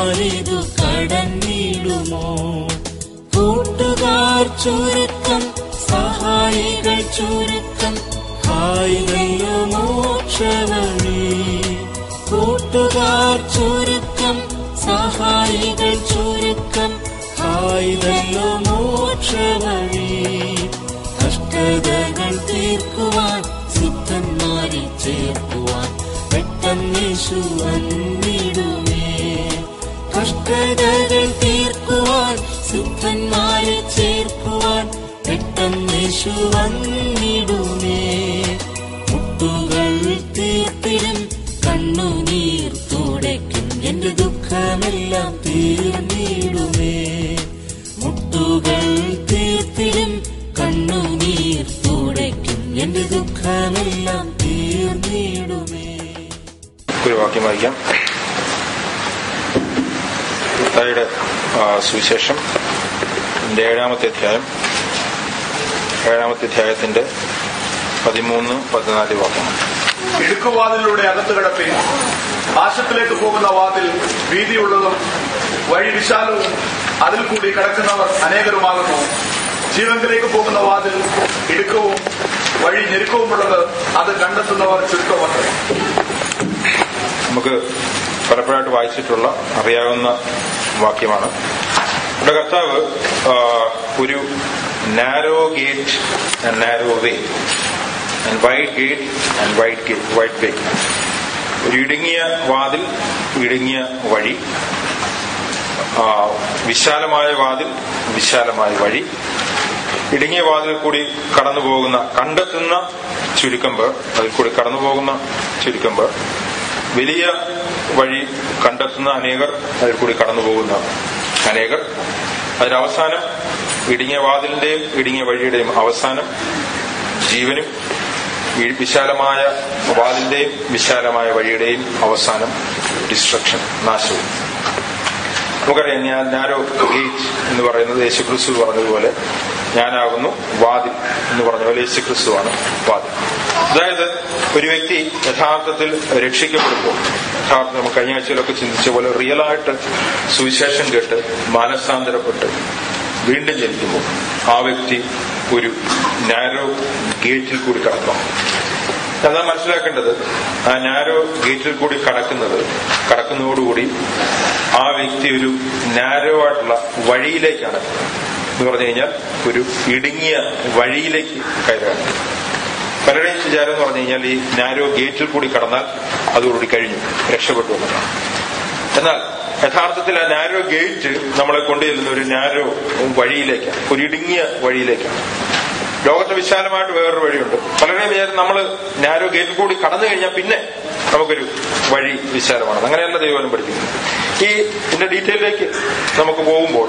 സുത്തന്മാരിതു കടന്നിടുമോ കൂട്ടുകാർ ചുരുക്കം സഹായികൾ ചുരുക്കം ഹായികയ മോക്ഷവഴി കൂട്ടുകാർ ചുരുക്കം സഹായികൾ ചുരുക്കം ഹായികയ മോക്ഷവഴി കഷ്ടതകൾ തീർക്കുവാൻ സിദ്ധന്മാരെ ചേർക്കുവാൻ പെട്ടെന്നേശു വന്നിടുമേ കഷ്ടതകൾ തീർക്കുവാൻ സിദ്ധന്മാരെ ചേർക്കുവാൻ പെട്ടെന്നേശു വന്നിടുമേ മുട്ടുകൾ തീർത്തിടും കണ്ണുനീർ തുടയ്ക്കും എന്റെ ദുഃഖമെല്ലാം തീർന്നിടുമേ മുട്ടുകൾ തീർത്തിടും കണ്ണുനീർ തുടയ്ക്കും എന്റെ ദുഃഖമെല്ലാം തീർന്നിടുമേ ഒരു വാക്യം വായിക്കാം മത്തായിയുടെ ആ, സുവിശേഷം ഇതിന്റെ ഏഴാമത്തെ അധ്യായം ഏഴാമത്തെ അധ്യായത്തിന്റെ പതിമൂന്ന് പതിനാല് വാക്യങ്ങൾ ഇടുക്കുവാതിലൂടെ അകത്ത് കിടപ്പിൻ നാശത്തിലേക്ക് പോകുന്ന വാതിൽ വീതിയുള്ളതും വഴി വിശാലവും അതിൽ കൂടി കടക്കുന്നവർ അനേകരുമാകുന്നു ജീവങ്കിലേക്ക് പോകുന്ന വാതിൽ ഇടുക്കവും വഴി ഞെരുക്കവുമുള്ളത് അത് കണ്ടെത്തുന്നവർ ചുരുക്കമത്രേ നമുക്ക് പലപ്പോഴായിട്ട് വായിച്ചിട്ടുള്ള അറിയാവുന്ന വാക്യമാണ് ഇവിടെ കർത്താവ് ആ, ഒരു narrow gate and narrow way and wide gate and wide gate wide way ഒരു ഇടുങ്ങിയ വാതിൽ ഇടുങ്ങിയ വഴി ആ, വിശാലമായ വാതിൽ വിശാലമായ വഴി ഇടുങ്ങിയ വാതിൽ കൂടി കടന്നു പോകുന്ന കണ്ടെത്തുന്ന ചുരുക്കം പേർ അതിൽ കൂടി കടന്നു പോകുന്ന ചുരുക്കം പേർ വലിയ വഴി കണ്ടെത്തുന്ന അനേകർ അതിൽ കൂടി കടന്നു പോകുന്ന അനേകർ അതിനവസാനം ഇടുങ്ങിയ വാതിലിന്റെയും ഇടുങ്ങിയ വഴിയുടെയും അവസാനം ജീവനും ഈ വിശാലമായ വാതിലിന്റെയും വിശാലമായ വഴിയുടെയും അവസാനം ഡിസ്ട്രക്ഷൻ നാശവും നമുക്കറിയാം ഞാൻ നാരോ ഗേറ്റ് എന്ന് പറയുന്നത് യേശുക്രിസ്തു പറഞ്ഞതുപോലെ ഞാനാകുന്നു വാതിൽ എന്ന് പറഞ്ഞ പോലെ യേശുക്രിസ്തുവാണ് വാതിൽ അതായത് ഒരു വ്യക്തി യഥാർത്ഥത്തിൽ രക്ഷിക്കപ്പെടുമ്പോൾ യഥാർത്ഥം നമുക്ക് കഴിഞ്ഞ ആഴ്ചയിലൊക്കെ ചിന്തിച്ച പോലെ റിയലായിട്ട് സുവിശേഷം കേട്ട് മാനസാന്തരപ്പെട്ട് വീണ്ടും ജനിക്കുമ്പോൾ ആ വ്യക്തി ഒരു നാരോ ഗേറ്റിൽ കൂടി കടക്കണം എന്നാൽ മനസ്സിലാക്കേണ്ടത് ആ നാരോ ഗേറ്റിൽ കൂടി കടക്കുന്നത് കടക്കുന്നതോടുകൂടി ആ വ്യക്തി ഒരു നാരോ ആയിട്ടുള്ള വഴിയിലേക്കാണ് എന്ന് പറഞ്ഞു കഴിഞ്ഞാൽ ഒരു ഇടുങ്ങിയ വഴിയിലേക്ക് കയറുകയാണ് പലരുടെയും വിചാരം എന്ന് പറഞ്ഞു കഴിഞ്ഞാൽ ഈ നാരോ ഗേറ്റിൽ കൂടി കടന്നാൽ അതോടുകൂടി കഴിഞ്ഞു രക്ഷപ്പെട്ടു എന്നതാണ് എന്നാൽ യഥാർത്ഥത്തിൽ ആ നാരോ ഗേറ്റ് നമ്മളെ കൊണ്ടുചെല്ലുന്ന ഒരു നാരോ വഴിയിലേക്കാണ് ഒരു ഇടുങ്ങിയ വഴിയിലേക്കാണ് ലോകത്ത് വിശാലമായിട്ട് വേറൊരു വഴിയുണ്ട് പലരുടെയും വിചാരം നമ്മൾ നാരോ ഗേറ്റിൽ കൂടി കടന്നു കഴിഞ്ഞാൽ പിന്നെ നമുക്കൊരു വഴി വിശാലമാണ് അങ്ങനെയല്ല ദൈവം പഠിപ്പിക്കുന്നത് ഈ ഇതിന്റെ ഡീറ്റെയിലേക്ക് നമുക്ക് പോകുമ്പോൾ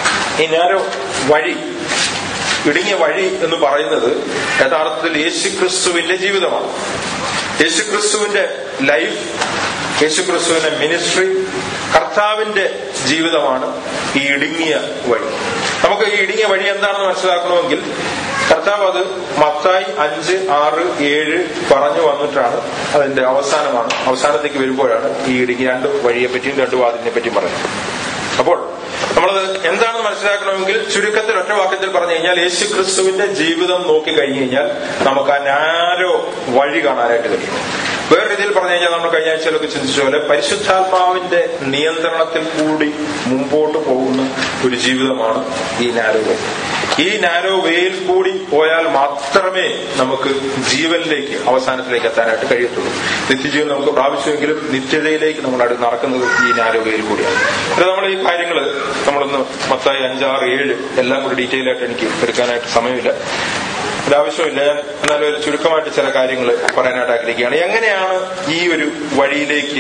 ഈ നാരോ വഴി ഇടുങ്ങിയ വഴി എന്ന് പറയുന്നത് യഥാർത്ഥത്തിൽ യേശുക്രിസ്തുവിന്റെ ജീവിതമാണ് യേശുക്രിസ്തുവിന്റെ ലൈഫ് യേശുക്രിസ്തുവിന്റെ മിനിസ്ട്രി കർത്താവിന്റെ ജീവിതമാണ് ഈ ഇടുങ്ങിയ വഴി നമുക്ക് ഈ ഇടുങ്ങിയ വഴി എന്താണെന്ന് മനസ്സിലാക്കണമെങ്കിൽ കർത്താവ് അത് മത്തായി അഞ്ച് ആറ് ഏഴ് പറഞ്ഞു വന്നിട്ടാണ് അതിന്റെ അവസാനമാണ് അവസാനത്തേക്ക് വരുമ്പോഴാണ് ഈ ഇടുങ്ങിയ രണ്ട് വഴിയെ പറ്റിയും രണ്ട് വാതിലിനെ പറ്റിയും പറയുന്നത് അപ്പോൾ നമ്മളത് എന്താണെന്ന് മനസ്സിലാക്കണമെങ്കിൽ ചുരുക്കത്തിൽ ഒറ്റ വാക്യത്തിൽ പറഞ്ഞു കഴിഞ്ഞാൽ യേശു ക്രിസ്തുവിന്റെ ജീവിതം നോക്കി കഴിഞ്ഞു കഴിഞ്ഞാൽ നമുക്ക് ആ നാരോ വഴി കാണാനായിട്ട് കഴിയും വേറെ രീതിയിൽ പറഞ്ഞു കഴിഞ്ഞാൽ നമ്മൾ കഴിഞ്ഞ ആഴ്ചയിലൊക്കെ ചിന്തിച്ച പോലെ പരിശുദ്ധാത്മാവിന്റെ നിയന്ത്രണത്തിൽ കൂടി മുമ്പോട്ട് പോകുന്ന ഒരു ജീവിതമാണ് ഈ നാരോ വേ ഈ നാരോ വേയിൽ കൂടി പോയാൽ മാത്രമേ നമുക്ക് ജീവനിലേക്ക് അവസാനത്തിലേക്ക് എത്താനായിട്ട് കഴിയത്തുള്ളൂ നിത്യജീവൻ നമുക്ക് പ്രാവശ്യമെങ്കിലും നിത്യതയിലേക്ക് നമ്മൾ അടുത്ത് നടക്കുന്നത് ഈ നാരോ വേയിൽ കൂടിയാണ് അത് നമ്മൾ ഈ കാര്യങ്ങൾ നമ്മളൊന്ന് മത്തായി അഞ്ചാറ് ഏഴ് എല്ലാം കൂടി ഡീറ്റെയിൽ ആയിട്ട് എനിക്ക് എടുക്കാനായിട്ട് സമയമില്ല അത് ആവശ്യമില്ല ഞാൻ എന്നാലും ഒരു ചുരുക്കമായിട്ട് ചില കാര്യങ്ങൾ പറയാനായിട്ട് ആഗ്രഹിക്കുകയാണ് എങ്ങനെയാണ് ഈ ഒരു വഴിയിലേക്ക്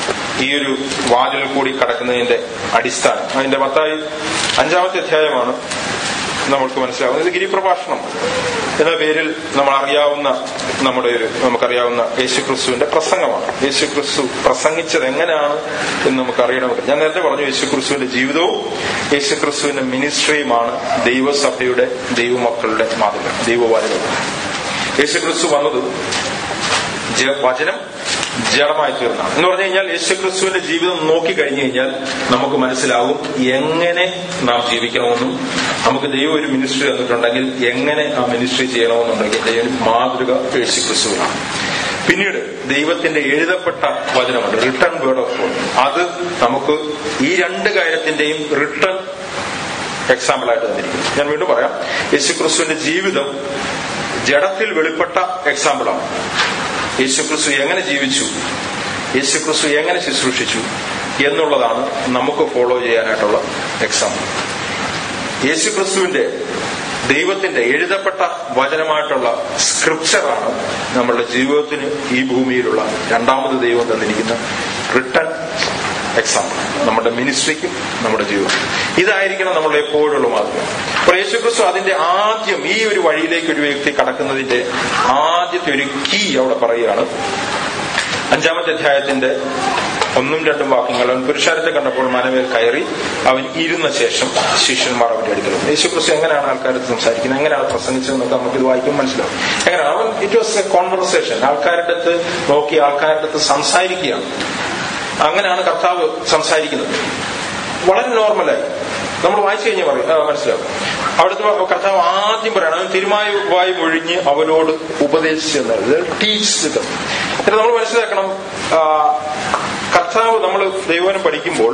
ഈ ഒരു വാതിൽ കൂടി കടക്കുന്നതിന്റെ അടിസ്ഥാനം അതിന്റെ മത്തായി അഞ്ചാമത്തെ അധ്യായമാണ് നമുക്ക് മനസ്സിലാവുന്നത് ഇത് ഗിരിപ്രഭാഷണം എന്ന പേരിൽ നമ്മൾ അറിയാവുന്ന നമ്മുടെ ഒരു നമുക്കറിയാവുന്ന യേശുക്രിസ്തുവിന്റെ പ്രസംഗമാണ് യേശുക്രിസ്തു പ്രസംഗിച്ചത് എങ്ങനെയാണ് എന്ന് നമുക്ക് അറിയണമെങ്കിൽ ഞാൻ നേരത്തെ പറഞ്ഞു യേശുക്രിസ്തുവിന്റെ ജീവിതവും യേശുക്രിസ്തുവിന്റെ മിനിസ്ട്രിയുമാണ് ദൈവസഭയുടെ ദൈവമക്കളുടെ മാതൃക ദൈവവാദികൾ യേശുക്രിസ്തു വന്നത് ജ- വചനം ജഡമായി തീർന്നാണ് എന്ന് പറഞ്ഞു കഴിഞ്ഞാൽ യേശുക്രിസ്തുവിന്റെ ജീവിതം നോക്കി കഴിഞ്ഞു കഴിഞ്ഞാൽ നമുക്ക് മനസ്സിലാവും എങ്ങനെ നാം ജീവിക്കണമെന്നും നമുക്ക് ദൈവം ഒരു മിനിസ്ട്രി തന്നിട്ടുണ്ടെങ്കിൽ എങ്ങനെ ആ മിനിസ്ട്രി ചെയ്യണമെന്നുണ്ടെങ്കിൽ ദൈവം മാതൃക യേശുക്രിസ്തുവിനാണ് പിന്നീട് ദൈവത്തിന്റെ എഴുതപ്പെട്ട വചനമുണ്ട് റിട്ടേൺ വേർഡ് ഓഫ് ഗോഡ് അത് നമുക്ക് ഈ രണ്ട് കാര്യത്തിന്റെയും റിട്ടേൺ എക്സാമ്പിൾ ആയിട്ട് തന്നിരിക്കും ഞാൻ വീണ്ടും പറയാം യേശുക്രിസ്തുവിന്റെ ജീവിതം ജഡത്തിൽ വെളിപ്പെട്ട എക്സാമ്പിളാണ് യേശുക്രിസ്തു എങ്ങനെ ജീവിച്ചു യേശുക്രിസ്തു എങ്ങനെ ശുശ്രൂഷിച്ചു എന്നുള്ളതാണ് നമുക്ക് ഫോളോ ചെയ്യാനായിട്ടുള്ള എക്സാമ്പിൾ യേശുക്രിസ്തുവിന്റെ ദൈവത്തിന്റെ എഴുതപ്പെട്ട വചനമായിട്ടുള്ള സ്ക്രിപ്ചറാണ് നമ്മളുടെ ജീവിതത്തിന് ഈ ഭൂമിയിലുള്ള രണ്ടാമത് ദൈവം തന്നിരിക്കുന്ന റിട്ടേൺ എക്സാമ്പിൾ നമ്മുടെ മിനിസ്ട്രിക്കും നമ്മുടെ ജീവിതം ഇതായിരിക്കണം നമ്മളുടെ എപ്പോഴുള്ള മാതൃക അപ്പോൾ യേശുക്രിസ്തു അതിന്റെ ആദ്യം ഈ ഒരു വഴിയിലേക്ക് ഒരു വ്യക്തി കടക്കുന്നതിന്റെ ആദ്യത്തെ ഒരു കീ അവിടെ പറയുകയാണ് അഞ്ചാമത്തെ അധ്യായത്തിന്റെ ഒന്നും രണ്ടും വാക്യങ്ങൾ അവൻ പുരുഷാരത്തെ കണ്ടപ്പോൾ മനമേൽ കയറി അവൻ ഇരുന്ന ശേഷം ശിഷ്യന്മാർ അവന്റെ അടുക്കൽ വന്നു. യേശുക്രിസ്തു എങ്ങനെയാണ് ആൾക്കാരുടെ സംസാരിക്കുന്നത് എങ്ങനെയാണ് പ്രസംഗിച്ചതെന്നൊക്കെ നമുക്ക് ഇത് വായിക്കുമ്പോൾ മനസ്സിലാവും എങ്ങനെയാണ് അവൻ ഇറ്റ് വാസ് എ കോൺവെർസേഷൻ ആൾക്കാരുടെ അടുത്ത് നോക്കി ആൾക്കാരുടെ അടുത്ത് സംസാരിക്കുകയാണ് അങ്ങനെയാണ് കർത്താവ് സംസാരിക്കുന്നത് വളരെ നോർമലായി നമ്മൾ വായിച്ചു കഴിഞ്ഞാൽ പറയും ആ, മനസ്സിലാവും അവിടുത്തെ കർത്താവ് ആദ്യം പറയണം അവൻ തിരുമായുവായി ഒഴിഞ്ഞ് അവരോട് ഉപദേശിച്ചെന്നത് ടീച്ച് എന്നിട്ട് നമ്മൾ മനസ്സിലാക്കണം ആ, കർത്താവ് നമ്മൾ ദൈവനം പഠിക്കുമ്പോൾ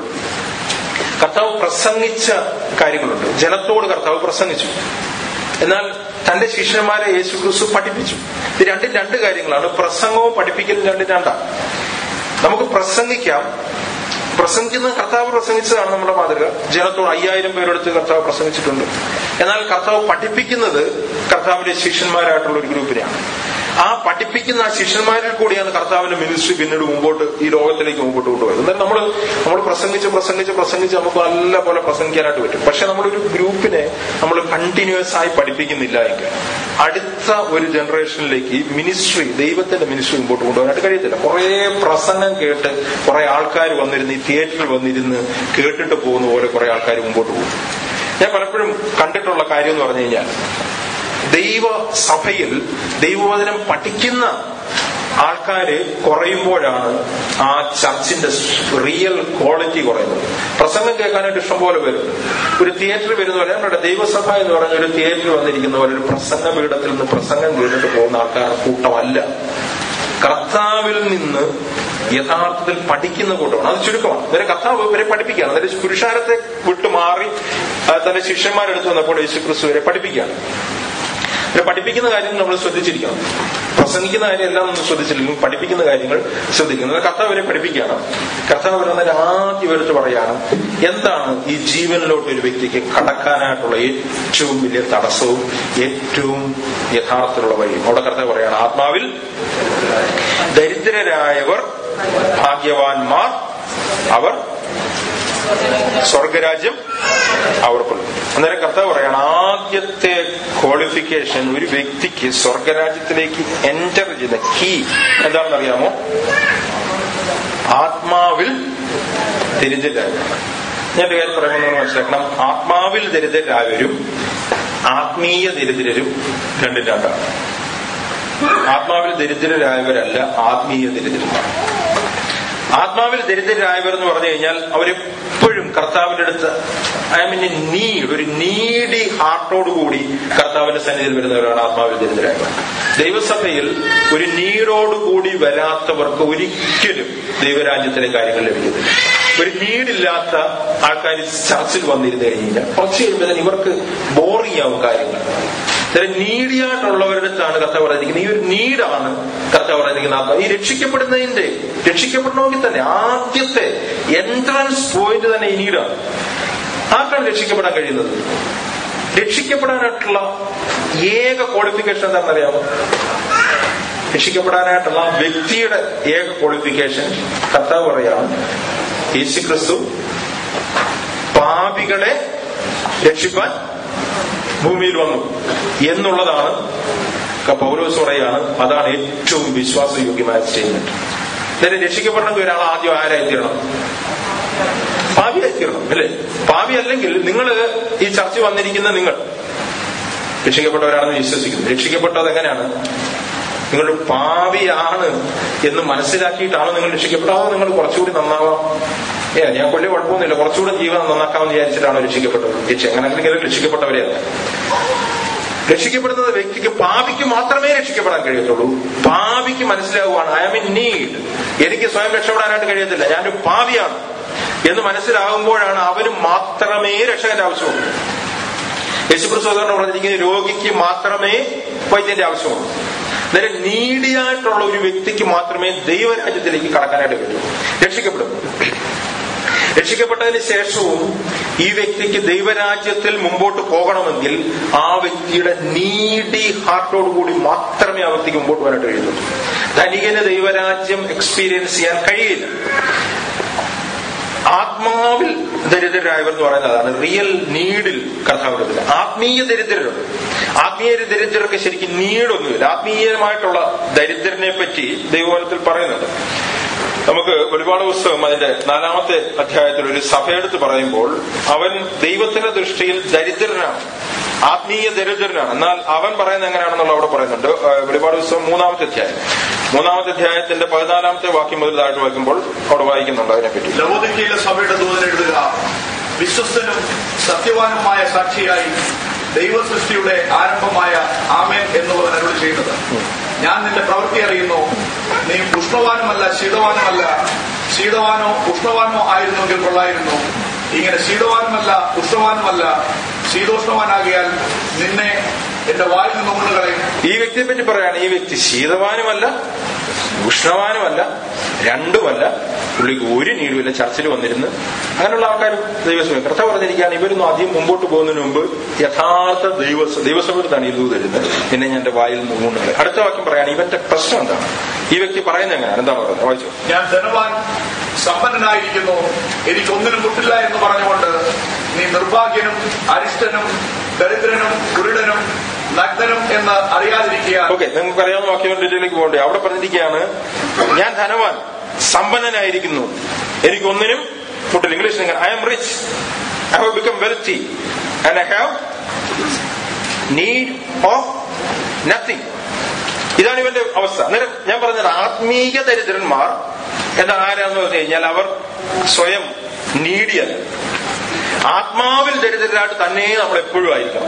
കർത്താവ് പ്രസംഗിച്ച കാര്യങ്ങളുണ്ട് ജനത്തോട് കർത്താവ് പ്രസംഗിച്ചു എന്നാൽ തന്റെ ശിഷ്യന്മാരെ യേശു ക്രിസ്തു പഠിപ്പിച്ചു ഇത് രണ്ടും രണ്ട് കാര്യങ്ങളാണ് പ്രസംഗവും പഠിപ്പിക്കലും രണ്ടും രണ്ടാണ് നമുക്ക് പ്രസംഗിക്കാം പ്രസംഗിക്കുന്നത് കർത്താവ് പ്രസംഗിച്ചതാണ് നമ്മുടെ മാതൃക ജനത്തോട് അയ്യായിരം പേരെടുത്ത് കർത്താവ് പ്രസംഗിച്ചിട്ടുണ്ട് എന്നാൽ കർത്താവ് പഠിപ്പിക്കുന്നത് കർത്താവിന്റെ ശിഷ്യന്മാരായിട്ടുള്ള ഒരു ഗ്രൂപ്പിനെയാണ് ആ പഠിപ്പിക്കുന്ന ആ ശിഷ്യന്മാരിൽ കൂടിയാണ് കർത്താവിന്റെ മിനിസ്ട്രി പിന്നീട് മുമ്പോട്ട് ഈ ലോകത്തിലേക്ക് മുമ്പോട്ട് കൊണ്ടുപോയത് എന്നാൽ നമ്മൾ നമ്മൾ പ്രസംഗിച്ച് പ്രസംഗിച്ച് പ്രസംഗിച്ച് നമുക്ക് നല്ല പോലെ പ്രസംഗിക്കാനായിട്ട് പറ്റും പക്ഷെ നമ്മളൊരു ഗ്രൂപ്പിനെ നമ്മൾ കണ്ടിന്യൂസ് ആയി പഠിപ്പിക്കുന്നില്ല എങ്കിൽ അടുത്ത ഒരു ജനറേഷനിലേക്ക് മിനിസ്ട്രി ദൈവത്തിന്റെ മിനിസ്ട്രി മുമ്പോട്ട് കൊണ്ടുപോകാനായിട്ട് കഴിയത്തില്ല കുറെ പ്രസംഗം കേട്ട് കുറെ ആൾക്കാർ വന്നിരുന്ന് ഈ തിയേറ്ററിൽ വന്നിരുന്ന് കേട്ടിട്ട് പോകുന്ന പോലെ കുറെ ആൾക്കാർ മുമ്പോട്ട് പോകും ഞാൻ പലപ്പോഴും കണ്ടിട്ടുള്ള കാര്യം എന്ന് പറഞ്ഞു കഴിഞ്ഞാൽ ദൈവ സഭയിൽ ദൈവവചനം പഠിക്കുന്ന ആൾക്കാര് കുറയുമ്പോഴാണ് ആ ചർച്ചിന്റെ റിയൽ ക്വാളിറ്റി കുറയുന്നത് പ്രസംഗം കേൾക്കാനായിട്ട് ഇഷ്ടംപോലെ വരും ഒരു തിയേറ്ററിൽ വരുന്ന പോലെ നമ്മുടെ ദൈവസഭ എന്ന് പറഞ്ഞ ഒരു തിയേറ്ററിൽ വന്നിരിക്കുന്ന പോലെ ഒരു പ്രസംഗ പീഠത്തിൽ നിന്ന് പ്രസംഗം കേട്ടിട്ട് പോകുന്ന ആൾക്കാർ കൂട്ടമല്ല കർത്താവിൽ നിന്ന് യഥാർത്ഥത്തിൽ പഠിക്കുന്ന കൂട്ടമാണ് അത് ചുരുക്കമാണ് ഇവരെ കർത്താവ് ഇവരെ പഠിപ്പിക്കുകയാണ് അതായത് പുരുഷാരത്തെ വിട്ടു മാറി ആ, തന്റെ ശിഷ്യന്മാരെടുത്ത് വന്നപ്പോൾ യേശു ക്രിസ്തു ഇവരെ പഠിപ്പിക്കുകയാണ് ഇവരെ പഠിപ്പിക്കുന്ന കാര്യങ്ങൾ നമ്മൾ ശ്രദ്ധിച്ചിരിക്കണം പ്രസംഗിക്കുന്ന കാര്യം എല്ലാം ഒന്നും ശ്രദ്ധിച്ചില്ലെങ്കിൽ പഠിപ്പിക്കുന്ന കാര്യങ്ങൾ ശ്രദ്ധിക്കുന്നത് കർത്താവ് ഇവരെ പഠിപ്പിക്കുകയാണ് കർത്താവ് വരുന്നതിന് ആദ്യം എടുത്ത് പറയാണ് എന്താണ് ഈ ജീവനിലോട്ട് ഒരു വ്യക്തിക്ക് കടക്കാനായിട്ടുള്ള ഏറ്റവും വലിയ തടസ്സവും ഏറ്റവും യഥാർത്ഥത്തിലുള്ള വഴിയും അവിടെ കർത്താവ് പറയാണ് ആത്മാവിൽ ദരിദ്രരായവർ ഭാഗ്യവാന്മാർ അവർ സ്വർഗരാജ്യം അവർക്കുള്ളൂ അന്നേരം കർത്താവ് പറയാണ് ആദ്യത്തെ ക്വാളിഫിക്കേഷൻ ഒരു വ്യക്തിക്ക് സ്വർഗരാജ്യത്തിലേക്ക് എൻറ്റർ ചെയ്യുന്ന കീ എന്താണെന്ന് അറിയാമോ ആത്മാവിൽ ദരിദ്രരായവർ ഞാൻ ഒരു കാര്യം പറയുമ്പോൾ നിങ്ങൾ മനസ്സിലാക്കണം ആത്മാവിൽ ദരിദ്രരായവരും ആത്മീയ ദരിദ്രരും രണ്ടും രണ്ടാണ് ആത്മാവിൽ ദരിദ്രരായവരല്ല ആത്മീയ ദരിദ്രരാണ് ആത്മാവിൽ ദരിദ്രരായവർ എന്ന് പറഞ്ഞു കഴിഞ്ഞാൽ അവരെപ്പോഴും കർത്താവിന്റെ അടുത്ത് ഐ മീൻ നീഡ് ഒരു നീഡി ഹാർട്ടോടുകൂടി കർത്താവിന്റെ സന്നിധിയിൽ വരുന്നവരാണ് ആത്മാവിൽ ദരിദ്രരായവർ ദൈവസഭയിൽ ഒരു നീടോടുകൂടി വരാത്തവർക്ക് ഒരിക്കലും ദൈവരാജ്യത്തിലെ കാര്യങ്ങൾ ലഭിക്കത്തില്ല ഒരു നീടില്ലാത്ത ആൾക്കാർ ചർച്ചിൽ വന്നിരുന്നു കഴിഞ്ഞാൽ കുറച്ച് കഴിയുമ്പോൾ തന്നെ ഇവർക്ക് ബോറിംഗ് ആവും കാര്യങ്ങൾ ചില നീഡിയായിട്ടുള്ളവരുടെ അടുത്താണ് കർത്താവ് പറഞ്ഞിരിക്കുന്നത് ഈ ഒരു നീഡാണ് കർത്താവ് പറഞ്ഞിരിക്കുന്നത് ആത്മാ ഈ രക്ഷിക്കപ്പെടുന്നതിന്റെ രക്ഷിക്കപ്പെടണമെങ്കിൽ തന്നെ ആദ്യത്തെ എൻട്രൻസ് പോയിന്റ് തന്നെ ഈ നീഡാണ് ആർക്കാണ് രക്ഷിക്കപ്പെടാൻ കഴിയുന്നത് രക്ഷിക്കപ്പെടാനായിട്ടുള്ള ഏക ക്വാളിഫിക്കേഷൻ എന്താണെന്നറിയാമോ രക്ഷിക്കപ്പെടാനായിട്ടുള്ള ആ വ്യക്തിയുടെ ഏക ക്വാളിഫിക്കേഷൻ കർത്താവ് പറയാണ് യേശു ക്രിസ്തു പാപികളെ രക്ഷിപ്പാൻ ഭൂമിയിൽ വന്നു എന്നുള്ളതാണ് ക- പൗലോസ് പറയാണ് അതാണ് ഏറ്റവും വിശ്വാസയോഗ്യമായ സ്റ്റേറ്റ്മെന്റ് ഇതിനെ രക്ഷിക്കപ്പെടണമെങ്കിൽ ഒരാൾ ആദ്യം ആരായി തീരണം പാപിയായി തീരണം അല്ലേ പാപി അല്ലെങ്കിൽ നിങ്ങൾ ഈ ചർച്ച വന്നിരിക്കുന്ന നിങ്ങൾ രക്ഷിക്കപ്പെട്ടവരാണെന്ന് വിശ്വസിക്കുന്നു രക്ഷിക്കപ്പെട്ടത് എങ്ങനെയാണ് നിങ്ങളൊരു പാവിയാണ് എന്ന് മനസ്സിലാക്കിയിട്ടാണോ നിങ്ങൾ രക്ഷിക്കപ്പെട്ടത് അതോ നിങ്ങൾ കുറച്ചുകൂടി നന്നാവാം ഏ ഞാൻ കൊല്ലം കുഴപ്പമൊന്നുമില്ല കുറച്ചുകൂടി ജീവിതം നന്നാക്കാമെന്ന് വിചാരിച്ചിട്ടാണോ രക്ഷിക്കപ്പെട്ടത് രക്ഷ അങ്ങനെയെങ്കിലും രക്ഷിക്കപ്പെട്ടവരെയല്ല രക്ഷിക്കപ്പെടുന്നത് വ്യക്തിക്ക് പാപിക്ക് മാത്രമേ രക്ഷിക്കപ്പെടാൻ കഴിയത്തുള്ളൂ പാപിക്ക് മനസ്സിലാവുകയാണ് ഐ എം ഇൻ നീഡ് എനിക്ക് സ്വയം രക്ഷപ്പെടാനായിട്ട് കഴിയത്തില്ല ഞാനൊരു പാവിയാണ് എന്ന് മനസ്സിലാകുമ്പോഴാണ് അവന് മാത്രമേ രക്ഷകന്റെ ആവശ്യമുള്ളൂ യേശുക്രിസ്തു അതുകൊണ്ട് പറഞ്ഞിരിക്കുന്ന രോഗിക്ക് മാത്രമേ വൈദ്യന്റെ ആവശ്യമുള്ളൂ അന്നേരം നീഡിയായിട്ടുള്ള ഒരു വ്യക്തിക്ക് മാത്രമേ ദൈവരാജ്യത്തിലേക്ക് കടക്കാനായിട്ട് പറ്റൂ രക്ഷിക്കപ്പെടും രക്ഷിക്കപ്പെട്ടതിന് ശേഷവും ഈ വ്യക്തിക്ക് ദൈവരാജ്യത്തിൽ മുമ്പോട്ട് പോകണമെങ്കിൽ ആ വ്യക്തിയുടെ നീഡി ഹാർട്ടോട് കൂടി മാത്രമേ ആ വ്യക്തിക്ക് മുമ്പോട്ട് പോകാനായിട്ട് കഴിയുള്ളൂ ധനികന് ദൈവരാജ്യം എക്സ്പീരിയൻസ് ചെയ്യാൻ കഴിയില്ല ആത്മാവിൽ ദരിദ്രരായവർ എന്ന് പറയുന്നത് അതാണ് റിയൽ നീഡിൽ കർത്താവിടത്തില്ല ആത്മീയ ദരിദ്രരുണ്ട് ആത്മീയ ദരിദ്രർക്ക് ശരിക്കും നീടൊന്നുമില്ല ആത്മീയമായിട്ടുള്ള ദരിദ്രനെ പറ്റി ദൈവവനത്തിൽ പറയുന്നുണ്ട് നമുക്ക് ഒരുപാട് പുസ്തകം അതിന്റെ നാലാമത്തെ അധ്യായത്തിൽ ഒരു സഭയെടുത്ത് പറയുമ്പോൾ അവൻ ദൈവത്തിന്റെ ദൃഷ്ടിയിൽ ദരിദ്രനാണ് ആത്മീയ ദരിദ്രനാണ് എന്നാൽ അവൻ പറയുന്നത് എങ്ങനെയാണെന്നുള്ള അവിടെ പറയുന്നുണ്ട് ആ, വെളിപാട് പുസ്തകം മൂന്നാമത്തെ അധ്യായം മൂന്നാമത്തെ അധ്യായത്തിന്റെ പതിനാലാമത്തെ വാക്യം മുതൽ താഴ്ത്തി വായിക്കുമ്പോൾ അവിടെ വായിക്കുന്നുണ്ട് അതിനെപ്പറ്റി ലവോദിക്കയിലെ സഭയുടെ ദൂതൻ എഴുതുക വിശ്വസ്തനും സത്യവാനുമായ സാക്ഷിയായി ദൈവസൃഷ്ടിയുടെ ആരംഭമായ ആമേൻ എന്നുള്ളവൻ അരുളി ചെയ്യുന്നത് ഞാൻ നിന്റെ പ്രവൃത്തി അറിയുന്നു നീ ഉഷ്ണവാനുമല്ല ശീതവാനുമല്ല ശീതവാനോ ഉഷ്ണവാനോ ആയിരുന്നെങ്കിൽ കൊള്ളായിരുന്നു ഇങ്ങനെ ശീതവാനുമല്ല ഉഷ്ണവാനുമല്ല ശീതോഷ്ണവാനാകിയാൽ നിന്നെ എന്റെ വായിൽ നിന്ന് കൊണ്ടുകളയും ഈ വ്യക്തിയെ പറ്റി പറയാണ് ഈ വ്യക്തി ശീതവാനുമല്ല ഉഷ്ണവാനുമല്ല രണ്ടുമല്ല പുള്ളിക്ക് ഒരു നീടുമില്ല ചർച്ചിൽ വന്നിരുന്ന് അങ്ങനെയുള്ള ആൾക്കാർ ദൈവസഭ കർത്താവ് പറഞ്ഞിരിക്കുകയാണ് ഇവരൊന്നും ആദ്യം മുമ്പോട്ട് പോകുന്നതിന് മുമ്പ് യഥാർത്ഥ ദൈവ ദൈവസഭയിലാണ് ഇത് തരുന്നത് പിന്നെ ഞാൻ എന്റെ വായിൽ നിന്ന് കൊണ്ടുകളെ അടുത്ത വാക്യം പറയാണ് ഇവന്റെ പ്രശ്നം എന്താണ് ഈ വ്യക്തി പറയുന്നത് എങ്ങനെയാണ് എന്താണ് പറയുന്നത് വായിച്ചു ഞാൻ ധനവാൻ സമ്പന്നനായിരിക്കുന്നു എനിക്കൊന്നിനും മുട്ടില്ല എന്ന് പറഞ്ഞുകൊണ്ട് നീ നിർഭാഗ്യനും അരിഷ്ടനും ദരിദ്രനും കുരുടനും നഗ്നനും എന്ന് അറിയാതിരിക്കുക ഓക്കെ നിങ്ങൾക്ക് അറിയാവുന്ന വാക്യം ഡീറ്റെയിലേക്ക് പോകണ്ടേ അവിടെ പറഞ്ഞിരിക്കുകയാണ് ഞാൻ ധനവാൻ സമ്പന്നനായിരിക്കുന്നു എനിക്കൊന്നിനും മുട്ടില്ല ഇംഗ്ലീഷ് നിങ്ങൾ I am rich I have become wealthy and I have need of nothing ഇതാണ് ഇവന്റെ അവസ്ഥ അന്നേരം ഞാൻ പറഞ്ഞത് ആത്മീയ ദരിദ്രന്മാർ എന്താണ് ആരാന്ന് പറഞ്ഞു കഴിഞ്ഞാൽ അവർ സ്വയം നീടിയല്ല ആത്മാവിൽ ദരിദ്രരായിട്ട് തന്നെ നമ്മൾ എപ്പോഴും ആയിരിക്കണം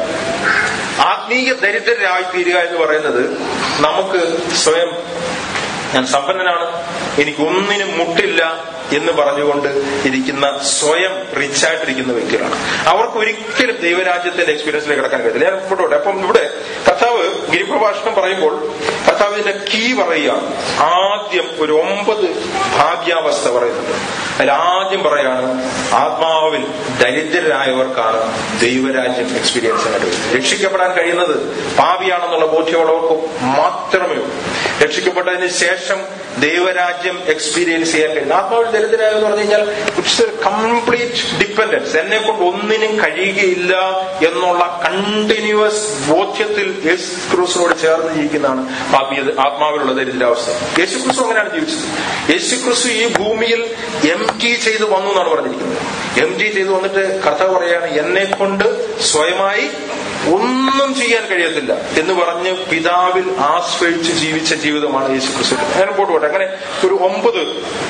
ആത്മീയ ദരിദ്രരായി തീരുക എന്ന് പറയുന്നത് നമുക്ക് സ്വയം ഞാൻ സമ്പന്നനാണ് എനിക്ക് ഒന്നിനും മുട്ടില്ല എന്ന് പറഞ്ഞുകൊണ്ട് ഇരിക്കുന്ന സ്വയം റിച്ചായിട്ടിരിക്കുന്ന വ്യക്തികളാണ് അവർക്ക് ഒരിക്കലും ദൈവരാജ്യത്തിന്റെ എക്സ്പീരിയൻസിലേക്ക് കിടക്കാൻ കഴിയില്ല ഞാൻ മുമ്പോട്ട് അപ്പം ഇവിടെ കർത്താവ് ഗിരിപ്രഭാഷണം പറയുമ്പോൾ കർത്താവ് ഇതിന്റെ കീ പറയുകയാണ് ആദ്യം ഒരു ഒമ്പത് ഭാഗ്യാവസ്ഥ പറയുന്നുണ്ട് അതിൽ ആദ്യം പറയാണ് ആത്മാവിൽ ദരിദ്രരായവർക്കാണ് ദൈവരാജ്യം എക്സ്പീരിയൻസ് ആയിട്ട് വരുന്നത് രക്ഷിക്കപ്പെടാൻ കഴിയുന്നത് പാപിയാണെന്നുള്ള ബോധ്യമുള്ളവർക്ക് മാത്രമേ ഉള്ളൂ രക്ഷിക്കപ്പെട്ടതിന് ശേഷം ദൈവരാജ്യം എക്സ്പീരിയൻസ് ചെയ്യാൻ കഴിയുന്നത് ആത്മാവിൽ ദരിദ്രരായ എന്ന് പറഞ്ഞു കഴിഞ്ഞാൽ ഇറ്റ്സ് എ കംപ്ലീറ്റ് ഡിപ്പെൻഡൻസ് എന്നെ കൊണ്ട് ഒന്നിനും കഴിയുകയില്ല എന്നുള്ള കണ്ടിന്യൂസ് ബോധ്യത്തിൽ യേശു ക്രൂസിനോട് ചേർന്ന് ജീവിക്കുന്നതാണ് പാപിയത് ആത്മാവിലുള്ള ദരിദ്രാവസ്ഥ യേശു ക്രിസ്തു അങ്ങനെയാണ് ജീവിച്ചത് യേശു ക്രിസ്തു ഈ ഭൂമിയിൽ എം ടി ചെയ്ത് വന്നു എന്നാണ് പറഞ്ഞിരിക്കുന്നത് എം ടി ചെയ്ത് വന്നിട്ട് കർത്താവ് പറയാണ് എന്നെ കൊണ്ട് സ്വയമായി ഒന്നും ചെയ്യാൻ കഴിയത്തില്ല എന്ന് പറഞ്ഞ് പിതാവിൽ ആശ്രയിച്ച് ജീവിച്ച ജീവിതമാണ് യേശു ക്രിസ്തു അങ്ങനെ പോട്ട് പോട്ടെ അങ്ങനെ ഒരു ഒമ്പത്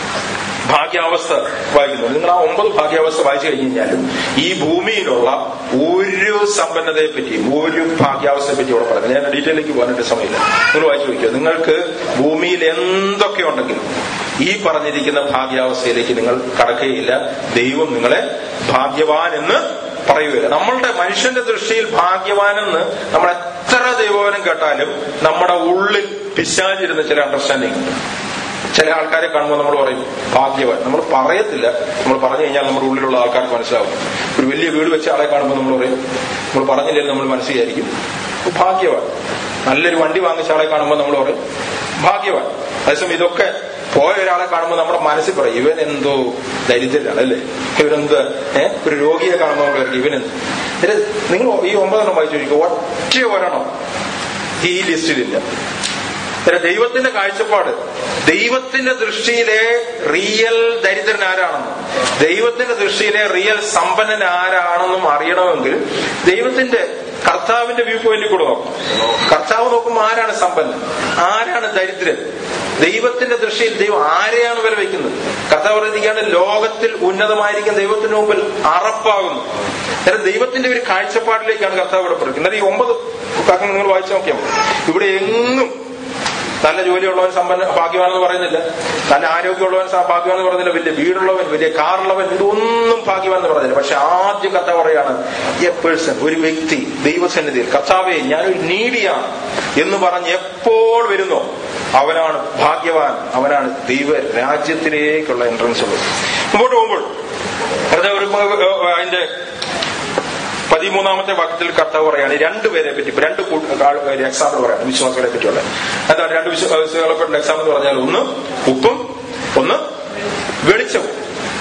ഭാഗ്യാവസ്ഥ വായിക്കുന്നു നിങ്ങൾ ആ ഒമ്പത് ഭാഗ്യാവസ്ഥ വായിച്ചു കഴിഞ്ഞ് കഴിഞ്ഞാലും ഈ ഭൂമിയിലുള്ള ഒരു സമ്പന്നതയെ പറ്റിയും ഒരു ഭാഗ്യാവസ്ഥയെ പറ്റി ഇവിടെ പറയുന്നത് ഞാൻ ഡീറ്റെയിലേക്ക് പോകാനായിട്ട് സമയമില്ല നിങ്ങൾ വായിച്ചു നോക്കിയോ നിങ്ങൾക്ക് ഭൂമിയിൽ എന്തൊക്കെ ഉണ്ടെങ്കിലും ഈ പറഞ്ഞിരിക്കുന്ന ഭാഗ്യാവസ്ഥയിലേക്ക് നിങ്ങൾ കടക്കുകയില്ല ദൈവം നിങ്ങളെ ഭാഗ്യവാൻ എന്ന് പറയുകയില്ല നമ്മളുടെ മനുഷ്യന്റെ ദൃഷ്ടിയിൽ ഭാഗ്യവാനെന്ന് നമ്മൾ എത്ര ദൈവവനം കേട്ടാലും നമ്മുടെ ഉള്ളിൽ പിശാചിരുന്ന ചില അണ്ടർസ്റ്റാൻഡിംഗ് ഉണ്ട് ചില ആൾക്കാരെ കാണുമ്പോൾ നമ്മൾ പറയും ഭാഗ്യവാൻ നമ്മൾ പറയത്തില്ല നമ്മൾ പറഞ്ഞു കഴിഞ്ഞാൽ നമ്മുടെ ഉള്ളിലുള്ള ആൾക്കാർക്ക് മനസ്സിലാവും ഒരു വലിയ വീട് വെച്ച ആളെ കാണുമ്പോൾ നമ്മൾ പറയും നമ്മൾ പറഞ്ഞില്ലെങ്കിൽ നമ്മൾ മനസ്സിലായിരിക്കും ഭാഗ്യവാൻ നല്ലൊരു വണ്ടി വാങ്ങിച്ച ആളെ കാണുമ്പോൾ നമ്മൾ പറയും ഭാഗ്യവാൻ അതേസമയം ഇതൊക്കെ പോയ ഒരാളെ കാണുമ്പോൾ നമ്മുടെ മനസ്സിൽ പറയും ഇവൻ എന്തോ ദരിദ്രനാണ് അല്ലേ ഇവനെന്ത് ഏഹ് ഒരു രോഗിയെ കാണുമ്പോൾ നമ്മൾ പറയും ഇവനെന്ത് ഇത് നിങ്ങൾ ഈ ഒമ്പതെണ്ണം വായിച്ചു ചോദിക്കും ഒറ്റ ഒരെണ്ണം ഈ ലിസ്റ്റിലില്ല പിന്നെ ദൈവത്തിന്റെ കാഴ്ചപ്പാട് ദൈവത്തിന്റെ ദൃഷ്ടിയിലെ റിയൽ ദരിദ്രൻ ആരാണെന്നും ദൈവത്തിന്റെ ദൃഷ്ടിയിലെ റിയൽ സമ്പന്നൻ ആരാണെന്നും അറിയണമെങ്കിൽ ദൈവത്തിന്റെ കർത്താവിന്റെ വ്യൂ പോയിന്റിൽ കൂടെ നോക്കണം കർത്താവ് നോക്കുമ്പോൾ ആരാണ് സമ്പന്നൻ ആരാണ് ദരിദ്രൻ ദൈവത്തിന്റെ ദൃഷ്ടിയിൽ ദൈവം ആരെയാണ് വില വയ്ക്കുന്നത് കർത്താവ് പറയുകയാണ് ലോകത്തിൽ ഉന്നതമായിരിക്കുന്ന ദൈവത്തിന് മുമ്പിൽ അറപ്പാകുന്നു അന്നേരം ദൈവത്തിന്റെ ഒരു കാഴ്ചപ്പാടിലേക്കാണ് കർത്താവ് ഇവിടെ പറയുന്നത് എന്നാൽ ഈ ഒമ്പത് വാക്യങ്ങൾ നിങ്ങൾ വായിച്ചു നോക്കിയാൽ മതി. ഇവിടെ എങ്ങും നല്ല ജോലിയുള്ളവൻ സമ്പന്ന ഭാഗ്യവാനെന്ന് പറയുന്നില്ല നല്ല ആരോഗ്യമുള്ളവൻ സ- ഭാഗ്യവാനെന്ന് പറയുന്നില്ല വലിയ വീടുള്ളവൻ വലിയ കാറുള്ളവൻ ഇതൊന്നും ഭാഗ്യവാനെന്ന് പറയുന്നില്ല പക്ഷെ ആദ്യം കഥ പറയാണ് എ പേഴ്സൺ ഒരു വ്യക്തി ദൈവസന്നിധിയിൽ കർത്താവെ ഞാനൊരു നീടിയാണ് എന്ന് പറഞ്ഞ് എപ്പോൾ വരുന്നോ അവനാണ് ഭാഗ്യവാൻ അവനാണ് ദൈവ രാജ്യത്തിലേക്കുള്ള എൻട്രൻസ് ഉള്ളത് മുമ്പോട്ട് പോകുമ്പോൾ കർത്താവ് ഒരു അതിന്റെ പതിമൂന്നാമത്തെ വാക്യത്തിൽ കർത്താവ് പറയാണ് രണ്ടുപേരെ പറ്റി ഇപ്പൊ രണ്ട് എക്സാമ്പിൾ പറയാണ് വിശ്വാസികളെ പറ്റിയുള്ള എന്താണ് രണ്ട് വിശ്വാസികളെ പറ്റിയുള്ള എക്സാമ്പിൾ എന്ന് പറഞ്ഞാൽ ഒന്ന് ഉപ്പും ഒന്ന് വെളിച്ചവും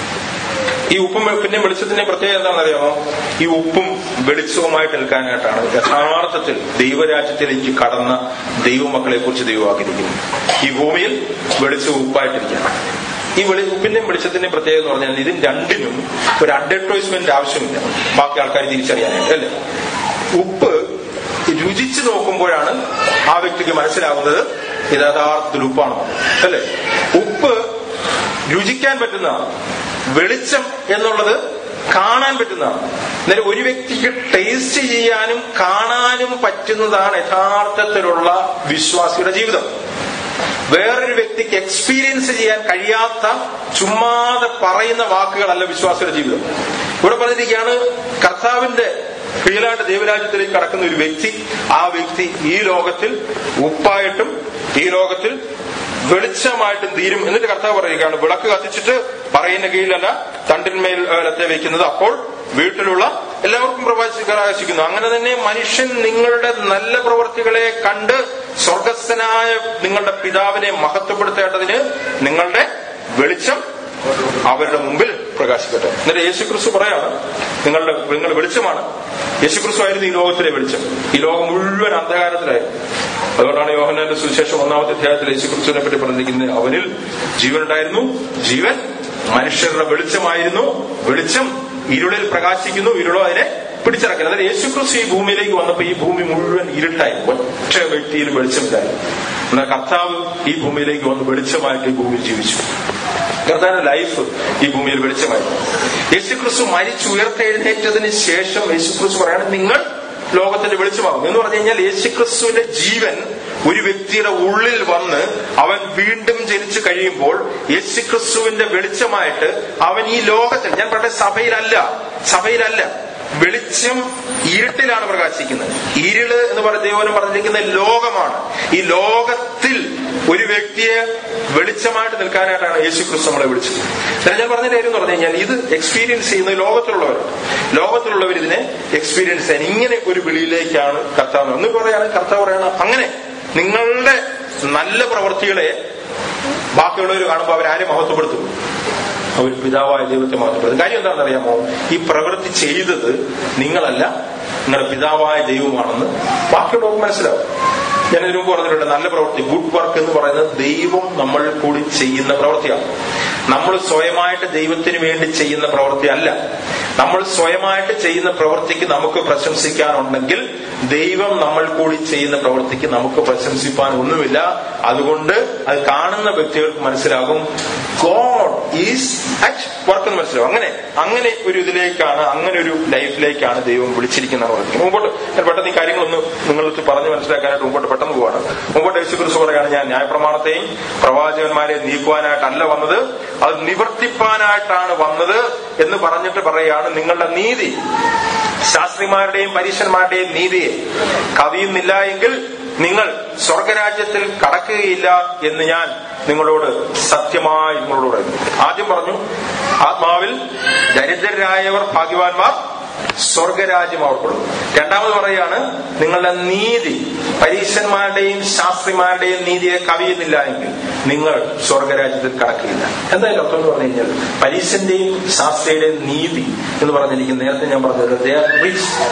ഈ ഉപ്പും പിന്നെ വെളിച്ചത്തിന്റെ പ്രത്യേകത എന്താണെന്ന് അറിയാമോ ഈ ഉപ്പും വെളിച്ചവുമായിട്ട് നിൽക്കാനായിട്ടാണ് യഥാർത്ഥത്തിൽ ദൈവരാജ്യത്തിലേക്ക് കടന്ന ദൈവമക്കളെ കുറിച്ച് ദൈവം ആഗ്രഹിക്കുന്നത് ഈ ഭൂമിയിൽ വെളിച്ചവും ഉപ്പായിട്ടിരിക്കുകയാണ് ഈ വെളി ഉപ്പിന്റെയും വെളിച്ചത്തിന്റെയും പ്രത്യേകത എന്ന് പറഞ്ഞാൽ ഇതിന് രണ്ടിനും ഒരു അഡ്വർടൈസ്മെന്റ് ആവശ്യമില്ല ബാക്കി ആൾക്കാർ തിരിച്ചറിയാനായിട്ട് അല്ലേ ഉപ്പ് രുചിച്ചു നോക്കുമ്പോഴാണ് ആ വ്യക്തിക്ക് മനസ്സിലാവുന്നത് ഇത് യഥാർത്ഥത്തിൽ ഉപ്പാണോ അല്ലേ ഉപ്പ് രുചിക്കാൻ പറ്റുന്നതാണ് വെളിച്ചം എന്നുള്ളത് കാണാൻ പറ്റുന്നതാണ് എന്നാലും ഒരു വ്യക്തിക്ക് ടേസ്റ്റ് ചെയ്യാനും കാണാനും പറ്റുന്നതാണ് യഥാർത്ഥത്തിലുള്ള വിശ്വാസിയുടെ ജീവിതം വേറൊരു വ്യക്തിക്ക് എക്സ്പീരിയൻസ് ചെയ്യാൻ കഴിയാത്ത ചുമ്മാതെ പറയുന്ന വാക്കുകളല്ല വിശ്വാസിയുടെ ജീവിതം ഇവിടെ പറഞ്ഞിരിക്കുകയാണ് കർത്താവിന്റെ കീഴായിട്ട് ദൈവരാജ്യത്തിലേക്ക് കടക്കുന്ന ഒരു വ്യക്തി ആ വ്യക്തി ഈ ലോകത്തിൽ ഉപ്പായിട്ടും ഈ ലോകത്തിൽ വെളിച്ചമായിട്ടും തീരും എന്നിട്ട് കർത്താവ് പറയുകയാണ് വിളക്ക് കത്തിച്ചിട്ട് പറയുന്ന കീഴിലല്ല തണ്ടിന്മേൽ ലത്തെ വെക്കുന്നത് അപ്പോൾ വീട്ടിലുള്ള എല്ലാവർക്കും പ്രകാശിക്കുന്നു അങ്ങനെ തന്നെ മനുഷ്യൻ നിങ്ങളുടെ നല്ല പ്രവൃത്തികളെ കണ്ട് സ്വർഗസ്ഥനായ നിങ്ങളുടെ പിതാവിനെ മഹത്വപ്പെടുത്തേണ്ടതിന് നിങ്ങളുടെ വെളിച്ചം അവരുടെ മുമ്പിൽ പ്രകാശിക്കട്ടെ എന്നിട്ട് യേശുക്രിസ്തു പറയാണ് നിങ്ങളുടെ നിങ്ങൾ വെളിച്ചമാണ് യേശുക്രിസ്തു ആയിരുന്നു ഈ ലോകത്തിലെ വെളിച്ചം ഈ ലോകം മുഴുവൻ അന്ധകാരത്തിലായിരുന്നു അതുകൊണ്ടാണ് യോഹന്നാന്റെ സുവിശേഷം ഒന്നാമത്തെ അധ്യായത്തിൽ യേശുക്രിസ്തുവിനെ പറ്റി പറഞ്ഞിരിക്കുന്നത് അവനിൽ ജീവൻ ഉണ്ടായിരുന്നു ജീവൻ മനുഷ്യരുടെ വെളിച്ചമായിരുന്നു വെളിച്ചം ഇരുളിൽ പ്രകാശിക്കുന്നു ഇരുളോ അതിനെ പിടിച്ചിറക്കില്ല അതായത് യേശുക്രിസ്തു ഈ ഭൂമിയിലേക്ക് വന്നപ്പോ ഈ ഭൂമി മുഴുവൻ ഇരുട്ടായി ഒറ്റ വ്യക്തിയിൽ വെളിച്ചമില്ലായിരുന്നു എന്നാൽ കർത്താവ് ഈ ഭൂമിയിലേക്ക് വന്ന് വെളിച്ചമായിട്ട് ഈ ഭൂമിയിൽ ജീവിച്ചു കർത്താവിന്റെ ലൈഫ് ഈ ഭൂമിയിൽ വെളിച്ചമായി യേശുക്രിസ്തു മരിച്ചുയർത്തെഴുന്നേറ്റതിന് ശേഷം യേശുക്രിസ്തു പറയാണ് നിങ്ങൾ ലോകത്തിന്റെ വെളിച്ചമാകും എന്ന് പറഞ്ഞു കഴിഞ്ഞാൽ യേശുക്രിസ്തുവിന്റെ ജീവൻ ഒരു വ്യക്തിയുടെ ഉള്ളിൽ വന്ന് അവൻ വീണ്ടും ജനിച്ചു കഴിയുമ്പോൾ യേശുക്രിസ്തുവിന്റെ വെളിച്ചമായിട്ട് അവൻ ഈ ലോകത്തിൽ ഞാൻ പറഞ്ഞ സഭയിലല്ല സഭയിലല്ല വെളിച്ചം ഇരുട്ടിലാണ് പ്രകാശിക്കുന്നത് ഇരുള് എന്ന് പറഞ്ഞ ദൈവനം പറഞ്ഞിരിക്കുന്ന ലോകമാണ് ഈ ലോകത്തിൽ ഒരു വ്യക്തിയെ വെളിച്ചമായിട്ട് നിൽക്കാനായിട്ടാണ് യേശു ക്രിസ്തു നമ്മളെ വിളിച്ചത് എന്നാൽ ഞാൻ പറഞ്ഞ കാര്യം എന്ന് പറഞ്ഞു കഴിഞ്ഞാൽ ഇത് എക്സ്പീരിയൻസ് ചെയ്യുന്ന ലോകത്തിലുള്ളവർ ലോകത്തിലുള്ളവർ ഇതിനെ എക്സ്പീരിയൻസ് ചെയ്യാൻ ഇങ്ങനെ ഒരു വിളിയിലേക്കാണ് കർത്താവ് എന്ന് പറയാണ് കർത്താവ് പറയണം അങ്ങനെ നിങ്ങളുടെ നല്ല പ്രവൃത്തികളെ ബാക്കിയുള്ളവർ കാണുമ്പോൾ അവരാരെ മഹത്വപ്പെടുത്തും അവർ പിതാവായ ദൈവത്തെ മഹത്വപ്പെടുത്തും കാര്യം എന്താണെന്ന് അറിയാമോ ഈ പ്രവൃത്തി ചെയ്തത് നിങ്ങളല്ല നിങ്ങളുടെ പിതാവായ ദൈവമാണെന്ന് ബാക്കിയുള്ളവർക്ക് മനസ്സിലാവും ഞാൻ ഇതിനു മുമ്പ് പറഞ്ഞിട്ടുണ്ട് നല്ല പ്രവൃത്തി ഗുഡ് വർക്ക് എന്ന് പറയുന്നത് ദൈവം നമ്മൾ കൂടി ചെയ്യുന്ന പ്രവൃത്തിയാണ് നമ്മൾ സ്വയമായിട്ട് ദൈവത്തിന് വേണ്ടി ചെയ്യുന്ന പ്രവൃത്തി അല്ല നമ്മൾ സ്വയമായിട്ട് ചെയ്യുന്ന പ്രവൃത്തിക്ക് നമുക്ക് പ്രശംസിക്കാനുണ്ടെങ്കിൽ ദൈവം നമ്മൾ കൂടി ചെയ്യുന്ന പ്രവൃത്തിക്ക് നമുക്ക് പ്രശംസിപ്പാൻ ഒന്നുമില്ല അതുകൊണ്ട് അത് കാണുന്ന വ്യക്തികൾക്ക് മനസ്സിലാകും ഗോഡ് ഈസ് അറ്റ് വർക്ക് എന്ന് മനസ്സിലാവും അങ്ങനെ അങ്ങനെ ഒരു ഇതിലേക്കാണ് അങ്ങനെ ഒരു ലൈഫിലേക്കാണ് ദൈവം വിളിച്ചിരിക്കുന്നത് പറഞ്ഞത് മുമ്പോട്ട് ഞാൻ പെട്ടെന്ന് ഈ കാര്യങ്ങളൊന്ന് നിങ്ങൾക്ക് പറഞ്ഞ് മനസ്സിലാക്കാനായിട്ട് മുമ്പോട്ട് പെട്ടെന്ന് പോവാണ് മുമ്പോട്ട് യേശുക്രിസ്തു പറയാണ് ഞാൻ ന്യായപ്രമാണത്തെയും പ്രവാചകന്മാരെ നീക്കുവാനായിട്ടല്ല വന്നത് അത് നിവർത്തിപ്പാനായിട്ടാണ് വന്നത് എന്ന് പറഞ്ഞിട്ട് പറയാണ് നിങ്ങളുടെ നീതി ശാസ്ത്രിമാരുടെയും പരീക്ഷന്മാരുടെയും നീതിയെ കവിയുന്നില്ല എങ്കിൽ നിങ്ങൾ സ്വർഗരാജ്യത്തിൽ കടക്കുകയില്ല എന്ന് ഞാൻ നിങ്ങളോട് സത്യമായി നിങ്ങളോട് പറയുന്നു ആദ്യം പറഞ്ഞു ആത്മാവിൽ ദരിദ്രരായവർ ഭാഗ്യവാന്മാർ സ്വർഗരാജ്യം അവർക്കുള്ളൂ രണ്ടാമത് പറയാണ് നിങ്ങളുടെ നീതി പരീക്ഷന്മാരുടെയും ശാസ്ത്രിമാരുടെയും നീതിയെ കവിയുന്നില്ല എങ്കിൽ നിങ്ങൾ സ്വർഗരാജ്യത്തിൽ കടക്കില്ല എന്തായാലും അർത്ഥം എന്ന് പറഞ്ഞു കഴിഞ്ഞാൽ പരീക്ഷന്റെയും ശാസ്ത്രിയുടെയും നീതി എന്ന് പറഞ്ഞിരിക്കുന്ന നേരത്തെ ഞാൻ പറഞ്ഞത് ദേ ആർ റിച്ച്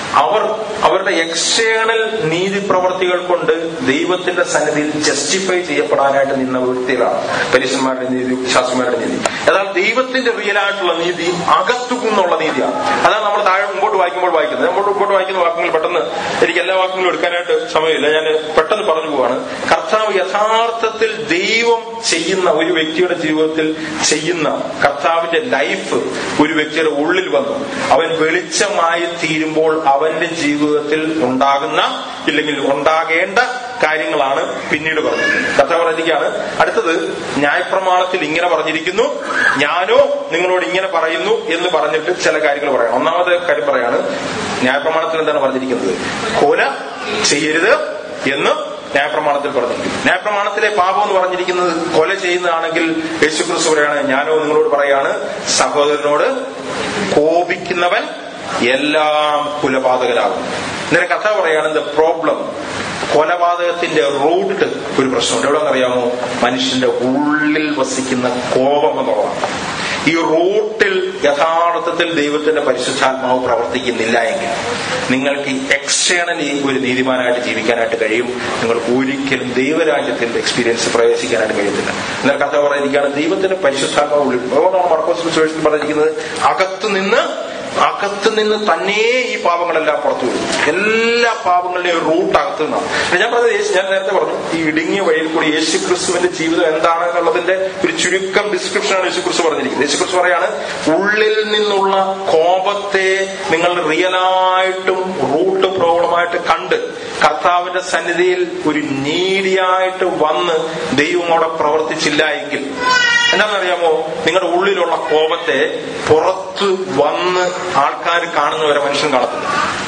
അവർ അവരുടെ എക്സ്റ്റേണൽ നീതി പ്രവർത്തികൾ കൊണ്ട് ദൈവത്തിന്റെ സന്നിധിയിൽ ജസ്റ്റിഫൈ ചെയ്യപ്പെടാനായിട്ട് നിന്ന വ്യക്തികളാണ് പരീക്ഷന്മാരുടെ നീതി ശാസ്ത്രന്മാരുടെ നീതി എന്നാൽ ദൈവത്തിന്റെ റിയൽ ആയിട്ടുള്ള നീതി അകത്തുനിന്നുള്ള നീതിയാണ് അതാണ് നമ്മൾ താഴെ മുമ്പോട്ട് വായിക്കുമ്പോൾ വായിക്കുന്നത് നമ്മൾ മുമ്പോട്ട് വായിക്കുന്ന വാക്കുകൾ പെട്ടെന്ന് എനിക്ക് എല്ലാ വാക്കുകളും എടുക്കാനായിട്ട് സമയമില്ല ഞാൻ പെട്ടെന്ന് പറഞ്ഞു പോവാണ് കർത്താവ് യഥാർത്ഥത്തിൽ ദൈവം ചെയ്യുന്ന ഒരു വ്യക്തിയുടെ ജീവിതത്തിൽ ചെയ്യുന്ന കർത്താവിന്റെ ലൈഫ് ഒരു വ്യക്തിയുടെ ഉള്ളിൽ വന്നു അവൻ വെളിച്ചമായി തീരുമ്പോൾ അവന്റെ ജീവിതത്തിൽ ഉണ്ടാകുന്ന ഇല്ലെങ്കിൽ ഉണ്ടാകേണ്ട കാര്യങ്ങളാണ് പിന്നീട് പറഞ്ഞിരിക്കുന്നത് കർത്താവ് പറഞ്ഞിരിക്കുകയാണ് അടുത്തത് ന്യായപ്രമാണത്തിൽ ഇങ്ങനെ പറഞ്ഞിരിക്കുന്നു ഞാനോ നിങ്ങളോട് ഇങ്ങനെ പറയുന്നു എന്ന് പറഞ്ഞിട്ട് ചില കാര്യങ്ങൾ പറയാം ഒന്നാമത്തെ കാര്യം പറയാണ് ന്യായപ്രമാണത്തിൽ എന്താണ് പറഞ്ഞിരിക്കുന്നത് കൊല ചെയ്യരുത് എന്ന് ന്യായപ്രമാണത്തിൽ പറഞ്ഞിരിക്കുന്നു ന്യായപ്രമാണത്തിലെ പാപം എന്ന് പറഞ്ഞിരിക്കുന്നത് കൊല ചെയ്യുന്നതാണെങ്കിൽ യേശുക്രിസ്തു പറയാണ് ഞാനോ നിങ്ങളോട് പറയാണ് സഹോദരനോട് കോപിക്കുന്നവൻ എല്ലാം കുലപാതകനാകും ഇന്നലെ കഥ പറയാണ് ദ പ്രോബ്ലം കൊലപാതകത്തിന്റെ റൂട്ട് ഒരു പ്രശ്നമുണ്ട് എവിടെ അറിയാമോ മനുഷ്യന്റെ ഉള്ളിൽ വസിക്കുന്ന കോപം എന്നുള്ളതാണ് ഈ റൂട്ടിൽ യഥാർത്ഥത്തിൽ ദൈവത്തിന്റെ പരിശുദ്ധാത്മാവ് പ്രവർത്തിക്കുന്നില്ല എങ്കിൽ നിങ്ങൾക്ക് എക്സ്റ്റേണലി ഒരു നീതിമാനായിട്ട് ജീവിക്കാനായിട്ട് കഴിയും നിങ്ങൾക്ക് ഒരിക്കലും ദൈവരാജ്യത്തിന്റെ എക്സ്പീരിയൻസ് പ്രവേശിക്കാനായിട്ട് കഴിയത്തില്ല എന്നാൽ കഥ പറഞ്ഞിരിക്കുകയാണ് ദൈവത്തിന്റെ പരിശുദ്ധാത്മാവ് ഉള്ളിൽ അതുകൊണ്ടാണ് മർക്കോസ് സുവിശേഷത്തിൽ പറഞ്ഞിരിക്കുന്നത് അകത്തു നിന്ന് അകത്ത് നിന്ന് തന്നെ ഈ പാപങ്ങളെല്ലാം പുറത്തു വരും എല്ലാ പാപങ്ങളുടെയും റൂട്ട് അകത്തു നിന്നാണ് ഞാൻ പറഞ്ഞത് യേശു ഞാൻ നേരത്തെ പറഞ്ഞു ഈ ഇടുങ്ങിയ വഴിയിൽ കൂടി യേശു ക്രിസ്തുവിന്റെ ജീവിതം എന്താണ് എന്നുള്ളതിന്റെ ഒരു ചുരുക്കം ഡിസ്ക്രിപ്ഷനാണ് യേശു ക്രിസ്തു പറഞ്ഞിരിക്കുന്നത് യേശു ക്രിസ്തു പറയാണ് ഉള്ളിൽ നിന്നുള്ള കോപത്തെ നിങ്ങൾ റിയലായിട്ടും റൂട്ട് പ്രോബ്ലമായിട്ട് കണ്ട് കർത്താവിന്റെ സന്നിധിയിൽ ഒരു നീതിയായിട്ട് വന്ന് ദൈവം അവിടെ പ്രവർത്തിച്ചില്ല എങ്കിൽ എന്താണെന്നറിയാമോ നിങ്ങളുടെ ഉള്ളിലുള്ള കോപത്തെ പുറത്ത് വന്ന് ആൾക്കാർ കാണുന്നവരെ മനുഷ്യൻ കാണത്തില്ല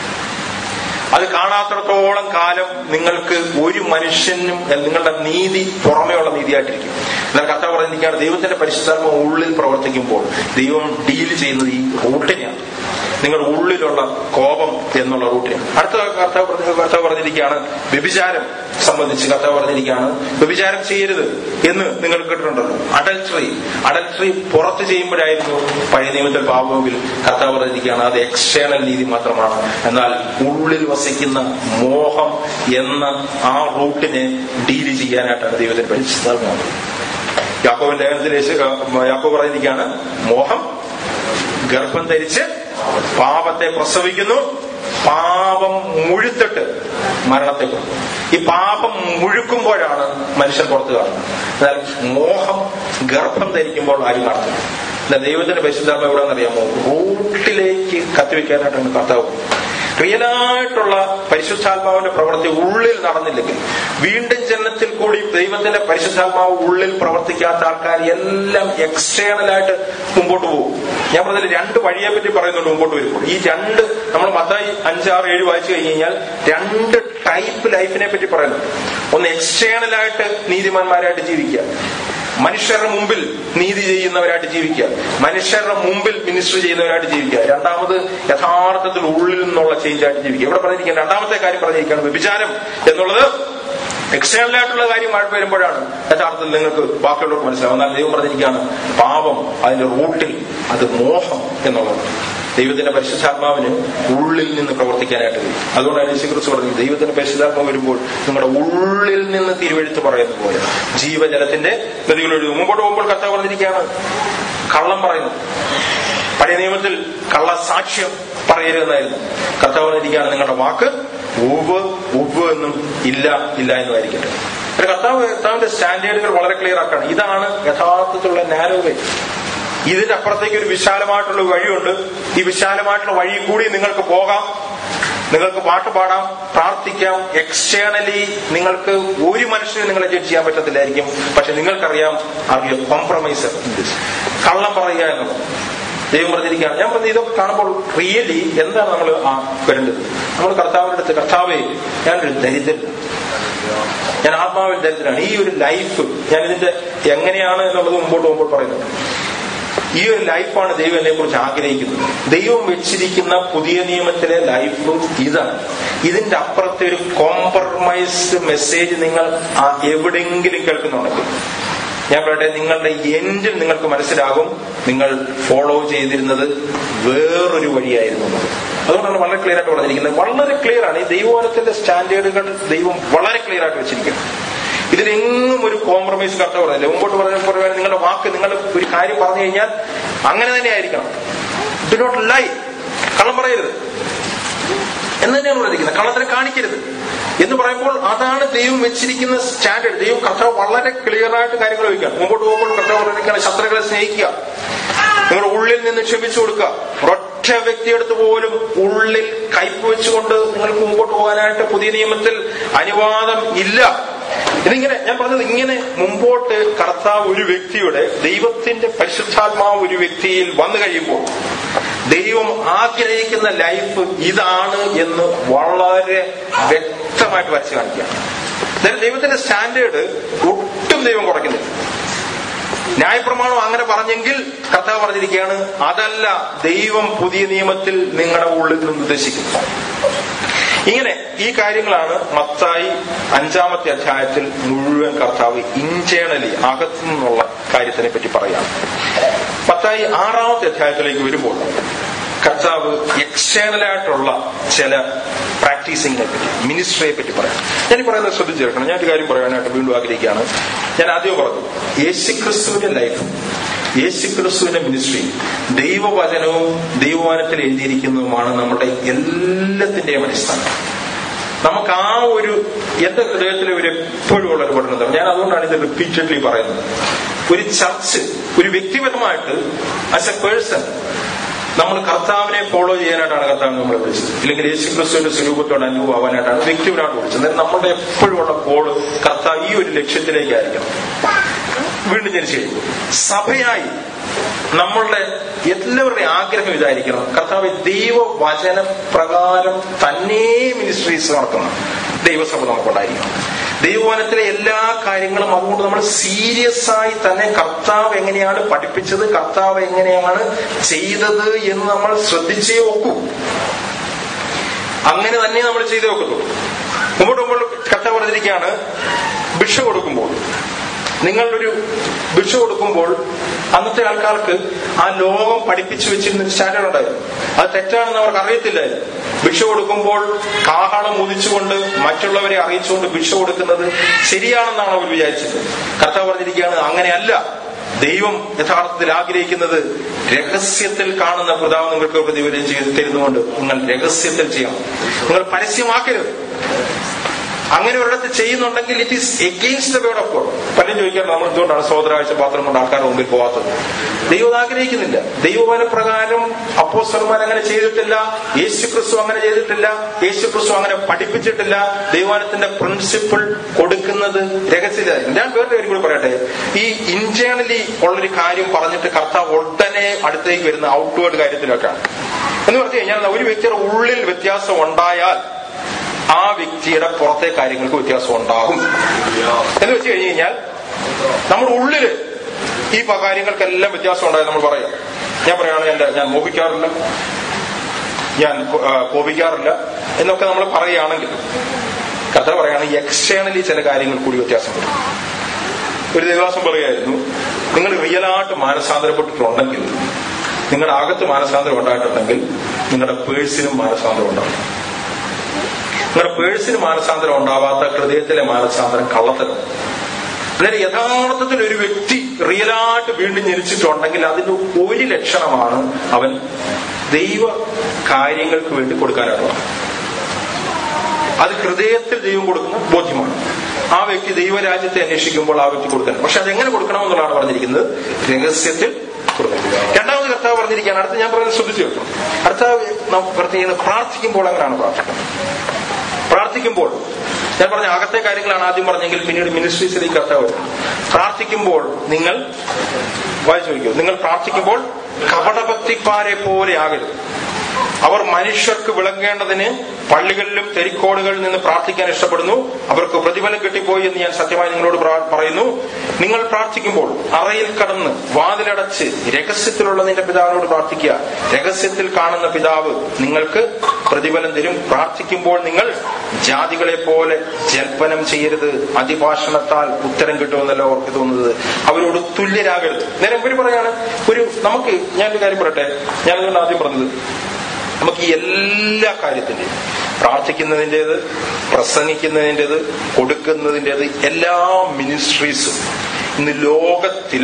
അത് കാണാത്തിടത്തോളം കാലം നിങ്ങൾക്ക് ഒരു മനുഷ്യനും നിങ്ങളുടെ നീതി പുറമെയുള്ള നീതിയായിട്ടിരിക്കും എന്നാൽ കഥ പറഞ്ഞിരിക്കുകയാണ് ദൈവത്തിന്റെ പരിശുദ്ധാത്മ ഉള്ളിൽ പ്രവർത്തിക്കുമ്പോൾ ദൈവം ഡീൽ ചെയ്യുന്നത് ഈ റൂട്ടിനെയാണ് നിങ്ങളുടെ ഉള്ളിലുള്ള കോപം എന്നുള്ള റൂട്ടിനെയാണ് അടുത്ത കർത്താവ് പറഞ്ഞ കർത്താവ് പറഞ്ഞിരിക്കുകയാണ് വ്യഭിചാരം സംബന്ധിച്ച് കർത്താവ് പറഞ്ഞിരിക്കുകയാണ് വ്യഭിചാരം ചെയ്യരുത് എന്ന് നിങ്ങൾ കേട്ടിട്ടുണ്ടല്ലോ അഡൽട്ടറി അഡൽട്ടറി പുറത്ത് ചെയ്യുമ്പോഴായിരുന്നു പഴയ നിയമത്തിൽ പാപമെങ്കിൽ കർത്താവ് പറഞ്ഞിരിക്കുകയാണ് അത് എക്സ്റ്റേണൽ നീതി മാത്രമാണ് എന്നാൽ ഉള്ളിൽ വസിക്കുന്ന മോഹം എന്ന ആ റൂട്ടിനെ ഡീല് ചെയ്യാനായിട്ടാണ് ദൈവത്തിന് പരിശുദ്ധാത്മാവ് യാക്കോവിന്റെ ലേഖനത്തിൽ യേശു യാക്കോ പറഞ്ഞിരിക്കുകയാണ് മോഹം ഗർഭം ധരിച്ച് പാപത്തെ പ്രസവിക്കുന്നു പാപം മുഴുത്തിട്ട് മരണത്തെ കൊടുക്കും ഈ പാപം മുഴുക്കുമ്പോഴാണ് മനുഷ്യൻ പുറത്തു കാണുന്നത് എന്നാൽ മോഹം ഗർഭം ധരിക്കുമ്പോൾ ആരും കാണുന്നില്ല എന്നാൽ ദൈവത്തിന്റെ പരിശുദ്ധാത്മ എവിടെയെന്നറിയാമോ റൂട്ടിലേക്ക് കത്തിവെക്കാനായിട്ടാണ് കർത്താവ് റിയലായിട്ടുള്ള പരിശുദ്ധാത്മാവിന്റെ പ്രവൃത്തി ഉള്ളിൽ നടന്നില്ലെങ്കിൽ വീണ്ടും ജനനത്തിൽ കൂടി ദൈവത്തിന്റെ പരിശുദ്ധാത്മാവ് ഉള്ളിൽ പ്രവർത്തിക്കാത്ത ആൾക്കാർ എല്ലാം എക്സ്റ്റേണലായിട്ട് മുമ്പോട്ട് പോകും ഞാൻ പറഞ്ഞതിൽ രണ്ട് വഴിയെ പറ്റി പറയുന്നുണ്ട് മുമ്പോട്ട് വരുമ്പോൾ ഈ രണ്ട് നമ്മൾ മത്തായി അഞ്ചാറ് ഏഴ് വായിച്ചു കഴിഞ്ഞ് കഴിഞ്ഞാൽ രണ്ട് ടൈപ്പ് ലൈഫിനെ പറ്റി പറയുന്നുണ്ട് ഒന്ന് എക്സ്റ്റേണലായിട്ട് നീതിമാന്മാരായിട്ട് ജീവിക്കുക മനുഷ്യരുടെ മുമ്പിൽ നീതി ചെയ്യുന്നവരായിട്ട് ജീവിക്കുക മനുഷ്യരുടെ മുമ്പിൽ മിനിസ്റ്റർ ചെയ്യുന്നവരായിട്ട് ജീവിക്കുക രണ്ടാമത് യഥാർത്ഥത്തിൽ ഉള്ളിൽ നിന്നുള്ള ചേഞ്ച് ആയിട്ട് ജീവിക്കുക ഇവിടെ പറഞ്ഞിരിക്കുക രണ്ടാമത്തെ കാര്യം പറഞ്ഞിരിക്കുകയാണ് വ്യഭിചാരം എന്നുള്ളത് എക്സ്റ്റേണൽ ആയിട്ടുള്ള കാര്യം മഴ വരുമ്പോഴാണ് യഥാർത്ഥത്തിൽ നിങ്ങൾക്ക് ബാക്കിയുള്ളവർക്ക് മനസ്സിലാവും എന്നാൽ ദൈവം പറഞ്ഞിരിക്കുകയാണ് പാപം അതിന്റെ റൂട്ടിൽ അത് മോഹം എന്നുള്ളത് ദൈവത്തിന്റെ പരിശുദ്ധാത്മാവിന് ഉള്ളിൽ നിന്ന് പ്രവർത്തിക്കാനായിട്ട് കഴിയും അതുകൊണ്ടാണ് യേശുക്രിസ്തു പറഞ്ഞത് ദൈവത്തിന്റെ പരിശുദ്ധാത്മാവ് വരുമ്പോൾ നിങ്ങളുടെ ഉള്ളിൽ നിന്ന് തിരുവെഴുത്ത് പറയുന്ന പോലെ ജീവജലത്തിന്റെ നദികളൊഴു മുമ്പോട്ട് പോകുമ്പോൾ കർത്താവ് പറഞ്ഞിരിക്കുകയാണ് കള്ളം പറയുന്നു പഴയ നിയമത്തിൽ കള്ള സാക്ഷ്യം പറയരുതെന്നായിരുന്നു കർത്താവ് പറഞ്ഞിരിക്കുകയാണ് നിങ്ങളുടെ വാക്ക് ഉവ് ഉവ് എന്നും ഇല്ല ഇല്ല എന്നുമായിരിക്കട്ടെ ഒരു കർത്താവ് കർത്താവിന്റെ സ്റ്റാൻഡേർഡുകൾ വളരെ ക്ലിയർ ആക്കാണ് ഇതാണ് യഥാർത്ഥത്തിലുള്ള നാരോവേ ഇതിന്റെ അപ്പുറത്തേക്ക് ഒരു വിശാലമായിട്ടുള്ള വഴിയുണ്ട് ഈ വിശാലമായിട്ടുള്ള വഴി കൂടി നിങ്ങൾക്ക് പോകാം നിങ്ങൾക്ക് പാട്ട് പാടാം പ്രാർത്ഥിക്കാം എക്സ്റ്റേണലി നിങ്ങൾക്ക് ഒരു മനുഷ്യനും നിങ്ങളെ ജഡ്ജ് ചെയ്യാൻ പറ്റത്തില്ലായിരിക്കും പക്ഷെ നിങ്ങൾക്കറിയാം അറിയ കോംപ്രമൈസ് കള്ളം പറയുക എന്നുള്ളത് ദൈവം പറഞ്ഞിരിക്കുകയാണ് ഞാൻ പറഞ്ഞത് ഇതൊക്കെ കാണുമ്പോൾ റിയലി എന്താണ് നമ്മൾ ആ വരേണ്ടത് നമ്മൾ കർത്താവിന്റെ അടുത്ത് കർത്താവേ ഞാനൊരു ദരിദ്രൻ ഞാൻ ആത്മാവിൽ ദരിദ്രനാണ് ഈ ഒരു ലൈഫ് ഞാൻ ഇതിന്റെ എങ്ങനെയാണ് എന്നുള്ളത് മുമ്പോട്ട് പോകുമ്പോൾ പറയുന്നത് ഈ ഒരു ലൈഫാണ് ദൈവം എന്നെ കുറിച്ച് ആഗ്രഹിക്കുന്നത് ദൈവം വെച്ചിരിക്കുന്ന പുതിയ നിയമത്തിലെ ലൈഫ് ഇതാണ് ഇതിന്റെ അപ്പുറത്തെ ഒരു കോംപ്രമൈസ്ഡ് മെസ്സേജ് നിങ്ങൾ ആ എവിടെയെങ്കിലും കേൾക്കുന്നുണ്ടെങ്കിൽ ഞാൻ പറയട്ടെ നിങ്ങളുടെ എൻഡിൽ നിങ്ങൾക്ക് മനസ്സിലാകും നിങ്ങൾ ഫോളോ ചെയ്തിരുന്നത് വേറൊരു വഴിയായിരുന്നു എന്നത്. അതുകൊണ്ടാണ് വളരെ ക്ലിയർ ആയിട്ട് പറഞ്ഞിരിക്കുന്നത് വളരെ ക്ലിയർ ആണ് ഈ ദൈവവനത്തിന്റെ സ്റ്റാൻഡേർഡുകൾ ദൈവം വളരെ ക്ലിയർ ആയിട്ട് വെച്ചിരിക്കുന്നത് ഇതിലെങ്ങും ഒരു കോംപ്രമൈസ് കർത്താവ് പറഞ്ഞില്ല മുമ്പോട്ട് പറഞ്ഞ പറയുവാൻ നിങ്ങളുടെ വാക്ക് നിങ്ങൾ ഒരു കാര്യം പറഞ്ഞു കഴിഞ്ഞാൽ അങ്ങനെ തന്നെ ആയിരിക്കണം ഡു നോട്ട് ലൈ കള്ളം പറയരുത് എന്ന് തന്നെയാണ് പറഞ്ഞിരിക്കുന്നത് കള്ളത്തിനെ കാണിക്കരുത് എന്ന് പറയുമ്പോൾ അതാണ് ദൈവം വെച്ചിരിക്കുന്ന സ്റ്റാൻഡേർഡ് ദൈവം കർത്താവ് വളരെ ക്ലിയർ ആയിട്ട് കാര്യങ്ങൾ വയ്ക്കുക മുമ്പോട്ട് പോകുമ്പോൾ കർത്താവ് പറഞ്ഞിരിക്കുന്ന ശത്രുക്കളെ സ്നേഹിക്കുക നിങ്ങളുടെ ഉള്ളിൽ നിന്ന് ക്ഷമിച്ചു കൊടുക്കുക ഒരൊറ്റ വ്യക്തിയെടുത്ത് പോലും ഉള്ളിൽ കയ്പ് വെച്ചുകൊണ്ട് നിങ്ങൾക്ക് മുമ്പോട്ട് പോകാനായിട്ട് പുതിയ നിയമത്തിൽ അനുവാദം ഇല്ല ഇതിങ്ങനെ ഞാൻ പറഞ്ഞത് ഇങ്ങനെ മുമ്പോട്ട് കർത്താവ് ഒരു വ്യക്തിയുടെ ദൈവത്തിന്റെ പരിശുദ്ധാത്മാവ് ഒരു വ്യക്തിയിൽ വന്നു കഴിയുമ്പോൾ ദൈവം ആഗ്രഹിക്കുന്ന ലൈഫ് ഇതാണ് എന്ന് വളരെ വ്യക്തമായിട്ട് വരച്ച് കാണിക്കുക അതായത് ദൈവത്തിന്റെ സ്റ്റാൻഡേർഡ് ഒട്ടും ദൈവം കുറയ്ക്കുന്നില്ല ന്യായപ്രമാണം അങ്ങനെ പറഞ്ഞെങ്കിൽ കർത്താവ് പറഞ്ഞിരിക്കുകയാണ് അതല്ല ദൈവം പുതിയ നിയമത്തിൽ നിങ്ങളുടെ ഉള്ളിൽ നിന്ന് ഉദ്ദേശിക്കുന്നത് ഇങ്ങനെ ഈ കാര്യങ്ങളാണ് മത്തായി അഞ്ചാമത്തെ അധ്യായത്തിൽ മുഴുവൻ കർത്താവ് ഇന്റേണലി അകത്തു നിന്നുള്ള കാര്യത്തിനെ പറ്റി പറയാം മത്തായി ആറാമത്തെ അധ്യായത്തിലേക്ക് വരുമ്പോൾ കർത്താവ് എക്സ്റ്റേണൽ ആയിട്ടുള്ള ചില പ്രാക്ടീസിങ്ങിനെ പറ്റി മിനിസ്ട്രിയെ പറ്റി പറയാം ഞാൻ ഈ പറയുന്നത് ശ്രദ്ധിച്ചേർക്കണം ഞാൻ ഒരു കാര്യം പറയാനായിട്ട് വീണ്ടും ആഗ്രഹിക്കുകയാണ് ഞാൻ ആദ്യം പറഞ്ഞു യേശുക്രിസ്തുവിന്റെ ലൈഫ് യേശുക്രിസ്തുവിന്റെ മിനിസ്ട്രി ദൈവവചനവും ദൈവവചനത്തിൽ എഴുതിയിരിക്കുന്നതുമാണ് നമ്മുടെ എല്ലാത്തിന്റെയും അടിസ്ഥാനം നമുക്ക് ആ ഒരു എന്റെ ഹൃദയത്തിലെ ഒരു എപ്പോഴും ഉള്ള ഒരു പഠനം ഞാൻ അതുകൊണ്ടാണ് ഇത് റിപ്പീറ്റഡ്ലി പറയുന്നത് ഒരു ചർച്ച് ഒരു വ്യക്തിപരമായിട്ട് ആസ് എ പേഴ്സൺ നമ്മൾ കർത്താവിനെ ഫോളോ ചെയ്യാനായിട്ടാണ് കർത്താവ് നമ്മളെ വിളിച്ചത് ഇല്ലെങ്കിൽ യേശു ക്രിസ്തുവിന്റെ സ്വരൂപത്തോട് അനുഭവമാവാനായിട്ടാണ് വ്യക്തിപരമായിട്ട് വിളിച്ചത് എന്നാൽ നമ്മുടെ എപ്പോഴും ഉള്ള കോള് കർത്താവ് ഈ ഒരു ലക്ഷ്യത്തിലേക്കായിരിക്കണം വീണ്ടും ജനിച്ചു കഴിയുമ്പോൾ സഭയായി നമ്മളുടെ എല്ലാവരുടെയും ആഗ്രഹം ഇതായിരിക്കണം കർത്താവ് ദൈവവചന പ്രകാരം തന്നെ മിനിസ്ട്രീസ് നടത്തണം ദൈവസഭ നമുക്കുണ്ടായിരിക്കണം ദൈവവനത്തിലെ എല്ലാ കാര്യങ്ങളും അതുകൊണ്ട് നമ്മൾ സീരിയസ് ആയി തന്നെ കർത്താവ് എങ്ങനെയാണ് പഠിപ്പിച്ചത് കർത്താവ് എങ്ങനെയാണ് ചെയ്തത് എന്ന് നമ്മൾ ശ്രദ്ധിച്ചേ ഒക്കൂ അങ്ങനെ തന്നെ നമ്മൾ ചെയ്തേ ഒക്കത്തുള്ളൂ മുമ്പോട്ട് മുമ്പോട്ട് കർത്താവ് പറഞ്ഞിരിക്കുകയാണ് ഭിക്ഷ കൊടുക്കുമ്പോൾ നിങ്ങളൊരു ഭിക്ഷ കൊടുക്കുമ്പോൾ അന്നത്തെ ആൾക്കാർക്ക് ആ ലോകം പഠിപ്പിച്ചു വെച്ചിരുന്ന ഒരു സ്റ്റാൻഡേർഡ് ഉണ്ടായിരുന്നു അത് തെറ്റാണെന്ന് അവർക്ക് അറിയത്തില്ലായിരുന്നു ഭിക്ഷ കൊടുക്കുമ്പോൾ കാഹളം ഉദിച്ചുകൊണ്ട് മറ്റുള്ളവരെ അറിയിച്ചുകൊണ്ട് ഭിക്ഷ കൊടുക്കുന്നത് ശരിയാണെന്നാണ് അവർ വിചാരിച്ചത് കർത്താവ് പറഞ്ഞിരിക്കുകയാണ് അങ്ങനെയല്ല ദൈവം യഥാർത്ഥത്തിൽ ആഗ്രഹിക്കുന്നത് രഹസ്യത്തിൽ കാണുന്ന പിതാവ് നിങ്ങൾക്ക് പ്രതിഫലം ചെയ്ത് തരുന്നുകൊണ്ട് നിങ്ങൾ രഹസ്യത്തിൽ ചെയ്യണം നിങ്ങൾ പരസ്യമാക്കരുത് അങ്ങനെ ഒരിടത്ത് ചെയ്യുന്നുണ്ടെങ്കിൽ it is against the word of God പലരും ചോദിക്കാറുണ്ട് നമ്മൾ എന്തുകൊണ്ടാണ് സോദരാഴ്ച പാത്രം കൊണ്ട് ആൾക്കാരുടെ മുമ്പിൽ പോകാത്തത് ദൈവം അത് ആഗ്രഹിക്കുന്നില്ല ദൈവവന പ്രകാരം അപ്പോസ്തലന്മാർ അങ്ങനെ ചെയ്തിട്ടില്ല യേശു ക്രിസ്തു അങ്ങനെ ചെയ്തിട്ടില്ല യേശു ക്രിസ്തു അങ്ങനെ പഠിപ്പിച്ചിട്ടില്ല ദൈവവാനത്തിന്റെ പ്രിൻസിപ്പിൾ കൊടുക്കുന്നത് രഹസ്യമായിരിക്കും ഞാൻ വേറെ കാര്യം കൂടി പറയട്ടെ ഈ ഇന്റേണലി ഉള്ളൊരു കാര്യം പറഞ്ഞിട്ട് കർത്താവ് ഉടനെ അടുത്തേക്ക് വരുന്ന ഔട്ട്വേർഡ് കാര്യത്തിലൊക്കെയാണ് എന്ന് പറഞ്ഞു കഴിഞ്ഞാൽ ഒരു വ്യക്തിയുടെ ഉള്ളിൽ വ്യത്യാസം ഉണ്ടായാൽ ആ വ്യക്തിയുടെ പുറത്തെ കാര്യങ്ങൾക്ക് വ്യത്യാസം ഉണ്ടാകും എന്ന് വെച്ച് കഴിഞ്ഞു കഴിഞ്ഞാൽ നമ്മുടെ ഉള്ളില് ഈ പ- കാര്യങ്ങൾക്കെല്ലാം വ്യത്യാസം ഉണ്ടായത് നമ്മൾ പറയാം ഞാൻ പറയുകയാണെങ്കിൽ എന്റെ ഞാൻ മോഹിക്കാറില്ല ഞാൻ കോ- ആ, കോപിക്കാറില്ല എന്നൊക്കെ നമ്മൾ പറയുകയാണെങ്കിൽ കർത്താവ് പറയുകയാണെങ്കിൽ എക്സ്റ്റേണലി ചില കാര്യങ്ങൾ കൂടി വ്യത്യാസം വരും ഒരു ദേവാസം പറയുമായിരുന്നു നിങ്ങൾ റിയലായിട്ട് മാനസാന്തരപ്പെട്ടിട്ടുണ്ടെങ്കിൽ നിങ്ങളുടെ അകത്ത് മാനസാന്തരം ഉണ്ടായിട്ടുണ്ടെങ്കിൽ നിങ്ങളുടെ പേഴ്സിനും മാനസാന്തരം ഉണ്ടാകും നിങ്ങളുടെ പേഴ്സിന് മാനസാന്തരം ഉണ്ടാവാത്ത ഹൃദയത്തിലെ മാനസാന്തരം കള്ളത്തരം അതായത് യഥാർത്ഥത്തിൽ ഒരു വ്യക്തി റിയലായിട്ട് വീണ്ടും ജനിച്ചിട്ടുണ്ടെങ്കിൽ അതിന്റെ ഒരു ലക്ഷണമാണ് അവൻ ദൈവ കാര്യങ്ങൾക്ക് വേണ്ടി കൊടുക്കാനായിട്ടുള്ളത് അത് ഹൃദയത്തിൽ ദൈവം കൊടുക്കുന്ന ബോധ്യമാണ് ആ വ്യക്തി ദൈവരാജ്യത്തെ അന്വേഷിക്കുമ്പോൾ ആ വ്യക്തി കൊടുക്കണം പക്ഷെ അതെങ്ങനെ കൊടുക്കണമെന്നുള്ളതാണ് പറഞ്ഞിരിക്കുന്നത് രഹസ്യത്തിൽ കൊടുക്കണം രണ്ടാമത് കർത്താവ് പറഞ്ഞിരിക്കുകയാണ് അടുത്ത് ഞാൻ പറയുന്നത് ശ്രദ്ധിച്ചു കേൾക്കണം കർത്താവ് നമുക്ക് പറഞ്ഞിരിക്കുന്നത് പ്രാർത്ഥിക്കുമ്പോൾ അങ്ങനെയാണ് പ്രാർത്ഥിക്കുന്നത് പ്രാർത്ഥിക്കുമ്പോൾ ഞാൻ പറഞ്ഞ അകത്തെ കാര്യങ്ങളാണ് ആദ്യം പറഞ്ഞെങ്കിൽ പിന്നീട് മിനിസ്ട്രീസിലേക്ക് കർത്താവ് വരും പ്രാർത്ഥിക്കുമ്പോൾ നിങ്ങൾ വായിച്ചു നോക്കൂ നിങ്ങൾ പ്രാർത്ഥിക്കുമ്പോൾ കപടഭക്തിക്കാരെ പോലെ ആകരുത് അവർ മനുഷ്യർക്ക് വിളങ്ങേണ്ടതിന് പള്ളികളിലും തെരിക്കോടുകളിൽ നിന്ന് പ്രാർത്ഥിക്കാൻ ഇഷ്ടപ്പെടുന്നു അവർക്ക് പ്രതിഫലം കിട്ടിപ്പോയി എന്ന് ഞാൻ സത്യമായി നിങ്ങളോട് പ്രാ- പറയുന്നു നിങ്ങൾ പ്രാർത്ഥിക്കുമ്പോൾ അറയിൽ കടന്ന് വാതിലടച്ച് രഹസ്യത്തിലുള്ള നിന്റെ പിതാവിനോട് പ്രാർത്ഥിക്കുക രഹസ്യത്തിൽ കാണുന്ന പിതാവ് നിങ്ങൾക്ക് പ്രതിഫലം തരും പ്രാർത്ഥിക്കുമ്പോൾ നിങ്ങൾ ജാതികളെ പോലെ ജൽപ്പനം ചെയ്യരുത് അതിഭാഷണത്താൽ ഉത്തരം കിട്ടുമെന്നല്ല ഓർക്ക് തോന്നുന്നത് അവരോട് തുല്യരാകരുത് നേരെ ഇവര് പറയാണ് ഒരു നമുക്ക് ഞാനൊരു കാര്യം പറയട്ടെ ഞാനതുകൊണ്ട് ആദ്യം പറഞ്ഞത് നമുക്ക് ഈ എല്ലാ കാര്യത്തിന്റെയും പ്രാർത്ഥിക്കുന്നതിൻ്റെത് പ്രസംഗിക്കുന്നതിൻ്റെത് കൊടുക്കുന്നതിൻ്റെത് എല്ലാ മിനിസ്ട്രീസും ഇന്ന് ലോകത്തിൽ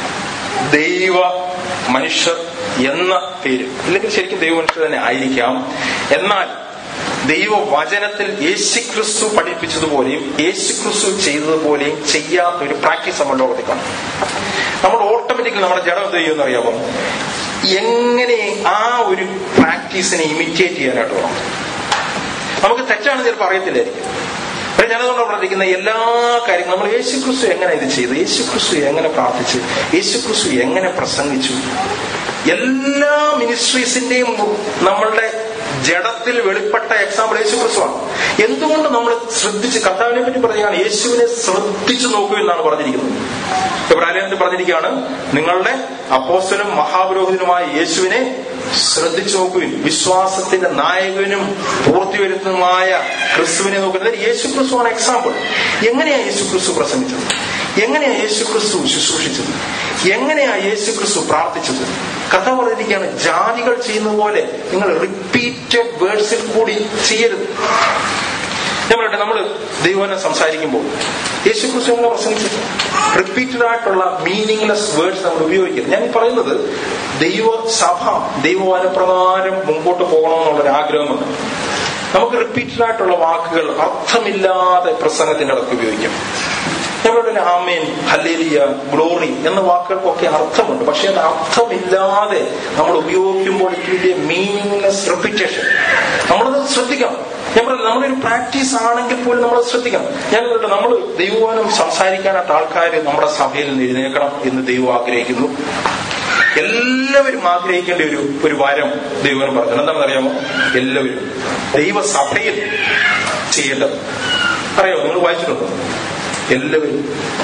ദൈവ മനുഷ്യർ എന്ന പേര് അല്ലെങ്കിൽ ശരിക്കും ദൈവ മനുഷ്യർ തന്നെ ആയിരിക്കാം എന്നാൽ ദൈവവചനത്തിൽ യേശുക്രിസ്തു പഠിപ്പിച്ചതുപോലെയും യേശുക്രിസ്തു ചെയ്തതുപോലെയും ചെയ്യാത്ത ഒരു പ്രാക്ടീസ് നമ്മൾ ലോകത്തിൽ കാണും നമ്മൾ ഓട്ടോമാറ്റിക്കലി നമ്മുടെ ജഡം എന്ത് ചെയ്യുമെന്ന് അറിയാമോ എങ്ങനെ ആ ഒരു പ്രാക്ടീസിനെ ഇമിറ്റേറ്റ് ചെയ്യാനായിട്ട് വേണം നമുക്ക് തെറ്റാണെന്ന് ചിലപ്പോൾ അറിയത്തില്ലായിരിക്കും പക്ഷെ ഞാനതുകൊണ്ട് പറഞ്ഞിരിക്കുന്ന എല്ലാ കാര്യങ്ങളും നമ്മൾ യേശുക്രിസ്തു എങ്ങനെ ഇത് ചെയ്തു യേശുക്രിസ്തു എങ്ങനെ പ്രാർത്ഥിച്ചു യേശുക്രിസ്തു എങ്ങനെ പ്രസംഗിച്ചു എല്ലാ മിനിസ്ട്രീസിന്റെയും നമ്മളുടെ ജഡത്തിൽ വെളിപ്പെട്ട എക്സാമ്പിൾ യേശുക്രിസ്തുവാണ് എന്തുകൊണ്ട് നമ്മൾ ശ്രദ്ധിച്ച് കർത്താവിനെ പറ്റി പറയുകയാണ് യേശുവിനെ ശ്രദ്ധിച്ചു നോക്കൂ എന്നാണ് പറഞ്ഞിരിക്കുന്നത് ഇബ്രാഹിം പറഞ്ഞിരിക്കുകയാണ് നിങ്ങളുടെ അപ്പോസ്റ്റലും മഹാപുരോഹിതനുമായ യേശുവിനെ ശ്രദ്ധിച്ചു നോക്കുവിൻ വിശ്വാസത്തിന്റെ നായകനും പൂർത്തി വരുത്തുന്നതുമായ ക്രിസ്തുവിനെ നോക്കുന്നത് യേശു ക്രിസ്തുവാണ് എക്സാമ്പിൾ എങ്ങനെയാ യേശു ക്രിസ്തു പ്രസംഗിച്ചത് എങ്ങനെയാ യേശു ക്രിസ്തു ശുശ്രൂഷിച്ചത് എങ്ങനെയാ യേശു ക്രിസ്തു പ്രാർത്ഥിച്ചത് കഥ പറഞ്ഞിരിക്കുകയാണ് ജാതികൾ ചെയ്യുന്ന പോലെ നിങ്ങൾ റിപ്പീറ്റഡ് വേർഡ്സിൽ കൂടി ചെയ്യരുത് ഞാൻ പറയട്ടെ നമ്മൾ ദൈവനെ സംസാരിക്കുമ്പോൾ യേശു ക്രിസ്തു എങ്ങനെ പ്രസംഗിച്ചത് റിപ്പീറ്റഡ് ആയിട്ടുള്ള മീനിങ്ലെസ് വേർഡ്സ് നമ്മൾ ഉപയോഗിക്കരുത് ഞാൻ ഈ പറയുന്നത് ദൈവസഭ ദൈവവനപ്രകാരം മുമ്പോട്ട് പോകണമെന്നുള്ളൊരു ആഗ്രഹമുണ്ട് നമുക്ക് റിപ്പീറ്റഡ് ആയിട്ടുള്ള വാക്കുകൾ അർത്ഥമില്ലാതെ പ്രസംഗത്തിന്റെ ഇടയ്ക്ക് ഉപയോഗിക്കാം ഞങ്ങളുടെ ആമേൻ ഹല്ലേലിയ ഗ്ലോറി എന്ന വാക്കുകൾക്കൊക്കെ അർത്ഥമുണ്ട് പക്ഷെ അത് അർത്ഥമില്ലാതെ നമ്മൾ ഉപയോഗിക്കുമ്പോൾ ഇതിന്റെ മീനിങ്ലെസ് റിപ്പീറ്റേഷൻ നമ്മളത് ശ്രദ്ധിക്കണം ഞാൻ പറഞ്ഞത് നമ്മുടെ ഒരു പ്രാക്ടീസ് ആണെങ്കിൽ പോലും നമ്മൾ ശ്രദ്ധിക്കണം ഞാൻ പറഞ്ഞിട്ട് നമ്മൾ ദൈവവാനം സംസാരിക്കാനായിട്ട് ആൾക്കാർ നമ്മുടെ സഭയിൽ നിന്ന് എഴുന്നേൽക്കണം എന്ന് ദൈവം ആഗ്രഹിക്കുന്നു എല്ലാവരും ആഗ്രഹിക്കേണ്ട ഒരു ഒരു വരം ദൈവം പറഞ്ഞു എന്താണെന്ന് അറിയാമോ എല്ലാവരും ദൈവസഭയിൽ ചെയ്യേണ്ടത് അറിയാമോ നിങ്ങൾ വായിച്ചിട്ടുണ്ടോ എല്ലാവരും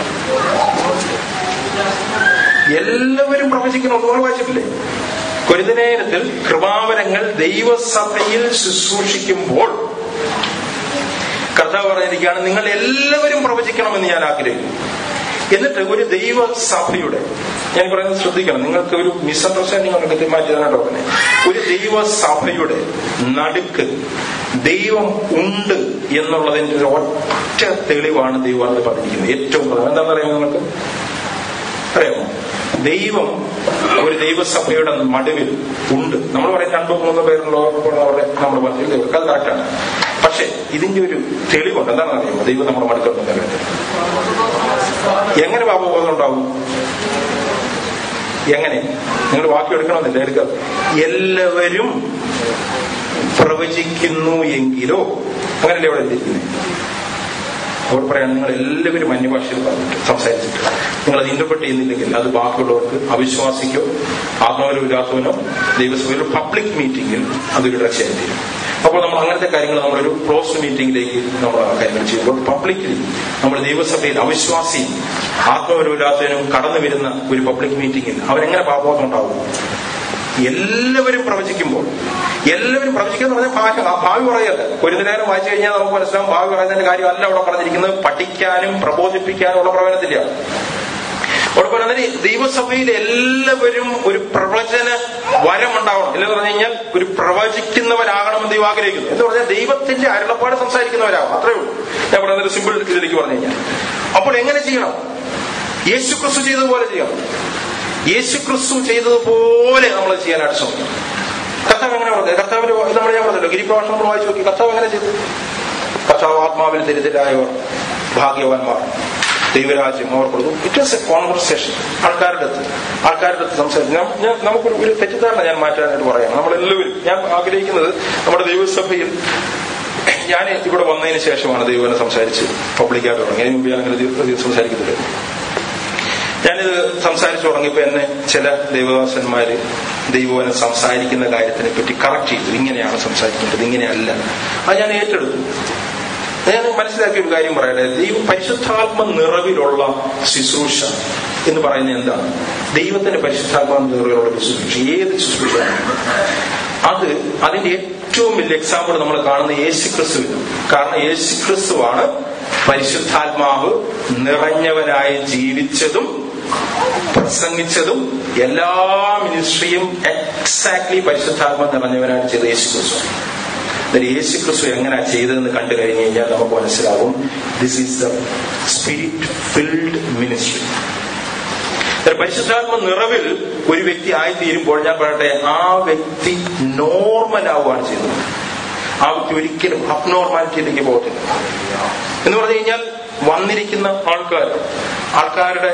എല്ലാവരും പ്രവചിക്കണം നിങ്ങൾ വായിച്ചിട്ടില്ലേ കൊരുതനേരത്തിൽ കൃപാവരങ്ങൾ ദൈവസഭയിൽ ശുശ്രൂഷിക്കുമ്പോൾ കർത്താവ് പറഞ്ഞിരിക്കുകയാണ് നിങ്ങൾ എല്ലാവരും പ്രവചിക്കണമെന്ന് ഞാൻ ആഗ്രഹിക്കുന്നു എന്നിട്ട് ഒരു ദൈവസഭയുടെ ഞാൻ പറയുന്നത് ശ്രദ്ധിക്കണം നിങ്ങൾക്ക് ഒരു മിസ്അണ്ടർസ്റ്റാൻഡിംഗ് ഉണ്ടെങ്കിൽ മാറ്റിയതാണോ പറഞ്ഞത് ഒരു ദൈവസഭയുടെ നടുക്ക് ദൈവം ഉണ്ട് എന്നുള്ളതിന്റെ ഒരു ഒറ്റ തെളിവാണ് ദൈവം പറഞ്ഞിരിക്കുന്നത് ഏറ്റവും പ്രധാനം എന്താണെന്ന് അറിയാമോ നിങ്ങൾക്ക് അറിയാമോ ദൈവം ഒരു ദൈവസഭയുടെ നടുവിൽ ഉണ്ട് നമ്മൾ പറയും രണ്ടോ മൂന്നോ പേരുള്ളവർ നമ്മൾ പറഞ്ഞു ദൈവം അത് കറക്റ്റാണ് പക്ഷെ ഇതിന്റെ ഒരു തെളിവുണ്ട് എന്താണെന്ന് അറിയാമോ ദൈവം നമ്മുടെ മടുക്കുന്നുണ്ട് എങ്ങനെ പാപബോധം ഉണ്ടാവും എങ്ങനെ നിങ്ങൾ വാക്യം എടുക്കണമെന്നില്ല എടുക്കുക എല്ലാവരും പ്രവചിക്കുന്നു എങ്കിലോ അങ്ങനല്ലേ അവിടെ എത്തിയിരിക്കുന്നത് അവർ പറയാൻ നിങ്ങൾ എല്ലാവരും അന്യഭാഷയിൽ പറഞ്ഞിട്ട് സംസാരിച്ചിട്ട് നിങ്ങൾ അത് ഇന്റർപ്രറ്റ് ചെയ്യുന്നില്ലെങ്കിൽ അത് ബാക്കിയുള്ളവർക്ക് അവിശ്വാസിക്കോ ആത്മവരമില്ലാത്തവനോ ദൈവസഭയിൽ പബ്ലിക് മീറ്റിംഗിൽ അതൊരു രക്ഷയായി തീരും അപ്പോൾ നമ്മൾ അങ്ങനത്തെ കാര്യങ്ങൾ നമ്മളൊരു ക്ലോസ് മീറ്റിംഗിലേക്ക് നമ്മൾ ആ കാര്യങ്ങൾ ചെയ്യുമ്പോൾ പബ്ലിക്കലി നമ്മൾ ദൈവസഭയിൽ അവിശ്വാസിയും ആത്മവരമില്ലാത്തവനും കടന്നു വരുന്ന ഒരു പബ്ലിക് മീറ്റിംഗിൽ അവനെങ്ങനെ പാപബോധം ഉണ്ടാവും എല്ലാവരും പ്രവചിക്കുമ്പോൾ എല്ലാവരും പ്രവചിക്കുന്ന പറഞ്ഞാൽ ഭാഷ ആ ഭാവി പറയല്ല ഒരു നേരം വായിച്ചു കഴിഞ്ഞാൽ നമുക്ക് മനസ്സിലാവും ഭാവി പറയുന്നതിന്റെ കാര്യമല്ല അവിടെ പറഞ്ഞിരിക്കുന്നത് പഠിക്കാനും പ്രബോധിപ്പിക്കാനും ഉള്ള പ്രവചനത്തിലാണ് അവിടെ പറയുന്നത് ദൈവസഭയിൽ എല്ലാവരും ഒരു പ്രവചന വരം ഉണ്ടാവണം എന്ന് പറഞ്ഞു കഴിഞ്ഞാൽ ഒരു പ്രവചിക്കുന്നവരാകണമെന്ന് ദൈവം ആഗ്രഹിക്കുന്നു എന്ന് പറഞ്ഞാൽ ദൈവത്തിന്റെ അരുളപ്പാട് സംസാരിക്കുന്നവരാകും അത്രേ ഉള്ളൂ ഞാൻ പറയുന്നത് ഒരു സിമ്പിൾ ഇതിലേക്ക് പറഞ്ഞു കഴിഞ്ഞാൽ അപ്പോൾ എങ്ങനെ ചെയ്യണം യേശു ക്രിസ്തു ചെയ്തതുപോലെ ചെയ്യണം യേശു ക്രിസ്തു ചെയ്തതുപോലെ നമ്മൾ ചെയ്യാനായിട്ട് ശ്രമിക്കണം കർത്താവ് എങ്ങനെ പറഞ്ഞത് കർത്താവിന്റെ നമ്മൾ ഞാൻ പറഞ്ഞല്ലോ ഗിരിപ്രഭാഷണം നമ്മൾ വായിച്ചു നോക്കി കർത്താവ് എങ്ങനെ ചെയ്തു കർത്താവ് ആത്മാവിൽ ദരിദ്രരായവർ ഭാഗ്യവാന്മാർ ദൈവരാജ്യം അവർ കൊടുത്തു ഇറ്റ് വാസ് എ കോൺവെർസേഷൻ ആൾക്കാരുടെ അടുത്ത് ആൾക്കാരുടെ അടുത്ത് സംസാരിച്ചു ഞാൻ- ഞാൻ നമുക്കൊരു ഒരു തെറ്റിദ്ധാരണ ഞാൻ മാറ്റാനായിട്ട് പറയാം നമ്മളെല്ലാവരും ഞാൻ ആഗ്രഹിക്കുന്നത് നമ്മുടെ ദൈവസഭയിൽ ഞാൻ ഇവിടെ വന്നതിന് ശേഷമാണ് ദൈവനെ സംസാരിച്ച് പബ്ലിക്കായിട്ട് തുടങ്ങി അതിന് മുമ്പ് ഞാൻ അങ്ങനെ ദൈവം സംസാരിക്കുന്നില്ല ഞാനിത് സംസാരിച്ചു തുടങ്ങിയപ്പോ എന്നെ ചില ദൈവദാസന്മാര് ദൈവവനം സംസാരിക്കുന്ന കാര്യത്തിനെ പറ്റി കറക്റ്റ് ചെയ്തു ഇങ്ങനെയാണ് സംസാരിക്കേണ്ടത് ഇങ്ങനെയല്ല അത് ഞാൻ ഏറ്റെടുത്തു ഞാൻ മനസ്സിലാക്കിയ ഒരു കാര്യം പറയട്ടെ ദൈവ പരിശുദ്ധാത്മ നിറവിലുള്ള ശുശ്രൂഷ എന്ന് പറയുന്നത് എന്താണ് ദൈവത്തിന്റെ പരിശുദ്ധാത്മ നിറവിലുള്ള ശുശ്രൂഷ ഏത് ശുശ്രൂഷയാണ് അത് അതിന്റെ ഏറ്റവും വലിയ എക്സാമ്പിൾ നമ്മൾ കാണുന്ന യേശു ക്രിസ്തുവിന് കാരണം യേശു ക്രിസ്തുവാണ് പരിശുദ്ധാത്മാവ് നിറഞ്ഞവനായി ജീവിച്ചതും പ്രസംഗിച്ചതും എല്ലാ മിനിസ്ട്രിയും എക്സാക്ട്ലി പരിശുദ്ധാത്മ നിറഞ്ഞവനാണ് ചെയ്ത യേശു ക്രിസ്തു എന്നാൽ യേശു ക്രിസ്തു എങ്ങനെയാ ചെയ്തതെന്ന് കണ്ടു കഴിഞ്ഞു കഴിഞ്ഞാൽ നമുക്ക് മനസ്സിലാവും this is the spirit filled ministry പരിശുദ്ധാത്മ നിറവിൽ ഒരു വ്യക്തി ആയിത്തീരുമ്പോൾ ഞാൻ പറയട്ടെ ആ വ്യക്തി നോർമൽ ആവുകയാണ് ചെയ്യുന്നത് ആ വ്യക്തി ഒരിക്കലും അബ്നോർമാലിറ്റിയിലേക്ക് പോകത്തില്ല എന്ന് പറഞ്ഞു കഴിഞ്ഞാൽ വന്നിരിക്കുന്ന ആൾക്കാർ ആൾക്കാരുടെ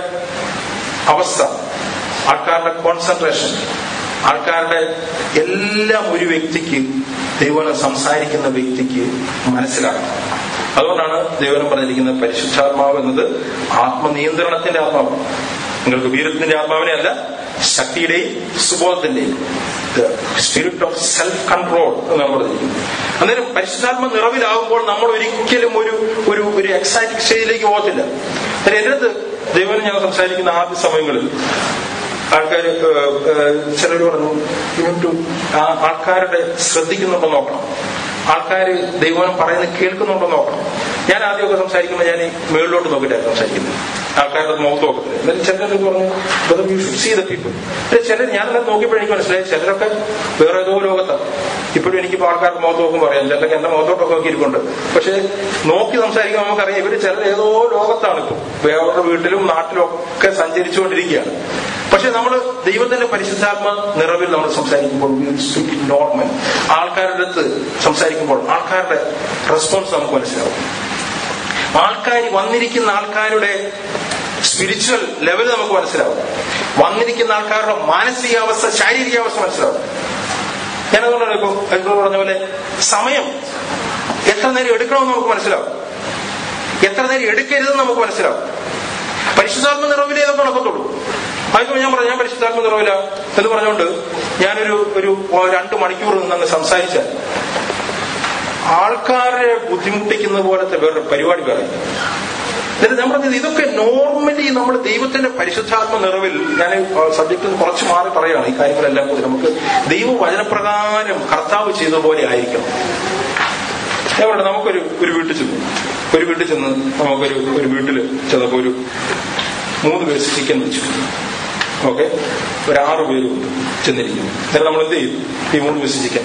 അവസ്ഥ ആൾക്കാരുടെ കോൺസെൻട്രേഷൻ ആൾക്കാരുടെ എല്ലാം ഒരു വ്യക്തിക്ക് ദൈവനം സംസാരിക്കുന്ന വ്യക്തിക്ക് മനസ്സിലാക്കണം അതുകൊണ്ടാണ് ദൈവനം പറഞ്ഞിരിക്കുന്നത് പരിശുദ്ധാത്മാവ് എന്നത് ആത്മനിയന്ത്രണത്തിന്റെ ആത്മാവ് നിങ്ങൾക്ക് വീരത്തിന്റെ ആത്മാവിനെ അല്ല ശക്തിയുടെയും സുബോധത്തിന്റെയും സ്പിരിറ്റ് ഓഫ് സെൽഫ് കൺട്രോൾ എന്നാണ് പറഞ്ഞിരിക്കുന്നത് അന്നേരം പരിശുദ്ധാത്മ നിറവിലാകുമ്പോൾ നമ്മൾ ഒരിക്കലും ഒരു ഒരു ഒരു എക്സൈറ്റിംഗ് സ്റ്റേജിലേക്ക് പോകത്തില്ല അന്നേരം എൻ്റെ അടുത്ത് ദൈവം ഞാൻ സംസാരിക്കുന്ന ആദ്യ സമയങ്ങളിൽ ആൾക്കാർ ചിലർ പറഞ്ഞു ടു ആൾക്കാരുടെ ശ്രദ്ധിക്കുന്നുണ്ടോ നോക്കണം ആൾക്കാർ ദൈവം പറയുന്നത് കേൾക്കുന്നുണ്ടോ നോക്കണം ഞാൻ ആദ്യമൊക്കെ സംസാരിക്കുമ്പോൾ ഞാൻ ഈ മുകളിലോട്ട് നോക്കിയിട്ടാണ് സംസാരിക്കുന്നത് ആൾക്കാരുടെ മുഖത്ത് നോക്കത്തില്ല എന്നാലും ചിലരൊക്കെ പറഞ്ഞു brother you should see the people ചിലർ ഞാനെല്ലാം നോക്കിയപ്പോൾ എനിക്ക് മനസ്സിലായി ചിലരൊക്കെ വേറെ ഏതോ ലോകത്താണ് ഇപ്പോഴും എനിക്കിപ്പോൾ ആൾക്കാരുടെ മുഖത്ത് നോക്കുമ്പോൾ അറിയാം ചിലരൊക്കെ എന്റെ മുഖത്തോട്ടൊക്കെ നോക്കിയിരിക്കുന്നുണ്ട് പക്ഷെ നോക്കി സംസാരിക്കുമ്പോൾ നമുക്കറിയാം ഇവര് ചിലർ ഏതോ ലോകത്താണ് ഇപ്പോൾ വേറൊരു വീട്ടിലും നാട്ടിലും ഒക്കെ സഞ്ചരിച്ചുകൊണ്ടിരിക്കുകയാണ് പക്ഷെ നമ്മൾ ദൈവത്തിന്റെ പരിശുദ്ധാത്മ നിറവിൽ നമ്മൾ സംസാരിക്കുമ്പോൾ നോർമൽ ആൾക്കാരുടെ അടുത്ത് സംസാരിക്കുമ്പോൾ ആൾക്കാരുടെ റെസ്പോൺസ് നമുക്ക് മനസ്സിലാവും ആൾക്കാർ വന്നിരിക്കുന്ന ആൾക്കാരുടെ സ്പിരിച്വൽ ലെവൽ നമുക്ക് മനസ്സിലാവും വന്നിരിക്കുന്ന ആൾക്കാരുടെ മാനസികാവസ്ഥ ശാരീരികാവസ്ഥ മനസ്സിലാവും ഞാനതുകൊണ്ടാണ് ഇപ്പൊ ഇപ്പോൾ പറഞ്ഞ പോലെ സമയം എത്ര നേരം എടുക്കണമെന്ന് നമുക്ക് മനസ്സിലാവും എത്ര നേരം എടുക്കരുതെന്ന് നമുക്ക് മനസ്സിലാവും പരിശുദ്ധാത്മ നിറവിലേ ഇതൊക്കെ നടക്കത്തുള്ളൂ അതിപ്പോ ഞാൻ പറഞ്ഞു ഞാൻ പരിശുദ്ധാത്മ നിറവില എന്ന് പറഞ്ഞുകൊണ്ട് ഞാനൊരു ഒരു രണ്ട് മണിക്കൂർ നിന്ന് സംസാരിച്ചാൽ ആൾക്കാരെ ബുദ്ധിമുട്ടിക്കുന്ന പോലത്തെ വേറൊരു പരിപാടി പറയും എന്നിട്ട് ഞാൻ പറഞ്ഞത് ഇതൊക്കെ നോർമലി നമ്മൾ ദൈവത്തിന്റെ പരിശുദ്ധാത്മ നിറവിൽ ഞാൻ സബ്ജക്റ്റിൽ നിന്ന് കുറച്ച് മാറി പറയുകയാണ് ഈ കാര്യങ്ങളെല്ലാം കൂടി നമുക്ക് ദൈവ വചനപ്രകാരം കർത്താവ് ചെയ്ത പോലെ ആയിരിക്കണം ഞാൻ പറഞ്ഞു നമുക്കൊരു ഒരു വീട്ടിൽ ചെന്നു ഒരു വീട്ടിൽ ചെന്ന് നമുക്കൊരു ഒരു വീട്ടിൽ ചെന്നപ്പോ ഒരു മൂന്ന് പേര് ചിക്കൻ വെച്ചു ഓക്കെ ഒരു ആറ് പേരും ഉണ്ട് ചെന്നിരിക്കുന്നു എന്നിട്ട് നമ്മൾ എന്ത് ചെയ്യും ഈ മൂന്ന് പീസ് ചിക്കൻ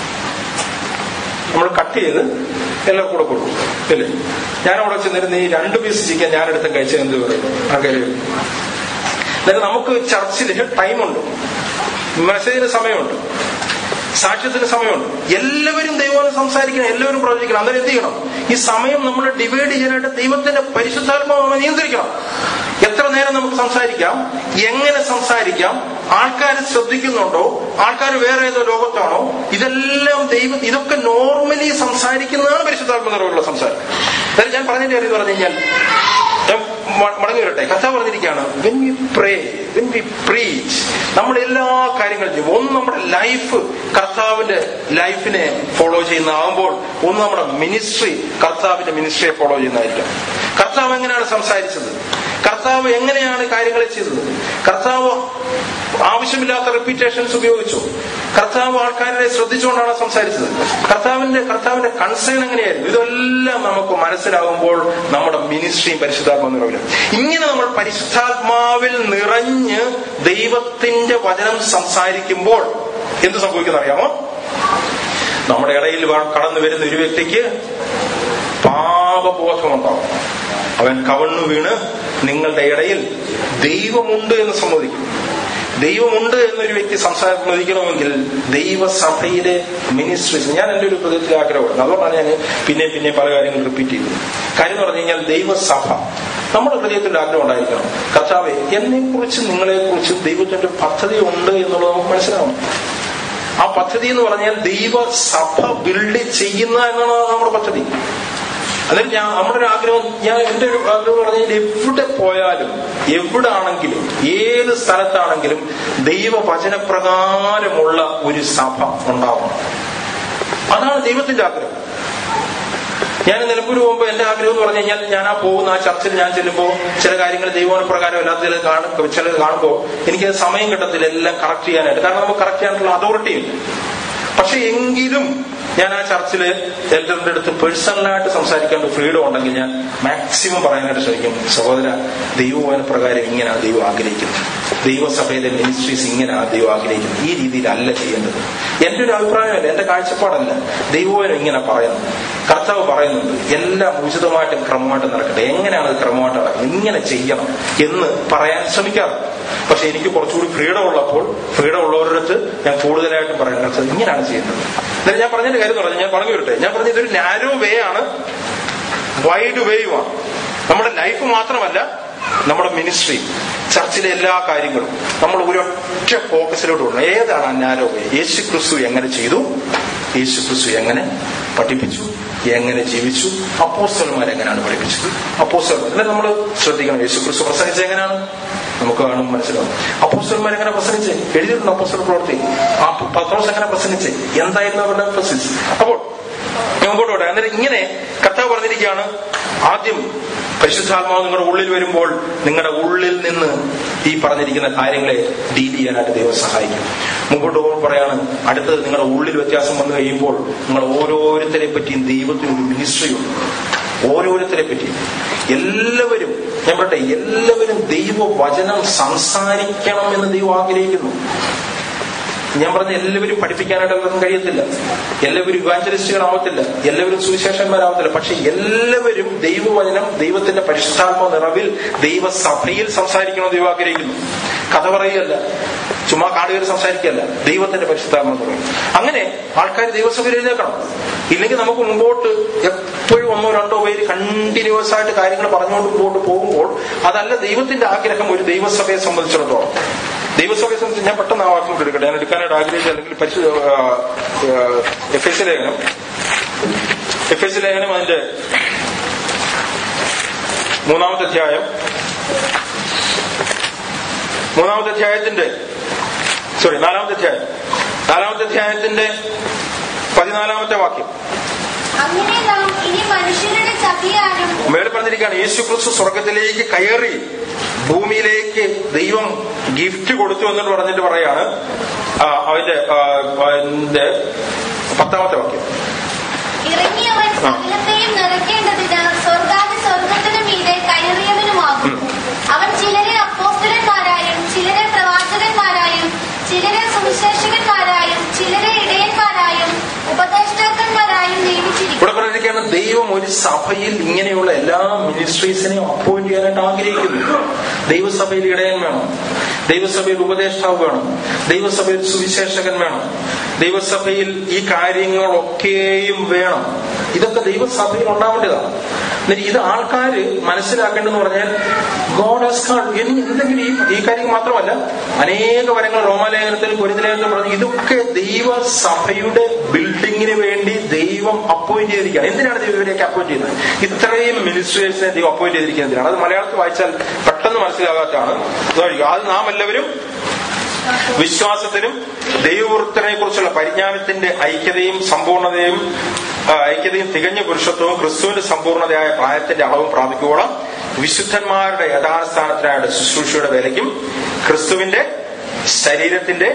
നമ്മൾ കട്ട് ചെയ്ത് എല്ലാം കൂടെ കൊടുക്കും ഇല്ലേ ഞാൻ അവിടെ ചെന്നിരുന്ന് ഈ രണ്ട് പീസ് ചിക്കൻ ഞാനെടുത്ത് കഴിച്ച എന്ത് പറയും ആൾക്കാർ എന്നിട്ട് നമുക്ക് ചർച്ചിൽ ടൈമുണ്ട് മെസ്സേജിന് സമയമുണ്ട് സാക്ഷ്യത്തിന് സമയമുണ്ട് എല്ലാവരും ദൈവം സംസാരിക്കണം എല്ലാവരും പ്രവചിക്കണം അന്നേരം എന്ത് ചെയ്യണം ഈ സമയം നമ്മൾ ഡിവൈഡ് ചെയ്യാനായിട്ട് ദൈവത്തിന്റെ പരിശുദ്ധാത്മാവ് നമ്മൾ നിയന്ത്രിക്കണം എത്ര നേരം നമുക്ക് സംസാരിക്കാം എങ്ങനെ സംസാരിക്കാം ആൾക്കാർ ശ്രദ്ധിക്കുന്നുണ്ടോ ആൾക്കാർ വേറെ ഏതോ ലോകത്താണോ ഇതെല്ലാം ദൈവം ഇതൊക്കെ നോർമലി സംസാരിക്കുന്നതാണ് പരിശുദ്ധാത്മ നിറവുള്ള സംസാരം അതായത് ഞാൻ പറഞ്ഞതിന്റെ കാര്യം പറഞ്ഞു കഴിഞ്ഞാൽ ഞാൻ മടങ്ങി വരട്ടെ കഥ പറഞ്ഞിരിക്കുകയാണ് when we pray when we preach നമ്മൾ എല്ലാ കാര്യങ്ങളും ചെയ്യും ഒന്ന് നമ്മുടെ ലൈഫ് കർത്താവിന്റെ ലൈഫിനെ ഫോളോ ചെയ്യുന്നതാകുമ്പോൾ ഒന്ന് നമ്മുടെ മിനിസ്ട്രി കർത്താവിന്റെ മിനിസ്ട്രിയെ ഫോളോ ചെയ്യുന്നതായിരിക്കും കർത്താവ് എങ്ങനെയാണ് സംസാരിച്ചത് കർത്താവ് എങ്ങനെയാണ് കാര്യങ്ങൾ ചെയ്തത് കർത്താവ് ആവശ്യമില്ലാത്ത റിപ്പീറ്റേഷൻസ് ഉപയോഗിച്ചു കർത്താവ് ആൾക്കാരെ ശ്രദ്ധിച്ചുകൊണ്ടാണ് സംസാരിച്ചത് കർത്താവിന്റെ കർത്താവിന്റെ കൺസേൺ എങ്ങനെയായിരുന്നു ഇതെല്ലാം നമുക്ക് മനസ്സിലാകുമ്പോൾ നമ്മുടെ മിനിസ്ട്രിയും പരിശുദ്ധാത്മാവ് നിറവില്ല ഇങ്ങനെ നമ്മൾ പരിശുദ്ധാത്മാവിൽ നിറഞ്ഞ് ദൈവത്തിന്റെ വചനം സംസാരിക്കുമ്പോൾ എന്ത് സംഭവിക്കുന്ന അറിയാമോ നമ്മുടെ ഇടയിൽ കടന്നു വരുന്ന ഒരു വ്യക്തിക്ക് പാപബോധമുണ്ടാവും അവൻ കവണ്ണു വീണ് നിങ്ങളുടെ ഇടയിൽ ദൈവമുണ്ട് എന്ന് സമ്മതിക്കും ദൈവമുണ്ട് എന്നൊരു വ്യക്തി സംസാരിക്കണമെങ്കിൽ ദൈവസഭയിലെ മിനിസ്ട്രീസ് ഞാൻ എൻ്റെ ഒരു ഹൃദയത്തിൽ ആഗ്രഹമാണ് അതുകൊണ്ടാണ് ഞാൻ പിന്നെ പിന്നെ പല കാര്യങ്ങൾ റിപ്പീറ്റ് ചെയ്തത് കാര്യം എന്ന് പറഞ്ഞു കഴിഞ്ഞാൽ ദൈവസഭ നമ്മുടെ ഹൃദയത്തിൽ ആഗ്രഹം ഉണ്ടായിരിക്കണം കർത്താവെ എന്നെ കുറിച്ച് നിങ്ങളെ കുറിച്ച് ദൈവത്തിന്റെ പദ്ധതി ഉണ്ട് എന്നുള്ളത് നമുക്ക് മനസ്സിലാവണം ആ പദ്ധതി എന്ന് പറഞ്ഞാൽ ദൈവസഭ ബിൽഡ് ചെയ്യുന്ന എന്നാണ് നമ്മുടെ പദ്ധതി അതായത് ഞാൻ നമ്മുടെ ഒരു ആഗ്രഹം ഞാൻ എന്റെ ഒരു ആഗ്രഹം പറഞ്ഞാൽ എവിടെ പോയാലും എവിടെ ആണെങ്കിലും ഏത് സ്ഥലത്താണെങ്കിലും ദൈവവചനപ്രകാരമുള്ള ഒരു സഭ ഉണ്ടാവണം അതാണ് ദൈവത്തിന്റെ ആഗ്രഹം ഞാൻ നിലമ്പൂർ പോകുമ്പോൾ എന്റെ ആഗ്രഹം എന്ന് പറഞ്ഞു കഴിഞ്ഞാൽ ഞാൻ ആ പോകുന്ന ആ ചർച്ചിൽ ഞാൻ ചെല്ലുമ്പോൾ ചില കാര്യങ്ങൾ ദൈവാനുപ്രകാരം അല്ലാത്തതിൽ കാണും ചിലത് കാണുമ്പോൾ എനിക്ക് സമയം കിട്ടത്തില്ല എല്ലാം കറക്റ്റ് ചെയ്യാനായിട്ട് കാരണം നമുക്ക് കറക്റ്റ് ചെയ്യാനുള്ള അതോറിറ്റി ഇല്ല പക്ഷെ എങ്കിലും ഞാൻ ആ ചർച്ചില് എൽഡറിന്റെ അടുത്ത് പേഴ്സണലായിട്ട് സംസാരിക്കേണ്ട ഫ്രീഡം ഉണ്ടെങ്കിൽ ഞാൻ മാക്സിമം പറയാനായിട്ട് ശ്രമിക്കും സഹോദര ദൈവവചന പ്രകാരം ഇങ്ങനെയാണ് ദൈവം ആഗ്രഹിക്കുന്നത് ദൈവസഭയിലെ മിനിസ്ട്രീസ് ഇങ്ങനെയാണ് ദൈവം ആഗ്രഹിക്കുന്നത് ഈ രീതിയിലല്ല ചെയ്യേണ്ടത് എന്റെ ഒരു അഭിപ്രായമല്ല എന്റെ കാഴ്ചപ്പാടല്ല ദൈവവചനം ഇങ്ങനെ പറയുന്നത് കർത്താവ് പറയുന്നുണ്ട് എല്ലാം ഉചിതമായിട്ടും ക്രമമായിട്ടും നടക്കട്ടെ എങ്ങനെയാണ് അത് ക്രമമായിട്ട് നടക്കുന്നത് ഇങ്ങനെ ചെയ്യണം എന്ന് പറയാൻ ശ്രമിക്കാറ് പക്ഷെ എനിക്ക് കുറച്ചുകൂടി ഫ്രീഡം ഉള്ളപ്പോൾ ഫ്രീഡം ഉള്ളവരുടെ അടുത്ത് ഞാൻ കൂടുതലായിട്ടും പറയാൻ കർത്താവ് ഇങ്ങനെയാണ് ചെയ്യുന്നത് എന്നാലും ഞാൻ പറഞ്ഞതിന്റെ കാര്യം എന്ന് പറഞ്ഞാൽ ഞാൻ പറഞ്ഞു വിട്ടെ ഞാൻ പറഞ്ഞ ഇതൊരു നാരോ വേ ആണ് വൈഡ് വേയുമാണ് നമ്മുടെ ലൈഫ് മാത്രമല്ല നമ്മുടെ മിനിസ്ട്രി ചർച്ചിലെ എല്ലാ കാര്യങ്ങളും നമ്മൾ ഒരൊറ്റ ഫോക്കസിലോട്ട് വിടണം ഏതാണ് ആ നാരോ വേ യേശു ക്രിസ്തു എങ്ങനെ ചെയ്തു യേശു ക്രിസ്തു എങ്ങനെ പഠിപ്പിച്ചു എങ്ങനെ ജീവിച്ചു അപ്പോസ്റ്റന്മാർ എങ്ങനെയാണ് പഠിപ്പിച്ചത് അപ്പോസ്റ്റന്മാർ അല്ലെ നമ്മൾ ശ്രദ്ധിക്കണം യേശു ക്രിസ്തു പ്രസംഗിച്ചത് എങ്ങനെയാണ് നമുക്ക് കാണും മനസ്സിലാവും അപ്പോസ്റ്റന്മാർ എങ്ങനെ പ്രസംഗിച്ചേ എഴുതിയിട്ടുണ്ട് അപ്പോസ്റ്റൽ പ്രവർത്തി ആ പത്രോസ് എങ്ങനെ പ്രസംഗിച്ചേ എന്തായിരുന്നു അവരുടെ പ്രസംഗിച്ച് അപ്പോൾ മുമ്പോട്ട് പോട്ടെ അന്നേരം ഇങ്ങനെ കർത്താവ് പറഞ്ഞിരിക്കുകയാണ് ആദ്യം പരിശുദ്ധാത്മാവ് നിങ്ങളുടെ ഉള്ളിൽ വരുമ്പോൾ നിങ്ങളുടെ ഉള്ളിൽ നിന്ന് ഈ പറഞ്ഞിരിക്കുന്ന കാര്യങ്ങളെ ഡീൽ ചെയ്യാനായിട്ട് ദൈവം സഹായിക്കും മുമ്പോട്ട് പോകുമ്പോൾ പറയാണ് അടുത്തത് നിങ്ങളുടെ ഉള്ളിൽ വ്യത്യാസം വന്നു കഴിയുമ്പോൾ നിങ്ങൾ ഓരോരുത്തരെ പറ്റിയും ദൈവത്തിന് ഒരു മിനിസ്ട്രി ഉണ്ട് ഓരോരുത്തരെ പറ്റി എല്ലാവരും ഞാൻ പറയട്ടെ എല്ലാവരും ദൈവവചനം സംസാരിക്കണം എന്ന് ദൈവം ആഗ്രഹിക്കുന്നു ഞാൻ പറഞ്ഞ എല്ലാവരും പഠിപ്പിക്കാനായിട്ടൊന്നും കഴിയത്തില്ല എല്ലാവരും ഇവാഞ്ചലിസ്റ്റുകളാവത്തില്ല എല്ലാവരും സുവിശേഷന്മാരാവത്തില്ല പക്ഷെ എല്ലാവരും ദൈവവചനം ദൈവത്തിന്റെ പരിശുദ്ധാത്മ നിറവിൽ ദൈവസഭയിൽ സംസാരിക്കണം ദൈവം ആഗ്രഹിക്കുന്നു കഥ പറയുകയല്ല ചുമ്മാ കാടുകയറി സംസാരിക്കുകയല്ല ദൈവത്തിന്റെ പരിശുദ്ധാത്മ നിറവിൽ അങ്ങനെ ആൾക്കാർ ദൈവസഭയിൽ എഴുന്നേക്കണം ഇല്ലെങ്കിൽ നമുക്ക് മുമ്പോട്ട് എപ്പോഴും ഒന്നോ രണ്ടോ പേര് കണ്ടിന്യൂസ് ആയിട്ട് കാര്യങ്ങൾ പറഞ്ഞുകൊണ്ട് മുമ്പോട്ട് പോകുമ്പോൾ അതല്ല ദൈവത്തിന്റെ ആഗ്രഹം ഒരു ദൈവസഭയെ സംബന്ധിച്ചിടത്തോളം ദൈവസഭയെ സംബന്ധിച്ച് ഞാൻ പെട്ടെന്ന് ആ വാക്യം എടുക്കട്ടെ ഞാൻ എടുക്കാനായിട്ട് ആഗ്രഹിച്ച അല്ലെങ്കിൽ പരിശു എഫ് എസ് ലേഖനം എഫ് എസ് ലേഖനം അതിന്റെ മൂന്നാമത്തെ അധ്യായം മൂന്നാമത്തെ അധ്യായത്തിന്റെ സോറി നാലാമത്തെ അധ്യായം നാലാമത്തെ അധ്യായത്തിന്റെ പതിനാലാമത്തെ വാക്യം അങ്ങനെ നാം ഇനി മനുഷ്യരുടെ ചതിയാലും മേളിൽ പറഞ്ഞിരിക്കുകയാണ് യേശു ക്രിസ്തു സ്വർഗത്തിലേക്ക് കയറി ഭൂമിയിലേക്ക് ദൈവം ഗിഫ്റ്റ് കൊടുത്തു എന്നിട്ട് പറഞ്ഞിട്ട് പറയാണ് ആ, അതിന്റെ ആ, അതിന്റെ പത്താമത്തെ വാക്യം ഇറങ്ങിയവൻ സകലത്തെയും നിറയ്ക്കേണ്ടതിന് സ്വർഗാതി സ്വർഗത്തിനു മീതെ കയറിയവനുമാകും അവൻ ചിലരെ അപ്പോസ്തലന്മാരായും ചിലരെ പ്രവാചകന്മാരായും ചിലരെ സുവിശേഷകന്മാരായും ചിലരെ ഇടയന്മാരായും ഉപദേഷ്ടാക്കന്മാരായും നിയമിച്ചിരിക്കും ഇവിടെ പറഞ്ഞിരിക്കുകയാണ് ദൈവം ഒരു സഭയിൽ ഇങ്ങനെയുള്ള എല്ലാ മിനിസ്ട്രീസിനെയും അപ്പോയിന്റ് ചെയ്യാനായിട്ട് ആഗ്രഹിക്കുന്നു ദൈവസഭയിൽ ഇടയൻ വേണം ദൈവസഭയിൽ ഉപദേഷ്ടാവ് വേണം ദൈവസഭയിൽ സുവിശേഷകൻ വേണം ദൈവസഭയിൽ ഈ കാര്യങ്ങളൊക്കെയും വേണം ഇതൊക്കെ ദൈവസഭയിൽ ഉണ്ടാവേണ്ടതാണ് എന്നിട്ട് ഇത് ആൾക്കാര് മനസ്സിലാക്കേണ്ടെന്ന് പറഞ്ഞാൽ ഗോഡ് ഹാസ് കാൾ എന്തെങ്കിലും ഈ ഈ കാര്യം മാത്രമല്ല അനേക വരങ്ങൾ റോമാലേഖനത്തിൽ പൊരുതലേഖനത്തിൽ പറഞ്ഞു ഇതൊക്കെ ദൈവസഭയുടെ ബിൽഡിങ്ങിന് വേണ്ടി ദൈവം അപ്പോയിന്റ് ചെയ്തിരിക്കുകയാണ് എന്തിനാണ് ദൈവം ഇവരെയൊക്കെ അപ്പോയിന്റ് ചെയ്യുന്നത് ഇത്രയും മിനിസ്ട്രേഴ്സിനെ ദൈവം അപ്പോയിന്റ് ചെയ്തിരിക്കുന്നത് എന്തിനാണ് അത് മലയാളത്തിൽ വായിച്ചാൽ പെട്ടെന്ന് മനസ്സിലാകാത്തതാണ് ഇതായിരിക്കും. അത് നാം എല്ലാവരും വിശ്വാസത്തിനും ദൈവവൃത്തിനെ കുറിച്ചുള്ള പരിജ്ഞാനത്തിന്റെ ഐക്യതയും സമ്പൂർണതയും ആ, ഐക്യതയും തികഞ്ഞ പുരുഷത്വവും ക്രിസ്തുവിന്റെ സമ്പൂർണതയായ പ്രായത്തിന്റെ അളവും പ്രാപിക്കുവോളം വിശുദ്ധന്മാരുടെ യഥാസ്ഥാനത്തിനായുള്ള ശുശ്രൂഷയുടെ വിലയ്ക്കും ക്രിസ്തുവിന്റെ ശരീരത്തിന്റെ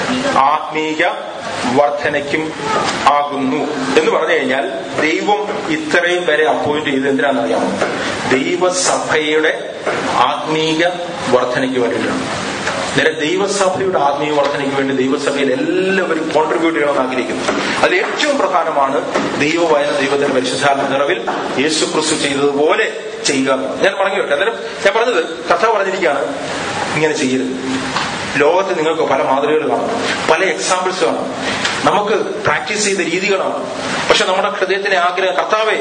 ആത്മീക വർധനയ്ക്കും ആകുന്നു എന്ന് പറഞ്ഞു കഴിഞ്ഞാൽ ദൈവം ഇത്രയും വരെ അപ്പോയിന്റ് ചെയ്ത് എന്തിനാണെന്നറിയാമോ ദൈവസഭയുടെ ആത്മീക വർധനയ്ക്ക് വേണ്ടിയിട്ടാണ് നേരെ ദൈവസഭയുടെ ആത്മീയ വർധനയ്ക്ക് വേണ്ടി ദൈവസഭയിൽ എല്ലാവരും കോൺട്രിബ്യൂട്ട് ചെയ്യണമെന്ന് ആഗ്രഹിക്കുന്നു അതിൽ ഏറ്റവും പ്രധാനമാണ് ദൈവവായന ദൈവത്തിന്റെ പരിശുദ്ധാത്മ നിറവിൽ യേശു ക്രിസ്തു ചെയ്തതുപോലെ ചെയ്യുക എന്നുള്ളത്. ഞാൻ പറഞ്ഞു കേട്ടെ അന്നേരം ഞാൻ പറഞ്ഞത് കഥ പറഞ്ഞിരിക്കുകയാണ് ഇങ്ങനെ ചെയ്യരുത് ലോകത്ത് നിങ്ങൾക്ക് പല മാതൃകകൾ കാണും പല എക്സാമ്പിൾസ് കാണും നമുക്ക് പ്രാക്ടീസ് ചെയ്ത രീതികളാണ് പക്ഷെ നമ്മുടെ ഹൃദയത്തിന്റെ ആഗ്രഹം കർത്താവേ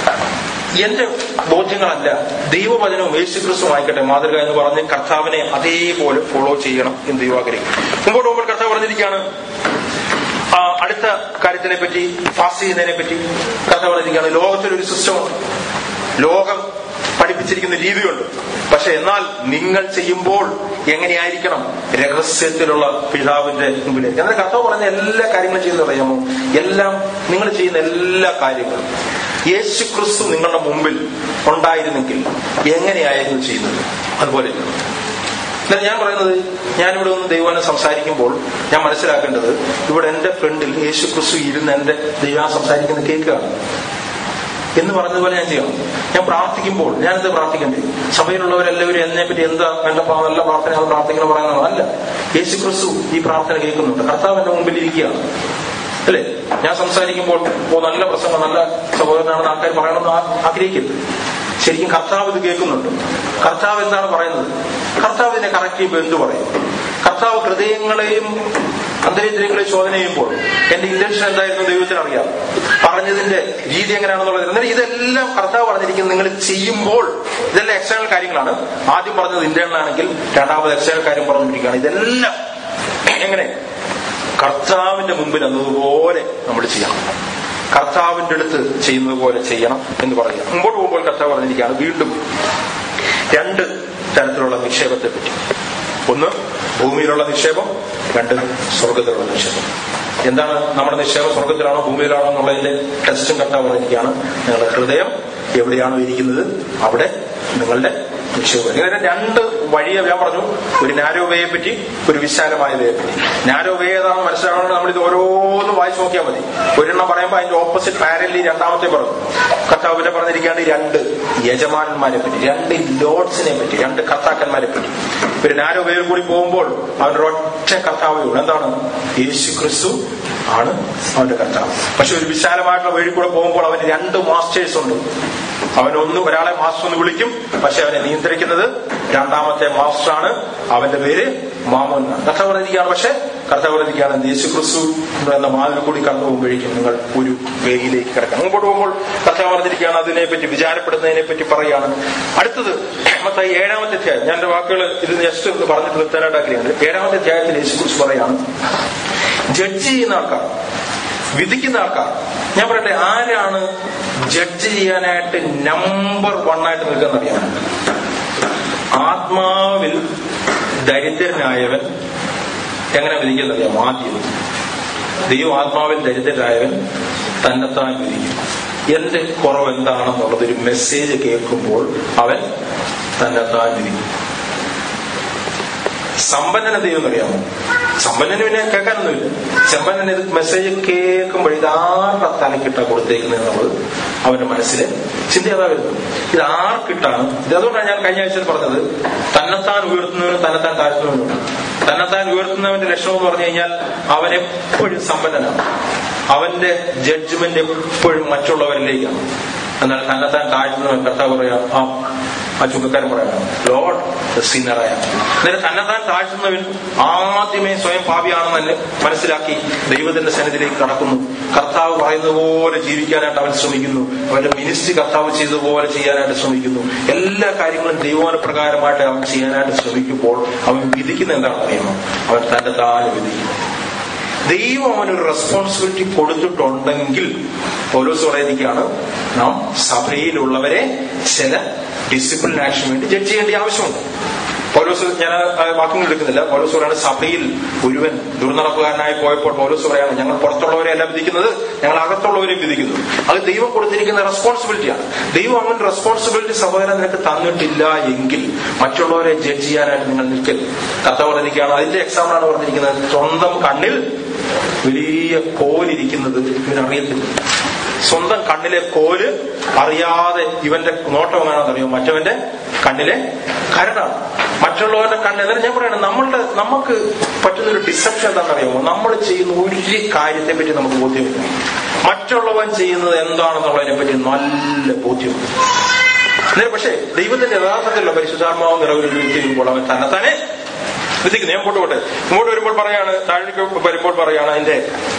എന്റെ ബോധ്യങ്ങളല്ല ദൈവവചനവും യേശുക്രിസ്തു ആയിക്കട്ടെ മാതൃക എന്ന് പറഞ്ഞ് കർത്താവിനെ അതേപോലെ ഫോളോ ചെയ്യണം എന്ന് ദൈവം ആഗ്രഹിക്കും മുമ്പോട്ട് പോകുമ്പോൾ കർത്താവ് പറഞ്ഞിരിക്കുകയാണ് ആ, അടുത്ത കാര്യത്തിനെ പറ്റി പാസ് ചെയ്യുന്നതിനെ പറ്റി കഥ പറഞ്ഞിരിക്കുകയാണ് ലോകത്തിലൊരു സിസ്റ്റമുണ്ട് ലോകം പഠിപ്പിച്ചിരിക്കുന്ന രീതിയുണ്ട് പക്ഷെ എന്നാൽ നിങ്ങൾ ചെയ്യുമ്പോൾ എങ്ങനെയായിരിക്കണം രഹസ്യത്തിലുള്ള പിതാവിന്റെ മുമ്പിലേക്ക് എന്നാൽ കഥ പറഞ്ഞ എല്ലാ കാര്യങ്ങളും ചെയ്യുന്നത് അറിയാമോ എല്ലാം നിങ്ങൾ ചെയ്യുന്ന എല്ലാ കാര്യങ്ങളും യേശു ക്രിസ്തു നിങ്ങളുടെ മുമ്പിൽ ഉണ്ടായിരുന്നെങ്കിൽ എങ്ങനെയായിരുന്നു ചെയ്യുന്നത് അതുപോലെ എന്നാൽ ഞാൻ പറയുന്നത് ഞാനിവിടെ ഒന്ന് ദൈവനെ സംസാരിക്കുമ്പോൾ ഞാൻ മനസ്സിലാക്കേണ്ടത് ഇവിടെ എന്റെ ഫ്രണ്ടിൽ യേശു ക്രിസ്തു ഇരുന്ന് എന്റെ ദൈവം സംസാരിക്കുന്ന കേൾക്കുകയാണ് എന്ന് പറഞ്ഞതുപോലെ ഞാൻ ചെയ്യണം ഞാൻ പ്രാർത്ഥിക്കുമ്പോൾ ഞാനെന്ത് പ്രാർത്ഥിക്കണ്ടേ സഭയിലുള്ളവരെല്ലാവരും എന്നെ പറ്റി എന്താ എന്റെ പാ- നല്ല പ്രാർത്ഥന അത് പ്രാർത്ഥിക്കണം പറയുന്നതോ അല്ല യേശു ക്രിസ്തു ഈ പ്രാർത്ഥന കേൾക്കുന്നുണ്ട് കർത്താവ് എന്റെ മുമ്പിൽ ഇരിക്കുകയാണ് അല്ലേ ഞാൻ സംസാരിക്കുമ്പോൾ ഓ നല്ല പ്രസംഗം നല്ല സഹോദരനാണെന്ന് ആൾക്കാർ പറയണമെന്ന് ആ- ആഗ്രഹിക്കരുത് ശരിക്കും കർത്താവ് ഇത് കേൾക്കുന്നുണ്ട് കർത്താവ് എന്താണ് പറയുന്നത് കർത്താവ് ഇതിനെ കറക്റ്റ് ചെയ്യുമ്പോൾ എന്ത് പറയും കർത്താവ് ഹൃദയങ്ങളെയും അന്തരീന്ദ്രിയങ്ങളെ ചോദന ചെയ്യുമ്പോൾ എന്റെ ഇന്റൻഷൻ എന്തായിരുന്നു ദൈവത്തിന് അറിയാം പറഞ്ഞതിന്റെ രീതി എങ്ങനെയാണെന്നുള്ളത് എന്നാൽ ഇതെല്ലാം കർത്താവ് പറഞ്ഞിരിക്കുന്നത് നിങ്ങൾ ചെയ്യുമ്പോൾ ഇതെല്ലാം എക്സ്റ്റേണൽ കാര്യങ്ങളാണ് ആദ്യം പറഞ്ഞത് ഇന്റേണൽ ആണെങ്കിൽ രണ്ടാമത് എക്സ്റ്റേണൽ കാര്യം പറഞ്ഞിരിക്കുകയാണ് ഇതെല്ലാം എങ്ങനെ കർത്താവിന്റെ മുമ്പിൽ എന്നതുപോലെ നമ്മൾ ചെയ്യണം കർത്താവിന്റെ അടുത്ത് ചെയ്യുന്നത് പോലെ ചെയ്യണം എന്ന് പറയുക മുമ്പോട്ട് പോകുമ്പോൾ കർത്താവ് പറഞ്ഞിരിക്കുകയാണ് വീണ്ടും രണ്ട് തരത്തിലുള്ള നിക്ഷേപത്തെ പറ്റി ഒന്ന് ഭൂമിയിലുള്ള നിക്ഷേപം രണ്ട് സ്വർഗത്തിലുള്ള നിക്ഷേപം എന്താണ് നമ്മുടെ നിക്ഷേപം സ്വർഗത്തിലാണോ ഭൂമിയിലാണോ എന്നുള്ളതിന്റെ ടെസ്റ്റും കർത്താവ് പറഞ്ഞിരിക്കുകയാണ് നിങ്ങളുടെ ഹൃദയം എവിടെയാണോ ഇരിക്കുന്നത് അവിടെ നിങ്ങളുടെ നിക്ഷേപം ഇങ്ങനെ രണ്ട് വഴിയെ ഞാൻ പറഞ്ഞു ഒരു നാരോ വേയെ പറ്റി ഒരു വിശാലമായ വേയെ പറ്റി നാരോ വേ ഏതാണെന്ന് മനസ്സിലാകണമെങ്കിൽ നമ്മൾ ഇത് ഓരോന്നും വായിച്ചു നോക്കിയാൽ മതി ഒരെണ്ണം പറയുമ്പോൾ അതിന്റെ ഓപ്പോസിറ്റ് പാരലി രണ്ടാമത്തെ പറഞ്ഞു കർത്താവിനെ പറഞ്ഞിരിക്കുകയാണ് ഈ രണ്ട് യജമാനന്മാരെ പറ്റി രണ്ട് ലോഡ്സിനെ പറ്റി രണ്ട് കർത്താക്കന്മാരെ പറ്റി ഒരു നാരോ വേയിൽ കൂടി പോകുമ്പോൾ അവന്റെ ഒറ്റ കർത്താവേ ഉള്ളൂ എന്താണ് യേശു ക്രിസ്തു ആണ് അവന്റെ കർത്താവ് പക്ഷെ ഒരു വിശാലമായിട്ടുള്ള വഴി കൂടെ പോകുമ്പോൾ അവന് രണ്ട് മാസ്റ്റേഴ്സ് ഉണ്ട് അവനൊന്ന് ഒരാളെ മാസ്റ്റർ എന്ന് വിളിക്കും പക്ഷെ അവനെ നിയന്ത്രിക്കുന്നത് രണ്ടാമത്തെ മാസ്റ്ററാണ് അവന്റെ പേര് മാമോൻ എന്നാണ്. കർത്താവ് പറഞ്ഞിരിക്കുകയാണ് പക്ഷെ കർത്താവ് പറഞ്ഞിരിക്കുകയാണ് യേശു ക്രിസ്തു എന്ന മാതിൽ കൂടി കടന്നു പോകുമ്പോഴേക്കും നിങ്ങൾ ഒരു വേയിലേക്ക് കിടക്കണം മുമ്പോട്ട് പോകുമ്പോൾ കർത്താവ് പറഞ്ഞിരിക്കുകയാണ് അതിനെപ്പറ്റി വിചാരപ്പെടുന്നതിനെ പറ്റി പറയുകയാണ് അടുത്തത് മത്തായി ഏഴാമത്തെ അധ്യായം ഞാൻ എന്റെ വാക്കുകൾ ഇത് ജസ്റ്റ് ഒന്ന് പറഞ്ഞിട്ട് നിർത്താനായിട്ട് ആഗ്രഹമുണ്ട് ഏഴാമത്തെ അധ്യായത്തിൽ യേശു ക്രിസ്തു പറയാണ് ജഡ്ജ് ചെയ്യുന്ന ആൾക്കാർ വിധിക്കുന്ന ആൾക്കാർ ഞാൻ പറയട്ടെ ആരാണ് ജഡ്ജ് ചെയ്യാനായിട്ട് നമ്പർ വൺ ആയിട്ട് നിൽക്കുന്ന അറിയാം ആത്മാവിൽ ദരിദ്രനായവൻ എങ്ങനെ വിധിക്കുന്ന അറിയാം ആദ്യം ദൈവം ആത്മാവിൽ ദരിദ്രനായവൻ തന്നെത്താൻ വിധിക്കും എന്റെ കുറവ് എന്താണെന്നുള്ളത് ഒരു മെസ്സേജ് കേൾക്കുമ്പോൾ അവൻ തന്നെത്താൻ വിധിക്കും സമ്പന്നനെ ദൈവം അറിയാമോ സമ്പന്നന് പിന്നെ കേൾക്കാനൊന്നുമില്ല സമ്പന്നൻ ഇത് മെസ്സേജ് കേൾക്കുമ്പോൾ ഇത് ആരുടെ തലക്കിട്ട കൊടുത്തേക്കുന്നത് എന്നുള്ളത് അവന്റെ മനസ്സിലെ ചിന്ത അതാ വരുന്നത് ഇത് ആർക്കിട്ടാണ് ഇത് അതുകൊണ്ടാണ് ഞാൻ കഴിഞ്ഞ ആഴ്ചയിൽ പറഞ്ഞത് തന്നെത്താൻ ഉയർത്തുന്നവനും തന്നെത്താൻ താഴ്ത്തുന്നവനും തന്നെത്താൻ ഉയർത്തുന്നവന്റെ ലക്ഷണം എന്ന് പറഞ്ഞു കഴിഞ്ഞാൽ അവൻ എപ്പോഴും സമ്പന്നനാണ് അവന്റെ ജഡ്ജ്മെന്റ് എപ്പോഴും മറ്റുള്ളവരിലേക്കാണ് എന്നാൽ തന്നെത്താൻ താഴ്ത്തുന്നവൻ കർത്താവ് പറയാ ആ ആ ചുങ്കക്കാരൻ പറയണം ലോഡ് സിന്നറായ എന്നിട്ട് തന്നെത്താൻ താഴ്ത്തുന്നവൻ ആദ്യമേ സ്വയം പാപിയാണെന്ന് തന്നെ മനസ്സിലാക്കി ദൈവത്തിന്റെ സന്നിധിയിലേക്ക് കടക്കുന്നു കർത്താവ് പറയുന്നത് പോലെ ജീവിക്കാനായിട്ട് അവൻ ശ്രമിക്കുന്നു അവന്റെ മിനിസ്ട്രി കർത്താവ് ചെയ്തതുപോലെ ചെയ്യാനായിട്ട് ശ്രമിക്കുന്നു എല്ലാ കാര്യങ്ങളും ദൈവമാന പ്രകാരമായിട്ട് അവൻ ചെയ്യാനായിട്ട് ശ്രമിക്കുമ്പോൾ അവൻ വിധിക്കുന്ന എന്താണെന്ന് അറിയുമോ അവൻ തന്റെ താൻ വിധിക്കുന്നു ദൈവം അവനൊരു റെസ്പോൺസിബിലിറ്റി കൊടുത്തിട്ടുണ്ടെങ്കിൽ പൗലോസ് പറയുന്നതാണ് നാം സഭയിലുള്ളവരെ ചില ഡിസിപ്ലിൻ ആക്ഷൻ വേണ്ടി ജഡ്ജ് ചെയ്യേണ്ട ആവശ്യമുണ്ട് പൗലോസ് ഞാൻ ആ വാക്യങ്ങൾ എടുക്കുന്നില്ല പൗലോസ് പറയാണ് സഭയിൽ ഒരുവൻ ദുർനടപ്പുകാരനായി പോയപ്പോൾ പൗലോസ് പറയാണ് ഞങ്ങൾ പുറത്തുള്ളവരെ അല്ല വിധിക്കുന്നത് ഞങ്ങൾ അകത്തുള്ളവരെ വിധിക്കുന്നു അത് ദൈവം കൊടുത്തിരിക്കുന്ന റെസ്പോൺസിബിലിറ്റിയാണ് ദൈവം അങ്ങനെ റെസ്പോൺസിബിലിറ്റി സഹോദരൻ നിനക്ക് തന്നിട്ടില്ല എങ്കിൽ മറ്റുള്ളവരെ ജഡ്ജ് ചെയ്യാനായിട്ട് നിങ്ങൾ നിൽക്കരുത് കഥ പറഞ്ഞിരിക്കുകയാണ് അതിന്റെ എക്സാമ്പിളാണ് പറഞ്ഞിരിക്കുന്നത് സ്വന്തം കണ്ണിൽ വലിയ കോലിരിക്കുന്നത് ഇവനറിയത്തില്ല സ്വന്തം കണ്ണിലെ കോല് അറിയാതെ ഇവന്റെ നോട്ടം എങ്ങനെയാണെന്നറിയോ മറ്റവന്റെ കണ്ണിലെ കരടാണ് മറ്റുള്ളവരുടെ കണ്ണ് എന്നാലും ഞാൻ പറയണം നമ്മളുടെ നമുക്ക് പറ്റുന്ന ഒരു ഡിസപ്ഷൻ എന്താണെന്നറിയാമോ നമ്മൾ ചെയ്യുന്ന ഒരു കാര്യത്തെ പറ്റി നമുക്ക് ബോധ്യമില്ല മറ്റുള്ളവൻ ചെയ്യുന്നത് എന്താണെന്നുള്ളതിനെ പറ്റി നല്ല ബോധ്യമുണ്ട് എന്നാലും പക്ഷേ ദൈവത്തിന്റെ യഥാർത്ഥത്തിലുള്ള പരിശുദ്ധാത്മാവ് നിറവിൽ ചെയ്യുമ്പോൾ അവൻ തന്നെ തന്നെ വിധിക്കുന്നു ഞാൻ പോട്ടെ ഇങ്ങോട്ട് വരുമ്പോൾ പറയാണ് താഴേക്ക് വരുമ്പോൾ പറയാണ് അതിന്റെ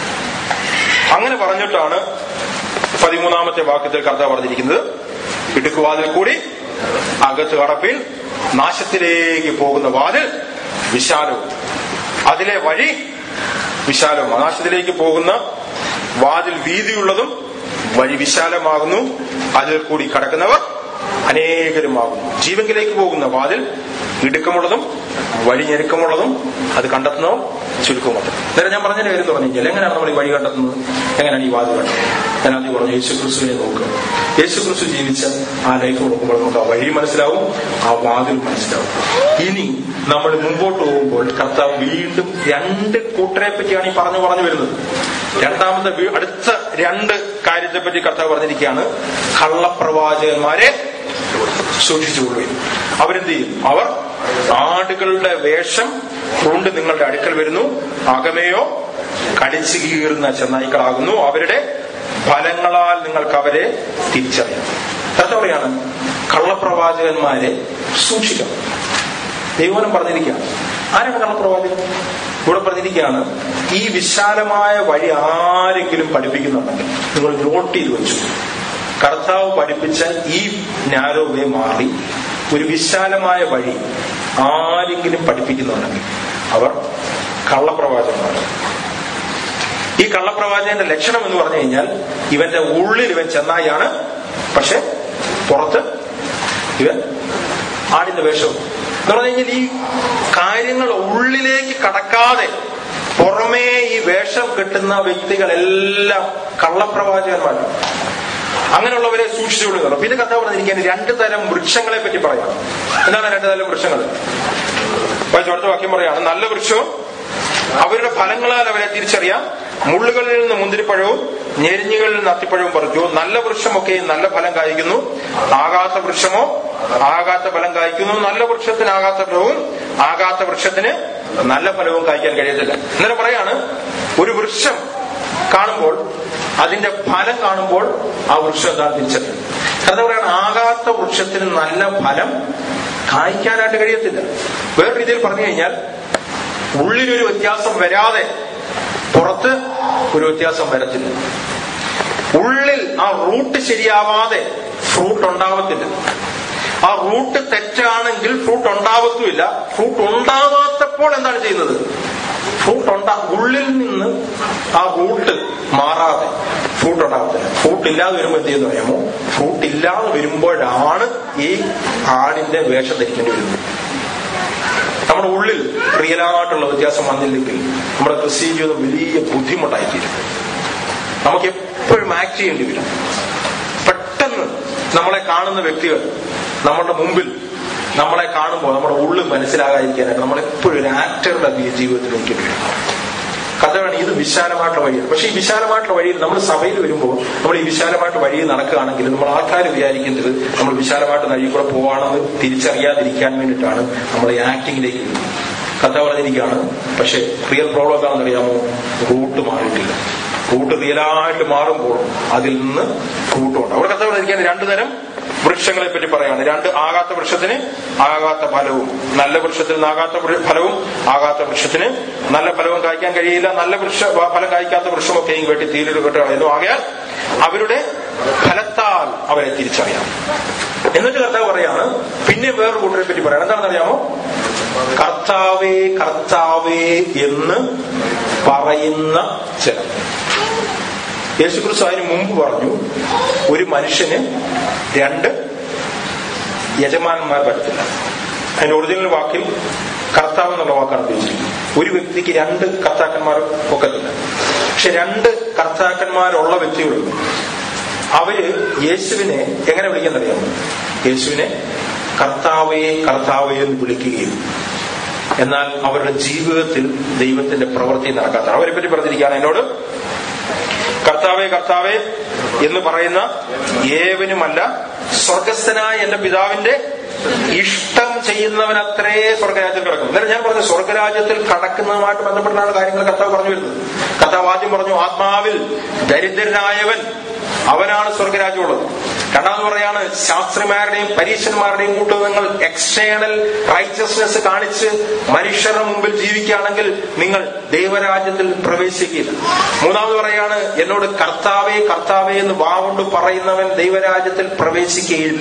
അങ്ങനെ പറഞ്ഞിട്ടാണ് പതിമൂന്നാമത്തെ വാക്യത്തിൽ കർത്താവ് പറഞ്ഞിരിക്കുന്നത് ഇടുക്കുവാതിൽ കൂടി അകത്ത് കടപ്പിൽ നാശത്തിലേക്ക് പോകുന്ന വാതിൽ വിശാലവും അതിലെ വഴി വിശാലവും നാശത്തിലേക്ക് പോകുന്ന വാതിൽ വീതിയുള്ളതും വഴി വിശാലമാകുന്നു അതിൽ കൂടി കടക്കുന്നവർ അനേകരുമാകുന്നു ജീവങ്കിലേക്ക് പോകുന്ന വാതിൽ ഇടുക്കമുള്ളതും വഴി ഞെരുക്കമുള്ളതും അത് കണ്ടെത്തുന്നവർ ചുരുക്കമുള്ളത് നേരെ ഞാൻ പറഞ്ഞതിന്റെ കാര്യം പറഞ്ഞെങ്കിൽ എങ്ങനെയാണ് നമ്മൾ ഈ വഴി കണ്ടെത്തുന്നത് എങ്ങനെയാണ് ഈ വാതിൽ കണ്ടെത്തുന്നത് ഞാൻ ആദ്യം പറഞ്ഞു യേശു ക്രിസ്തുവിനെ നോക്കുക യേശു ക്രിസ്തു ജീവിച്ച ആ ലൈഫ് നോക്കുമ്പോൾ നമുക്ക് ആ വഴി മനസ്സിലാവും ആ വാതിൽ മനസ്സിലാവും ഇനി നമ്മൾ മുമ്പോട്ട് പോകുമ്പോൾ കർത്താവ് വീണ്ടും രണ്ട് കൂട്ടരെ പറ്റിയാണ് ഈ പറഞ്ഞു പറഞ്ഞു വരുന്നത് രണ്ടാമത്തെ വീ- അടുത്ത രണ്ട് കാര്യത്തെ പറ്റി കർത്താവ് പറഞ്ഞിരിക്കുകയാണ് കള്ളപ്രവാചകന്മാരെ സൂക്ഷിച്ചുകൊള്ളുകയും അവരെന്ത് ചെയ്യും അവർ ആടുകളുടെ വേഷം കൊണ്ട് നിങ്ങളുടെ അടുക്കൽ വരുന്നു അകമയോ കടിച്ചു കീറുന്ന ചെന്നായ്ക്കളാകുന്നു അവരുടെ ഫലങ്ങളാൽ നിങ്ങൾക്ക് അവരെ തിരിച്ചറിയാം കർത്താവ് പറയാണ് കള്ളപ്രവാചകന്മാരെ സൂക്ഷിക്കണം ദൈവനം പറഞ്ഞിരിക്കുകയാണ് ആരാണ് കള്ളപ്രവാചകൻ ഇവിടെ പറഞ്ഞിരിക്കുകയാണ് ഈ വിശാലമായ വഴി ആരെങ്കിലും പഠിപ്പിക്കുന്നുണ്ടെങ്കിൽ നിങ്ങൾ നോട്ട് ചെയ്ത് വെച്ചു കർത്താവ് പഠിപ്പിച്ച ഈ നാരോവേ മാറി ഒരു വിശാലമായ വഴി ആരെങ്കിലും പഠിപ്പിക്കുന്നുണ്ടെങ്കിൽ അവർ കള്ളപ്രവാചകന്മാരാണ് ഈ കള്ളപ്രവാചകന്റെ ലക്ഷണം എന്ന് പറഞ്ഞു കഴിഞ്ഞാൽ ഇവന്റെ ഉള്ളിൽ ഇവൻ ചെന്നായാണ് പക്ഷെ പുറത്ത് ഇവൻ ആടിന്റെ വേഷവും എന്ന് പറഞ്ഞു കഴിഞ്ഞാൽ ഈ കാര്യങ്ങൾ ഉള്ളിലേക്ക് കടക്കാതെ പുറമേ ഈ വേഷം കെട്ടുന്ന വ്യക്തികളെല്ലാം കള്ളപ്രവാചകന്മാരാണ് അങ്ങനെയുള്ളവരെ സൂക്ഷിച്ചുകൊള്ളുക പിന്നെ കഥ പറഞ്ഞിരിക്കാൻ രണ്ട് തരം വൃക്ഷങ്ങളെ പറ്റി പറയാം എന്താണ് രണ്ട് തരം വൃക്ഷങ്ങൾ വായിച്ചു അടുത്ത വാക്യം പറയാണ് നല്ല വൃക്ഷവും അവരുടെ ഫലങ്ങളാൽ അവരെ തിരിച്ചറിയാം മുള്ളുകളിൽ നിന്ന് മുന്തിരിപ്പഴവും ഞെരിഞ്ഞുകളിൽ നിന്ന് അത്തിപ്പഴവും പറിച്ചു നല്ല വൃക്ഷമൊക്കെ നല്ല ഫലം കായ്ക്കുന്നു ആകാത്ത വൃക്ഷമോ ആകാത്ത ഫലം കായ്ക്കുന്നു നല്ല വൃക്ഷത്തിന് ആകാത്ത ഫലവും ആകാത്ത വൃക്ഷത്തിന് നല്ല ഫലവും കായ്ക്കാൻ കഴിയത്തില്ല ഇന്നലെ പറയാണ് ഒരു വൃക്ഷം കാണുമ്പോൾ അതിന്റെ ഫലം കാണുമ്പോൾ ആ വൃക്ഷം എന്താണ് തിരിച്ചറിയും കാരണം പറയാണ് ആകാത്ത വൃക്ഷത്തിന് നല്ല ഫലം കായ്ക്കാനായിട്ട് കഴിയത്തില്ല വേറെ രീതിയിൽ പറഞ്ഞു കഴിഞ്ഞാൽ ഉള്ളിലൊരു വ്യത്യാസം വരാതെ പുറത്ത് ഒരു വ്യത്യാസം വരത്തില്ല ഉള്ളിൽ ആ റൂട്ട് ശരിയാവാതെ ഫ്രൂട്ട് ഉണ്ടാവത്തില്ല ആ റൂട്ട് തെറ്റാണെങ്കിൽ ഫ്രൂട്ട് ഉണ്ടാവത്തുമില്ല ഫ്രൂട്ട് ഉണ്ടാവാത്തപ്പോൾ എന്താണ് ചെയ്യുന്നത് ഫ്രൂട്ട് ഉണ്ടാ ഉള്ളിൽ നിന്ന് ആ റൂട്ട് മാറാതെ ഫ്രൂട്ട് ഉണ്ടാകത്തില്ല ഫ്രൂട്ട് ഇല്ലാതെ വരുമ്പോൾ എന്ത് ചെയ്യുന്നു അറിയാമോ ഫ്രൂട്ട് ഇല്ലാതെ വരുമ്പോഴാണ് ഈ ആടിന്റെ വേഷം ധരിക്കേണ്ടി വരുന്നത് നമ്മുടെ ഉള്ളിൽ റിയലായിട്ടുള്ള വ്യത്യാസം വന്നില്ലെങ്കിൽ നമ്മുടെ ക്രിസ്ത്യൻ ജീവിതം വലിയ ബുദ്ധിമുട്ടായിത്തീരും നമുക്ക് എപ്പോഴും ആക്ട് ചെയ്യേണ്ടി വരും പെട്ടെന്ന് നമ്മളെ കാണുന്ന വ്യക്തികൾ നമ്മളുടെ മുമ്പിൽ നമ്മളെ കാണുമ്പോൾ നമ്മുടെ ഉള്ളിൽ മനസ്സിലാകാതിരിക്കാനായിട്ട് നമ്മൾ എപ്പോഴും ഒരു ആക്ടറുടെ ജീവിതത്തിലേക്ക് വരും കഥയാണ് ഇത് വിശാലമായിട്ടുള്ള വഴിയാണ് പക്ഷെ ഈ വിശാലമായിട്ടുള്ള വഴിയിൽ നമ്മൾ സഭയിൽ വരുമ്പോൾ നമ്മൾ ഈ വിശാലമായിട്ട് വഴിയിൽ നടക്കുകയാണെങ്കിൽ നമ്മൾ ആൾക്കാർ വിചാരിക്കുന്നത് നമ്മൾ വിശാലമായിട്ട് വഴി കൂടെ പോവാണെന്ന് തിരിച്ചറിയാതിരിക്കാൻ വേണ്ടിയിട്ടാണ് നമ്മൾ ഈ ആക്ടിങ്ങിലേക്ക് വരുന്നത് കഥ പറഞ്ഞിരിക്കുകയാണ് പക്ഷെ റിയൽ പ്രോബ്ലം എന്താണെന്ന് അറിയാമോ റൂട്ട് മാറിയിട്ടില്ല റൂട്ട് റിയലായിട്ട് മാറുമ്പോൾ അതിൽ നിന്ന് റൂട്ടുണ്ട് അവിടെ കഥ പറഞ്ഞിരിക്കാൻ രണ്ടു തരം വൃക്ഷങ്ങളെ പറ്റി പറയാണ് രണ്ട് ആകാത്ത വൃക്ഷത്തിന് ആകാത്ത ഫലവും നല്ല വൃക്ഷത്തിന് ആകാത്ത വൃ- ഫലവും ആകാത്ത വൃക്ഷത്തിന് നല്ല ഫലവും കായ്ക്കാൻ കഴിയില്ല നല്ല വൃക്ഷ ഫലം കായ്ക്കാത്ത വൃക്ഷമൊക്കെയും വെട്ടി തീരിൽ കെട്ട് കളയുന്നു ആകയാൽ അവരുടെ ഫലത്താൽ അവരെ തിരിച്ചറിയാം എന്നിട്ട് കർത്താവ് പറയാണ് പിന്നെ വേറൊരു കൂട്ടരെ പറ്റി പറയണം എന്താണെന്ന് അറിയാമോ കർത്താവേ കർത്താവേ എന്ന് പറയുന്ന ചിലർ യേശുക്രിസ്തു അതിന് മുമ്പ് പറഞ്ഞു ഒരു മനുഷ്യന് രണ്ട് യജമാനന്മാർ പറ്റത്തില്ല അതിന്റെ ഒറിജിനൽ വാക്കിൽ കർത്താവ് എന്നുള്ള വാക്കാണ് ഉപയോഗിച്ചിരിക്കുന്നത് ഒരു വ്യക്തിക്ക് രണ്ട് കർത്താക്കന്മാർ ഒക്കത്തില്ല പക്ഷെ രണ്ട് കർത്താക്കന്മാരുള്ള വ്യക്തികളുണ്ട് അവര് യേശുവിനെ എങ്ങനെ വിളിക്കുന്നറിയാമോ യേശുവിനെ കർത്താവേ കർത്താവേ എന്ന് വിളിക്കുകയും എന്നാൽ അവരുടെ ജീവിതത്തിൽ ദൈവത്തിന്റെ പ്രവൃത്തി നടക്കാത്ത അവരെ പറ്റി പറഞ്ഞിരിക്കുകയാണ് എന്നോട് കർത്താവേ കർത്താവേ എന്ന് പറയുന്ന ഏവനുമല്ല സ്വർഗസ്ഥനായ എന്റെ പിതാവിന്റെ ഇഷ്ടം ചെയ്യുന്നവനത്രേ സ്വർഗരാജ്യത്തിൽ കിടക്കും എന്നാലും ഞാൻ പറഞ്ഞു സ്വർഗരാജ്യത്തിൽ കടക്കുന്നതുമായിട്ട് ബന്ധപ്പെട്ടാണ് കാര്യങ്ങൾ കർത്താവ് പറഞ്ഞു വരുന്നത് കർത്താവ് ആദ്യം പറഞ്ഞു ആത്മാവിൽ ദരിദ്രനായവൻ അവനാണ് സ്വർഗരാജ്യമുള്ളത് രണ്ടാമത് പറയാണ് ശാസ്ത്രിമാരുടെയും പരീക്ഷന്മാരുടെയും കൂട്ടുകൾ എക്സ്റ്റേണൽ റൈച്ചസ്നെസ് കാണിച്ച് മനുഷ്യരുടെ മുമ്പിൽ ജീവിക്കുകയാണെങ്കിൽ നിങ്ങൾ ദൈവരാജ്യത്തിൽ പ്രവേശിക്കില്ല മൂന്നാമത് പറയാണ് എന്നോട് കർത്താവേ കർത്താവേ എന്ന് വാവുകൊണ്ട് പറയുന്നവൻ ദൈവരാജ്യത്തിൽ പ്രവേശിക്കുകയില്ല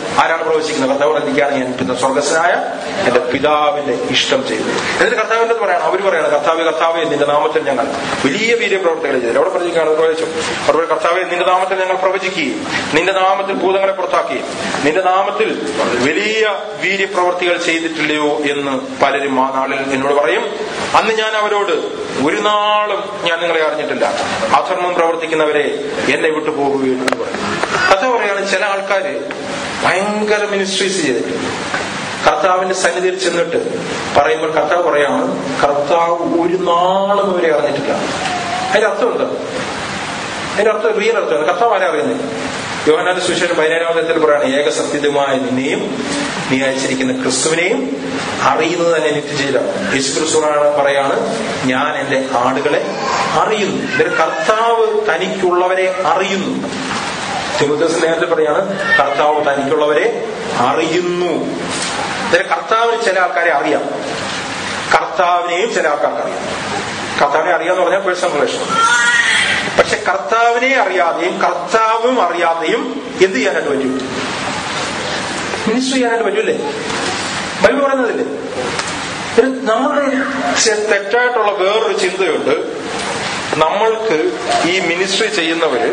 ആരാണ് പ്രവചിക്കുന്നത് കർത്താവ് പറഞ്ഞിരിക്കുകയാണ് ഞാൻ പിന്നെ സ്വർഗസ്നായ എന്റെ പിതാവിന്റെ ഇഷ്ടം ചെയ്തു എന്നിട്ട് കർത്താവിന്റെ പറയണം അവർ പറയണം കർത്താവ് കർത്താവെ നിന്റെ നാമത്തിൽ ഞങ്ങൾ വലിയ വീര്യപ്രവർത്തികൾ ചെയ്തു അവിടെ പറഞ്ഞിരിക്കുകയാണ് പ്രവചിച്ചു അവിടെ കർത്താവെ നിന്റെ നാമത്തിൽ ഞങ്ങൾ പ്രവചിക്കുകയും നിന്റെ നാമത്തിൽ ഭൂതങ്ങളെ പുറത്താക്കുകയും നിന്റെ നാമത്തിൽ വലിയ വീര്യപ്രവർത്തികൾ ചെയ്തിട്ടില്ലയോ എന്ന് പലരും ആ നാളിൽ എന്നോട് പറയും അന്ന് ഞാൻ അവരോട് ഒരു നാളും ഞാൻ നിങ്ങളെ അറിഞ്ഞിട്ടില്ല അധർമ്മം പ്രവർത്തിക്കുന്നവരെ എന്നെ വിട്ടു പോകുകയും എന്ന് പറയും കഥ പറയാണ് ചില ആൾക്കാര് ഭയങ്കര മിനിസ്ട്രീസ് ചെയ്തിട്ടുണ്ട് കർത്താവിന്റെ സന്നിധിയിൽ ചെന്നിട്ട് പറയുമ്പോൾ കർത്താവ് പറയാണ് കർത്താവ് ഒരു നാളും ഇവരെ അറിഞ്ഞിട്ടില്ല അതിന്റെ അർത്ഥം എന്താ അതിന്റെ അർത്ഥം റിയൽ അർത്ഥം കർത്താവ് ആരെ അറിയുന്നത് യോഹനാന്റെ സുശേഷൻ പതിനേഴാമത്തിൽ പറയാണ് ഏക സത്യതമായ നിന്നെയും നീ അയച്ചിരിക്കുന്ന ക്രിസ്തുവിനെയും അറിയുന്നത് തന്നെ നിത്യജീവിതമാണ് യേശു ക്രിസ്തുവാണ് പറയാണ് ഞാൻ എന്റെ ആടുകളെ അറിയുന്നു ഇതിന് കർത്താവ് തനിക്കുള്ളവരെ അറിയുന്നു തിമുത്തസ് നേരത്തെ പറയാണ് കർത്താവ് തനിക്കുള്ളവരെ അറിയുന്നു ഇതിന് കർത്താവിന് ചില ആൾക്കാരെ അറിയാം കർത്താവിനെയും ചില ആൾക്കാർക്ക് അറിയാം കർത്താവിനെ അറിയാന്ന് പറഞ്ഞാൽ പേഴ്സണൽ റിലേഷൻ പക്ഷെ കർത്താവിനെ അറിയാതെയും കർത്താവും അറിയാതെയും എന്ത് ചെയ്യാനായിട്ട് പറ്റും മിനിസ്റ്റർ ചെയ്യാനായിട്ട് പറ്റൂലേ ബൈബിൾ പറയുന്നതില്ലേ ഒരു നമ്മുടെ ചെ- തെറ്റായിട്ടുള്ള വേറൊരു ചിന്തയുണ്ട് നമ്മൾക്ക് ഈ മിനിസ്ട്രി ചെയ്യുന്നവര്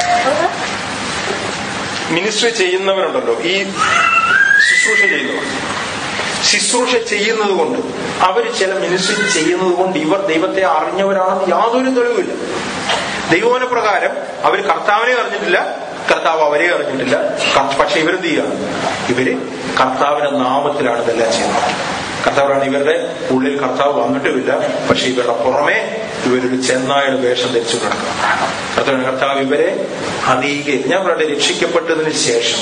മിനിസ്ട്രി ചെയ്യുന്നവരുണ്ടല്ലോ ഈ ശുശ്രൂഷ ചെയ്യുന്നവർ ശുശ്രൂഷ ചെയ്യുന്നത് കൊണ്ട് അവർ ചില മിനിസ്ട്രി ചെയ്യുന്നത് കൊണ്ട് ഇവർ ദൈവത്തെ അറിഞ്ഞവരാണെന്ന് യാതൊരു തെളിവില്ല ദൈവോന പ്രകാരം അവർ കർത്താവിനെ അറിഞ്ഞിട്ടില്ല കർത്താവ് അവരെ അറിഞ്ഞിട്ടില്ല കർ- പക്ഷെ ഇവരെന്ത് ചെയ്യാണ് ഇവര് കർത്താവിന്റെ നാമത്തിലാണ് ഇതെല്ലാം ചെയ്യുന്നത് കർത്താവാണ് ഇവരുടെ ഉള്ളിൽ കർത്താവ് വന്നിട്ടുമില്ല പക്ഷെ ഇവരുടെ പുറമെ ഇവരൊരു ചെന്നായുടെ വേഷം ധരിച്ചു കിടക്കുക കർത്താവ് കർത്താവ് ഇവരെ അറിയുക ഞാൻ പറയട്ടെ രക്ഷിക്കപ്പെട്ടതിന് ശേഷം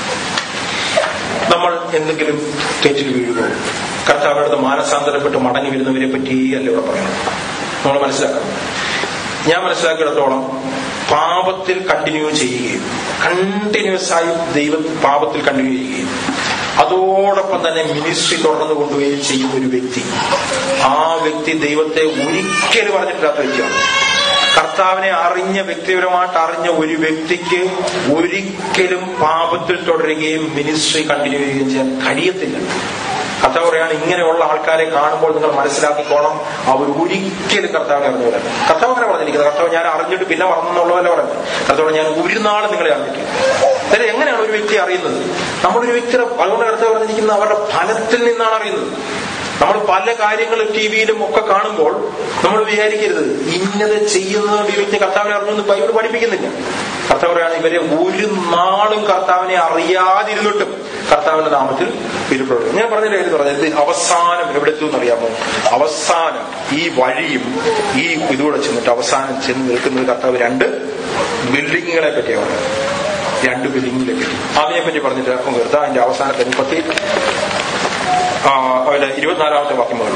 നമ്മൾ എന്തെങ്കിലും തെറ്റിൽ വീഴുകയോ കർത്താവിനടുത്ത് മാനസാന്തരപ്പെട്ട് മടങ്ങി വരുന്നവരെ പറ്റിയല്ല ഇവിടെ പറയുന്നത് നമ്മൾ മനസ്സിലാക്കണം ഞാൻ മനസ്സിലാക്കിയിടത്തോളം പാപത്തിൽ കണ്ടിന്യൂ ചെയ്യുകയും കണ്ടിന്യൂസ് ആയി ദൈവം പാപത്തിൽ കണ്ടിന്യൂ ചെയ്യുകയും അതോടൊപ്പം തന്നെ മിനിസ്ട്രി തുടർന്ന് കൊണ്ടുപോവുകയും ചെയ്യുന്ന ഒരു വ്യക്തി ആ വ്യക്തി ദൈവത്തെ ഒരിക്കലും അറിഞ്ഞിട്ടില്ലാത്ത വ്യക്തിയാണ് കർത്താവിനെ അറിഞ്ഞ വ്യക്തിപരമായിട്ട് അറിഞ്ഞ ഒരു വ്യക്തിക്ക് ഒരിക്കലും പാപത്തിൽ തുടരുകയും മിനിസ്ട്രി കണ്ടിന്യൂ ചെയ്യുകയും ചെയ്യാൻ കഴിയത്തില്ല കർത്താവ് പറയാണ് ഇങ്ങനെയുള്ള ആൾക്കാരെ കാണുമ്പോൾ നിങ്ങൾ മനസ്സിലാക്കിക്കോണം അവർ ഒരിക്കലും കർത്താവിനെ അറിഞ്ഞവരല്ല കർത്താവ് അങ്ങനെ പറഞ്ഞിരിക്കുന്നത് കർത്താവ് ഞാൻ അറിഞ്ഞിട്ട് പിന്നെ മറന്നെന്നുള്ളതല്ല പറയുന്നത് കർത്താവ് ഞാൻ ഒരു നാളും നിങ്ങളെ അറിഞ്ഞിട്ടില്ല അതായത് എങ്ങനെയാണ് ഒരു വ്യക്തി അറിയുന്നത് നമ്മളൊരു വ്യക്തിയുടെ അതുകൊണ്ട് കർത്താവ് പറഞ്ഞിരിക്കുന്നത് അവരുടെ ഫലത്തിൽ നിന്നാണ് അറിയുന്നത് നമ്മൾ പല കാര്യങ്ങളും ടി വിയിലും ഒക്കെ കാണുമ്പോൾ നമ്മൾ വിചാരിക്കരുത് ഇന്നത് ചെയ്യുന്നതുകൊണ്ട് ഈ വ്യക്തി കർത്താവിനെ അറിഞ്ഞൊന്നും ബൈബിൾ പഠിപ്പിക്കുന്നില്ല കർത്താവ് പറയാണ് ഇവരെ ഒരു നാളും കർത്താവിനെ അറിയാതിരുന്നിട്ടും കർത്താവിന്റെ നാമത്തിൽ പിരിപ്പെടും ഞാൻ പറഞ്ഞില്ല എന്ന് പറഞ്ഞത് ഇത് അവസാനം എവിടെ എത്തുമെന്ന് അറിയാമോ അവസാനം ഈ വഴിയും ഈ ഇതുകൂടെ ചെന്നിട്ട് അവസാനം ചെന്ന് നിൽക്കുന്നത് കർത്താവ് രണ്ട് ബിൽഡിങ്ങുകളെ പറ്റിയാണ് പറയുന്നത് രണ്ട് ബിൽഡിങ്ങിലെ പറ്റി അതിനെ പറ്റി പറഞ്ഞിട്ട് നിർത്താം അതിന്റെ അവസാനത്തെ മുപ്പത്തി ആ, അവരുടെ ഇരുപത്തിനാലാമത്തെ വാക്യം മുതൽ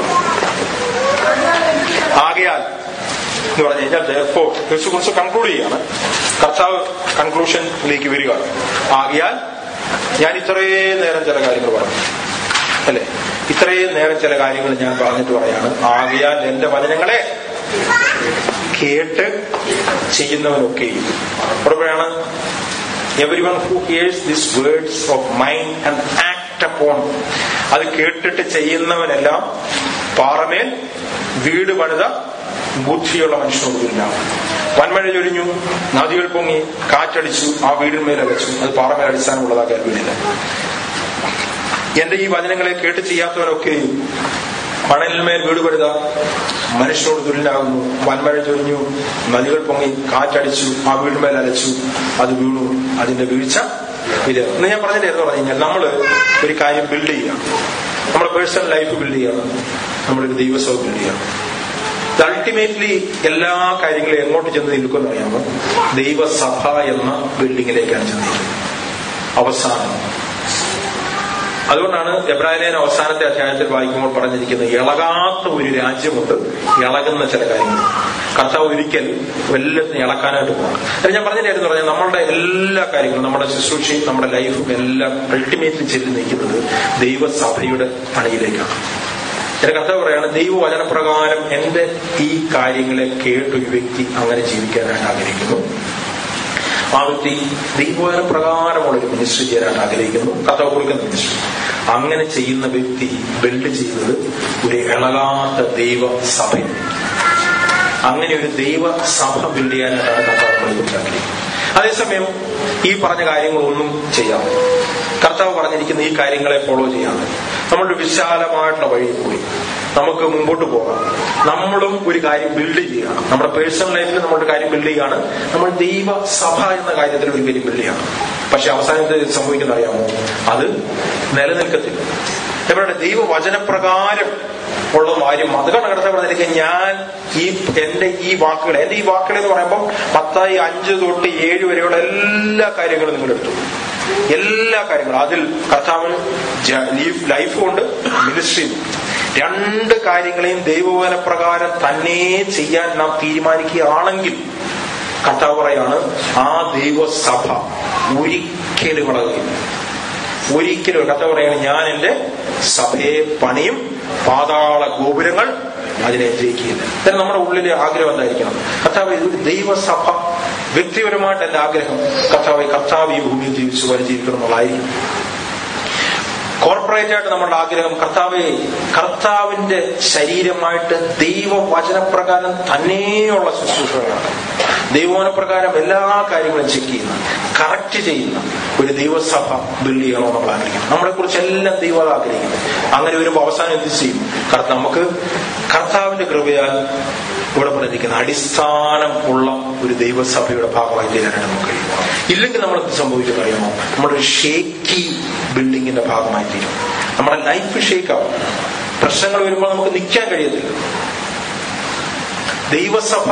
ആകയാൽ എന്ന് പറഞ്ഞു കഴിഞ്ഞാൽ therefore, യേശു കുറിച്ച് കൺക്ലൂഡ് ചെയ്യാണ് കർത്താവ് കൺക്ലൂഷനിലേക്ക് വരികയാണ് ആകയാൽ ഞാൻ ഇത്രയും നേരം ചില കാര്യങ്ങൾ പറഞ്ഞു അല്ലെ ഇത്രയും നേരം ചില കാര്യങ്ങൾ ഞാൻ പറഞ്ഞിട്ട് പറയാണ് ആകയാൽ എന്റെ വചനങ്ങളെ കേട്ട് ചെയ്യുന്നവനൊക്കെയും അവിടെ പറയാണ് every one who hears this words of mind and act upon അത് കേട്ടിട്ട് ചെയ്യുന്നവനെല്ലാം പാറമേൽ വീട് പണിത ബുദ്ധിയുള്ള മനുഷ്യനോടില്ല വൻമഴ ചൊരിഞ്ഞു നദികൾ പൊങ്ങി കാറ്റടിച്ചു ആ വീടിന്മേൽ അലച്ചു അത് പാറമേൽ അടിസ്ഥാനമുള്ളതാക്കാൻ വീടില്ല എന്റെ ഈ വചനങ്ങളെ കേട്ട് ചെയ്യാത്തവനൊക്കെയും മണലിന്മേൽ വീട് പണിത മനുഷ്യനോട് തുല്യനാകുന്നു വൻമഴ ചൊരിഞ്ഞു നദികൾ പൊങ്ങി കാറ്റടിച്ചു ആ വീടിന്മേൽ അലച്ചു അത് വീണു അതിന്റെ വീഴ്ച ഇത് എന്ന് ഞാൻ പറഞ്ഞിട്ടായിരുന്നു പറഞ്ഞു കഴിഞ്ഞാൽ നമ്മൾ ഒരു കാര്യം ബിൽഡ് ചെയ്യുക നമ്മുടെ പേഴ്സണൽ ലൈഫ് ബിൽഡ് ചെയ്യണം നമ്മളൊരു ദൈവസഭ ബിൽഡ് ചെയ്യണം ഇത് അൾട്ടിമേറ്റ്ലി എല്ലാ കാര്യങ്ങളും എങ്ങോട്ട് ചെന്ന് നിൽക്കുമെന്ന് അറിയാമോ ദൈവസഭ എന്ന ബിൽഡിങ്ങിലേക്കാണ് ചെന്ന് നിൽക്കുന്നത് അവസാനം അതുകൊണ്ടാണ് എബ്രാഹിലേൻ അവസാനത്തെ അധ്യായത്തിൽ വായിക്കുമ്പോൾ പറഞ്ഞിരിക്കുന്നത് ഇളകാത്ത ഒരു രാജ്യമുണ്ട് ഇളകുന്ന ചില കാര്യങ്ങൾ കർത്താവ് ഒരിക്കൽ എല്ലാത്തിനും ഇളക്കാനായിട്ട് പോകണം അത് ഞാൻ പറഞ്ഞിട്ടായിരുന്നു പറഞ്ഞാൽ നമ്മളുടെ എല്ലാ കാര്യങ്ങളും നമ്മുടെ ശുശ്രൂഷയും നമ്മുടെ ലൈഫും എല്ലാം അൾട്ടിമേറ്റ്ലി ചെല്ലി നിൽക്കുന്നത് ദൈവസഭയുടെ പണിയിലേക്കാണ് എന്റെ കർത്താവ് പറയാണ് ദൈവവചനപ്രകാരം എന്റെ ഈ കാര്യങ്ങളെ കേട്ടൊരു വ്യക്തി അങ്ങനെ ജീവിക്കാനായിട്ട് ആഗ്രഹിക്കുന്നു ആ വ്യക്തി ദൈവോധന പ്രകാരമുള്ള ഒരു മിനിസ്ട്രി ചെയ്യാൻ ആഗ്രഹിക്കുന്നു കർത്താവ് കൊടുക്കുന്ന മിനിസ്ട്രി അങ്ങനെ ചെയ്യുന്ന വ്യക്തി ബിൽഡ് ചെയ്തത് ഒരു ഇളകാത്ത ദൈവ സഭയാണ് അങ്ങനെ ഒരു ദൈവ സഭ ബിൽഡ് ചെയ്യാനായിട്ടാണ് കർത്താവ് നമ്മളെ ആഗ്രഹിക്കുന്നത് അതേസമയം ഈ പറഞ്ഞ കാര്യങ്ങളൊന്നും ചെയ്യാം കർത്താവ് പറഞ്ഞിരിക്കുന്ന ഈ കാര്യങ്ങളെ ഫോളോ ചെയ്യാം നമ്മളൊരു വിശാലമായിട്ടുള്ള വഴിയിൽ കൂടി നമുക്ക് മുമ്പോട്ട് പോകാം നമ്മളും ഒരു കാര്യം ബിൽഡ് ചെയ്യുകയാണ് നമ്മുടെ പേഴ്സണൽ ലൈഫിൽ നമ്മളൊരു കാര്യം ബിൽഡ് ചെയ്യുകയാണ് നമ്മൾ ദൈവ സഭ എന്ന കാര്യത്തിൽ ഒരു കാര്യം ബിൽഡ് ചെയ്യണം പക്ഷെ അവസാനത്തെ സംഭവിക്കുന്ന അറിയാമോ അത് നിലനിൽക്കത്തില്ല എവിടെ ദൈവ വചനപ്രകാരം ഉള്ള കാര്യം അതുകൊണ്ട് കടത്ത പറഞ്ഞിരിക്കുക ഞാൻ ഈ എന്റെ ഈ വാക്കുകൾ എന്റെ ഈ വാക്കുകൾ എന്ന് പറയുമ്പോൾ പത്തായി അഞ്ച് തൊട്ട് ഏഴ് വരെയുള്ള എല്ലാ കാര്യങ്ങളും നിങ്ങൾ എടുത്തു എല്ലാ കാര്യങ്ങളും അതിൽ കർത്താവിന് ലൈഫും ഉണ്ട് മിനിസ്ട്രിയും രണ്ട് കാര്യങ്ങളെയും ദൈവവചന പ്രകാരം തന്നെ ചെയ്യാൻ നാം തീരുമാനിക്കുകയാണെങ്കിൽ കർത്താവ് പറയാണ് ആ ദൈവസഭ ഒരിക്കലും വളരുകയില്ല ഒരിക്കലും കഥ പറയുകയാണ് ഞാൻ എന്റെ സഭയെ പണിയും പാതാള ഗോപുരങ്ങൾ അതിനെ ജയിക്കുകയില്ല എന്നാൽ നമ്മുടെ ഉള്ളിലെ ആഗ്രഹം എന്തായിരിക്കണം കർത്താവ് ഇതൊരു ദൈവസഭ വ്യക്തിപരമായിട്ട് എന്റെ ആഗ്രഹം കർത്താവ് കർത്താവ് ഈ ഭൂമിയിൽ ജീവിച്ചു പരിചരിക്കണം എന്നുള്ളതായിരിക്കും കോർപ്പറേറ്റ് ആയിട്ട് നമ്മുടെ ആഗ്രഹം കർത്താവെ കർത്താവിന്റെ ശരീരമായിട്ട് ദൈവവചനപ്രകാരം തന്നെയുള്ള ശുശ്രൂഷകളാണ് ദൈവവചനപ്രകാരം എല്ലാ കാര്യങ്ങളും ചെക്ക് ചെയ്യുന്ന കറക്റ്റ് ചെയ്യുന്ന ഒരു ദൈവസഭ ബിൽഡ് ചെയ്യണോ നമ്മൾ ആഗ്രഹിക്കണം നമ്മളെ കുറിച്ച് എല്ലാം ദൈവം അത് ആഗ്രഹിക്കുന്നത് അങ്ങനെ വരുമ്പോൾ അവസാനം എന്ത് ചെയ്യും കർത്താവ് നമുക്ക് കർത്താവിന്റെ കൃപയാൽ ഇവിടെ പറഞ്ഞിരിക്കുന്ന അടിസ്ഥാനം ഉള്ള ഒരു ദൈവസഭയുടെ ഭാഗമായി തീരാനായിട്ട് നമുക്ക് കഴിയും ഇല്ലെങ്കിൽ നമ്മൾ എന്ത് സംഭവിക്കും അറിയാമോ നമ്മളൊരു ഷേക്കി ബിൽഡിങ്ങിന്റെ ഭാഗമായി തീരും നമ്മുടെ ലൈഫ് ഷേക്കാവും പ്രശ്നങ്ങൾ വരുമ്പോൾ നമുക്ക് നിൽക്കാൻ കഴിയത്തില്ല ദൈവസഭ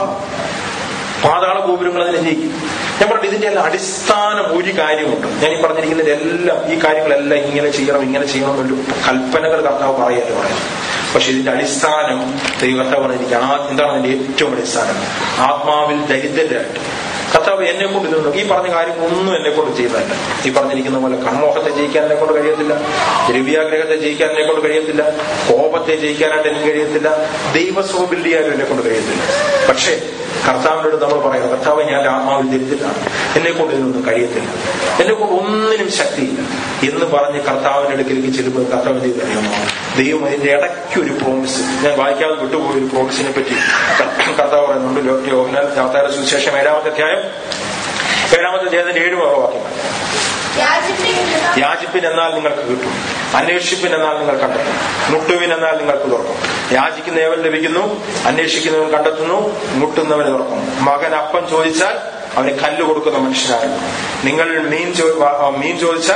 പാതാള ഗോപുരങ്ങൾ അതിനെ ജയിക്കും ഞാൻ പറഞ്ഞു ഇതിന്റെ എല്ലാം അടിസ്ഥാനം ഒരു കാര്യമുണ്ട് ഞാൻ ഈ പറഞ്ഞിരിക്കുന്നതിന്റെ എല്ലാം ഈ കാര്യങ്ങളെല്ലാം ഇങ്ങനെ ചെയ്യണം ഇങ്ങനെ ചെയ്യണം എന്നൊരു കൽപ്പനകൾ കർത്താവ് പറയല്ലേ പറയുന്നത് പക്ഷെ ഇതിന്റെ അടിസ്ഥാനം ദൈവകർത്താവ് പറഞ്ഞിരിക്കുക ആ എന്താണ് അതിന്റെ ഏറ്റവും അടിസ്ഥാനം ആത്മാവിൽ ദരിദ്രരായിട്ട് കർത്താവ് എന്നെ കൊണ്ട് ഇതൊന്നും ഈ പറഞ്ഞ കാര്യങ്ങളൊന്നും എന്നെ കൊണ്ട് ചെയ്തതല്ല ഈ പറഞ്ഞിരിക്കുന്ന പോലെ കർമ്മോഹത്തെ ജയിക്കാൻ എന്നെ കൊണ്ട് കഴിയത്തില്ല ദ്രവ്യാഗ്രഹത്തെ ജയിക്കാൻ എന്നെ കൊണ്ട് കഴിയത്തില്ല കോപത്തെ ജയിക്കാനായിട്ട് എനിക്ക് കഴിയത്തില്ല ദൈവസ്വ ബിൽഡ് ചെയ്യാനും എന്നെ കൊണ്ട് കഴിയത്തില്ല പക്ഷേ കർത്താവിനോട് നമ്മൾ പറയാം കർത്താവ് ഞാൻ ആത്മാവിൽ ദരിദ്രനാണ് എന്നെ കൊണ്ട് ഇതിനൊന്നും കഴിയത്തില്ല എന്നെ കൊണ്ട് ഒന്നിനും ശക്തിയില്ല എന്ന് പറഞ്ഞ് കർത്താവിന്റെ അടുക്കിലേക്ക് ചെല്ലുമ്പോൾ കർത്താവ് ചെയ്ത് അറിയാമോ ദൈവം അതിന്റെ ഇടയ്ക്ക് ഒരു പ്രോമിസ് ഞാൻ വായിക്കാതെ വിട്ടുപോയ ഒരു പ്രോമിസിനെ പറ്റി കർത്താവ് പറയുന്നുണ്ട് യോഹനാൽ യാത്രയുടെ സുവിശേഷം ഏഴാമത്തെ അധ്യായം ഏഴാമത്തെ അധ്യായത്തിന്റെ ഏഴ് വാക്യങ്ങൾ യാചിപ്പിൻ യാചിപ്പിൻ എന്നാൽ നിങ്ങൾക്ക് കിട്ടും അന്വേഷിപ്പിൻ എന്നാൽ നിങ്ങൾ കണ്ടെത്തും മുട്ടുവിൻ എന്നാൽ നിങ്ങൾക്ക് തുറക്കും യാചിക്കുന്നവൻ ലഭിക്കുന്നു അന്വേഷിക്കുന്നവൻ കണ്ടെത്തുന്നു മുട്ടുന്നവന് തുറക്കും മകൻ അപ്പം ചോദിച്ചാൽ അവന് കല്ല് കൊടുക്കുന്ന മനുഷ്യനാണ് നിങ്ങൾ മീൻ ചോ- ആ, മീൻ ചോദിച്ചാൽ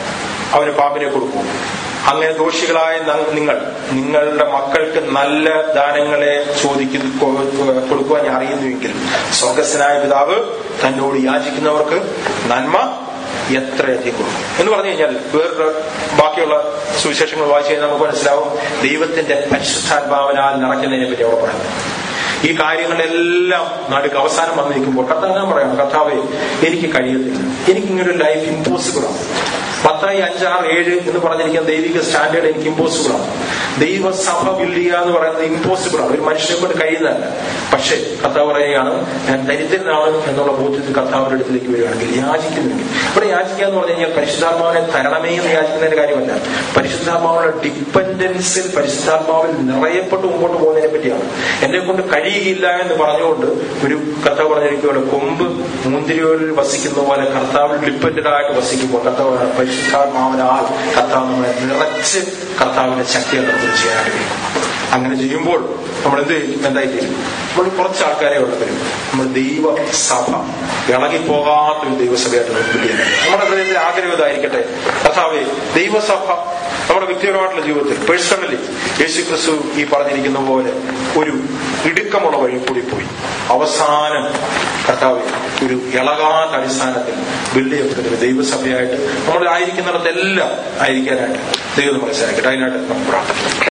അവന് പാമ്പിനെ കൊടുക്കും അങ്ങനെ ദോഷികളായ ന- നിങ്ങൾ നിങ്ങളുടെ മക്കൾക്ക് നല്ല ദാനങ്ങളെ ചോദിക്കുന്നു കൊ- കൊടുക്കുവാൻ അറിയുന്നുവെങ്കിൽ സ്വർഗസ്വനായ പിതാവ് തന്നോട് യാചിക്കുന്നവർക്ക് നന്മ എത്രയധികം കൊടുക്കും എന്ന് പറഞ്ഞു കഴിഞ്ഞാൽ വേറൊരു ബാക്കിയുള്ള സുവിശേഷങ്ങൾ വായിച്ചു കഴിഞ്ഞാൽ നമുക്ക് മനസ്സിലാവും ദൈവത്തിന്റെ പരിശുദ്ധാത്മാവിനാൽ നിറയ്ക്കുന്നതിനെ പറ്റി അവിടെ പറയുന്നത് ഈ കാര്യങ്ങളെല്ലാം നടുക്ക് അവസാനം വന്ന് നിൽക്കുമ്പോൾ കർത്താവ് ഞാൻ പറയാം കർത്താവെ എനിക്ക് കഴിയത്തില്ല എനിക്കിങ്ങനൊരു ലൈഫ് ഇമ്പോസിബിൾ ആണ് പത്തായി അഞ്ചാറ് ഏഴ് എന്ന് പറഞ്ഞിരിക്കുന്ന ദൈവിക സ്റ്റാൻഡേർഡ് എനിക്ക് ഇമ്പോസിബിൾ ആണ് ദൈവസഭ ബിൽഡ് ചെയ്യുക എന്ന് പറയുന്നത് ഇമ്പോസിബിൾ ആണ് ഒരു മനുഷ്യനെ കൊണ്ട് കഴിയുന്നതല്ല പക്ഷേ കർത്താവ് പറയുകയാണ് ഞാൻ ദരിദ്രനാണ് എന്നുള്ള ബോധ്യത്തിൽ കർത്താവിന്റെ അടുത്തേക്ക് വരികയാണെങ്കിൽ യാചിക്കുന്നെങ്കിൽ ഇവിടെ യാചിക്കുക എന്ന് പറഞ്ഞു കഴിഞ്ഞാൽ പരിശുദ്ധാത്മാവിനെ തരണമേ എന്ന് യാചിക്കുന്നതിന്റെ കാര്യമല്ല പരിശുദ്ധാത്മാവിന്റെ ഡിപ്പെൻഡൻസിൽ പരിശുദ്ധാത്മാവിൽ നിറയപ്പെട്ട് മുമ്പോട്ട് പോകുന്നതിനെ പറ്റിയാണ് എന്നെ കൊണ്ട് കഴിയുകയില്ല എന്ന് പറഞ്ഞുകൊണ്ട് ഒരു കർത്താവ് പറഞ്ഞിരിക്കുകയാണ് കൊമ്പ് മുന്തിരിയോരിൽ വസിക്കുന്ന പോലെ കർത്താവിൽ ഡിപ്പെൻഡഡ് ആയിട്ട് വസിക്കുമ്പോൾ കർത്താവ് പരിശുദ്ധാത്മാവിനാൽ കർത്താവ് നമ്മളെ നിറച്ച് കർത്താവിന്റെ ശക്തി നമുക്ക് ചെയ്യാനായിട്ട് കഴിയും അങ്ങനെ ചെയ്യുമ്പോൾ നമ്മൾ എന്ത് ചെയ്യും എന്തായി തീരും നമ്മൾ കുറച്ച് ആൾക്കാരെ ഉള്ള വരും നമ്മൾ ദൈവ സഭ ഇളകിപ്പോകാത്ത ഒരു ദൈവസഭയായിട്ട് നമുക്ക് ബിൽഡ് ചെയ്യാൻ നമ്മുടെ ഹൃദയത്തിൽ ആഗ്രഹം ഇതായിരിക്കട്ടെ കർത്താവെ ദൈവസഭ നമ്മുടെ വ്യക്തിപരമായിട്ടുള്ള ജീവിതത്തിൽ പേഴ്സണലി യേശു ക്രിസ്തു ഈ പറഞ്ഞിരിക്കുന്ന പോലെ ഒരു ഇടുക്കമുള്ള വഴി കൂടി പോയി അവസാനം കർത്താവ് ഒരു ഇളകാത്ത അടിസ്ഥാനത്തിൽ ബിൽഡ് ചെയ്യപ്പെടുന്ന ഒരു ദൈവസഭയായിട്ട് നമ്മൾ ആയിരിക്കുന്നിടത്തെല്ലാം ആയിരിക്കാനായിട്ട് ദൈവം നമ്മളെ സഹായിക്കട്ടെ അതിനായിട്ട് നമുക്ക് പ്രാർത്ഥിക്കാം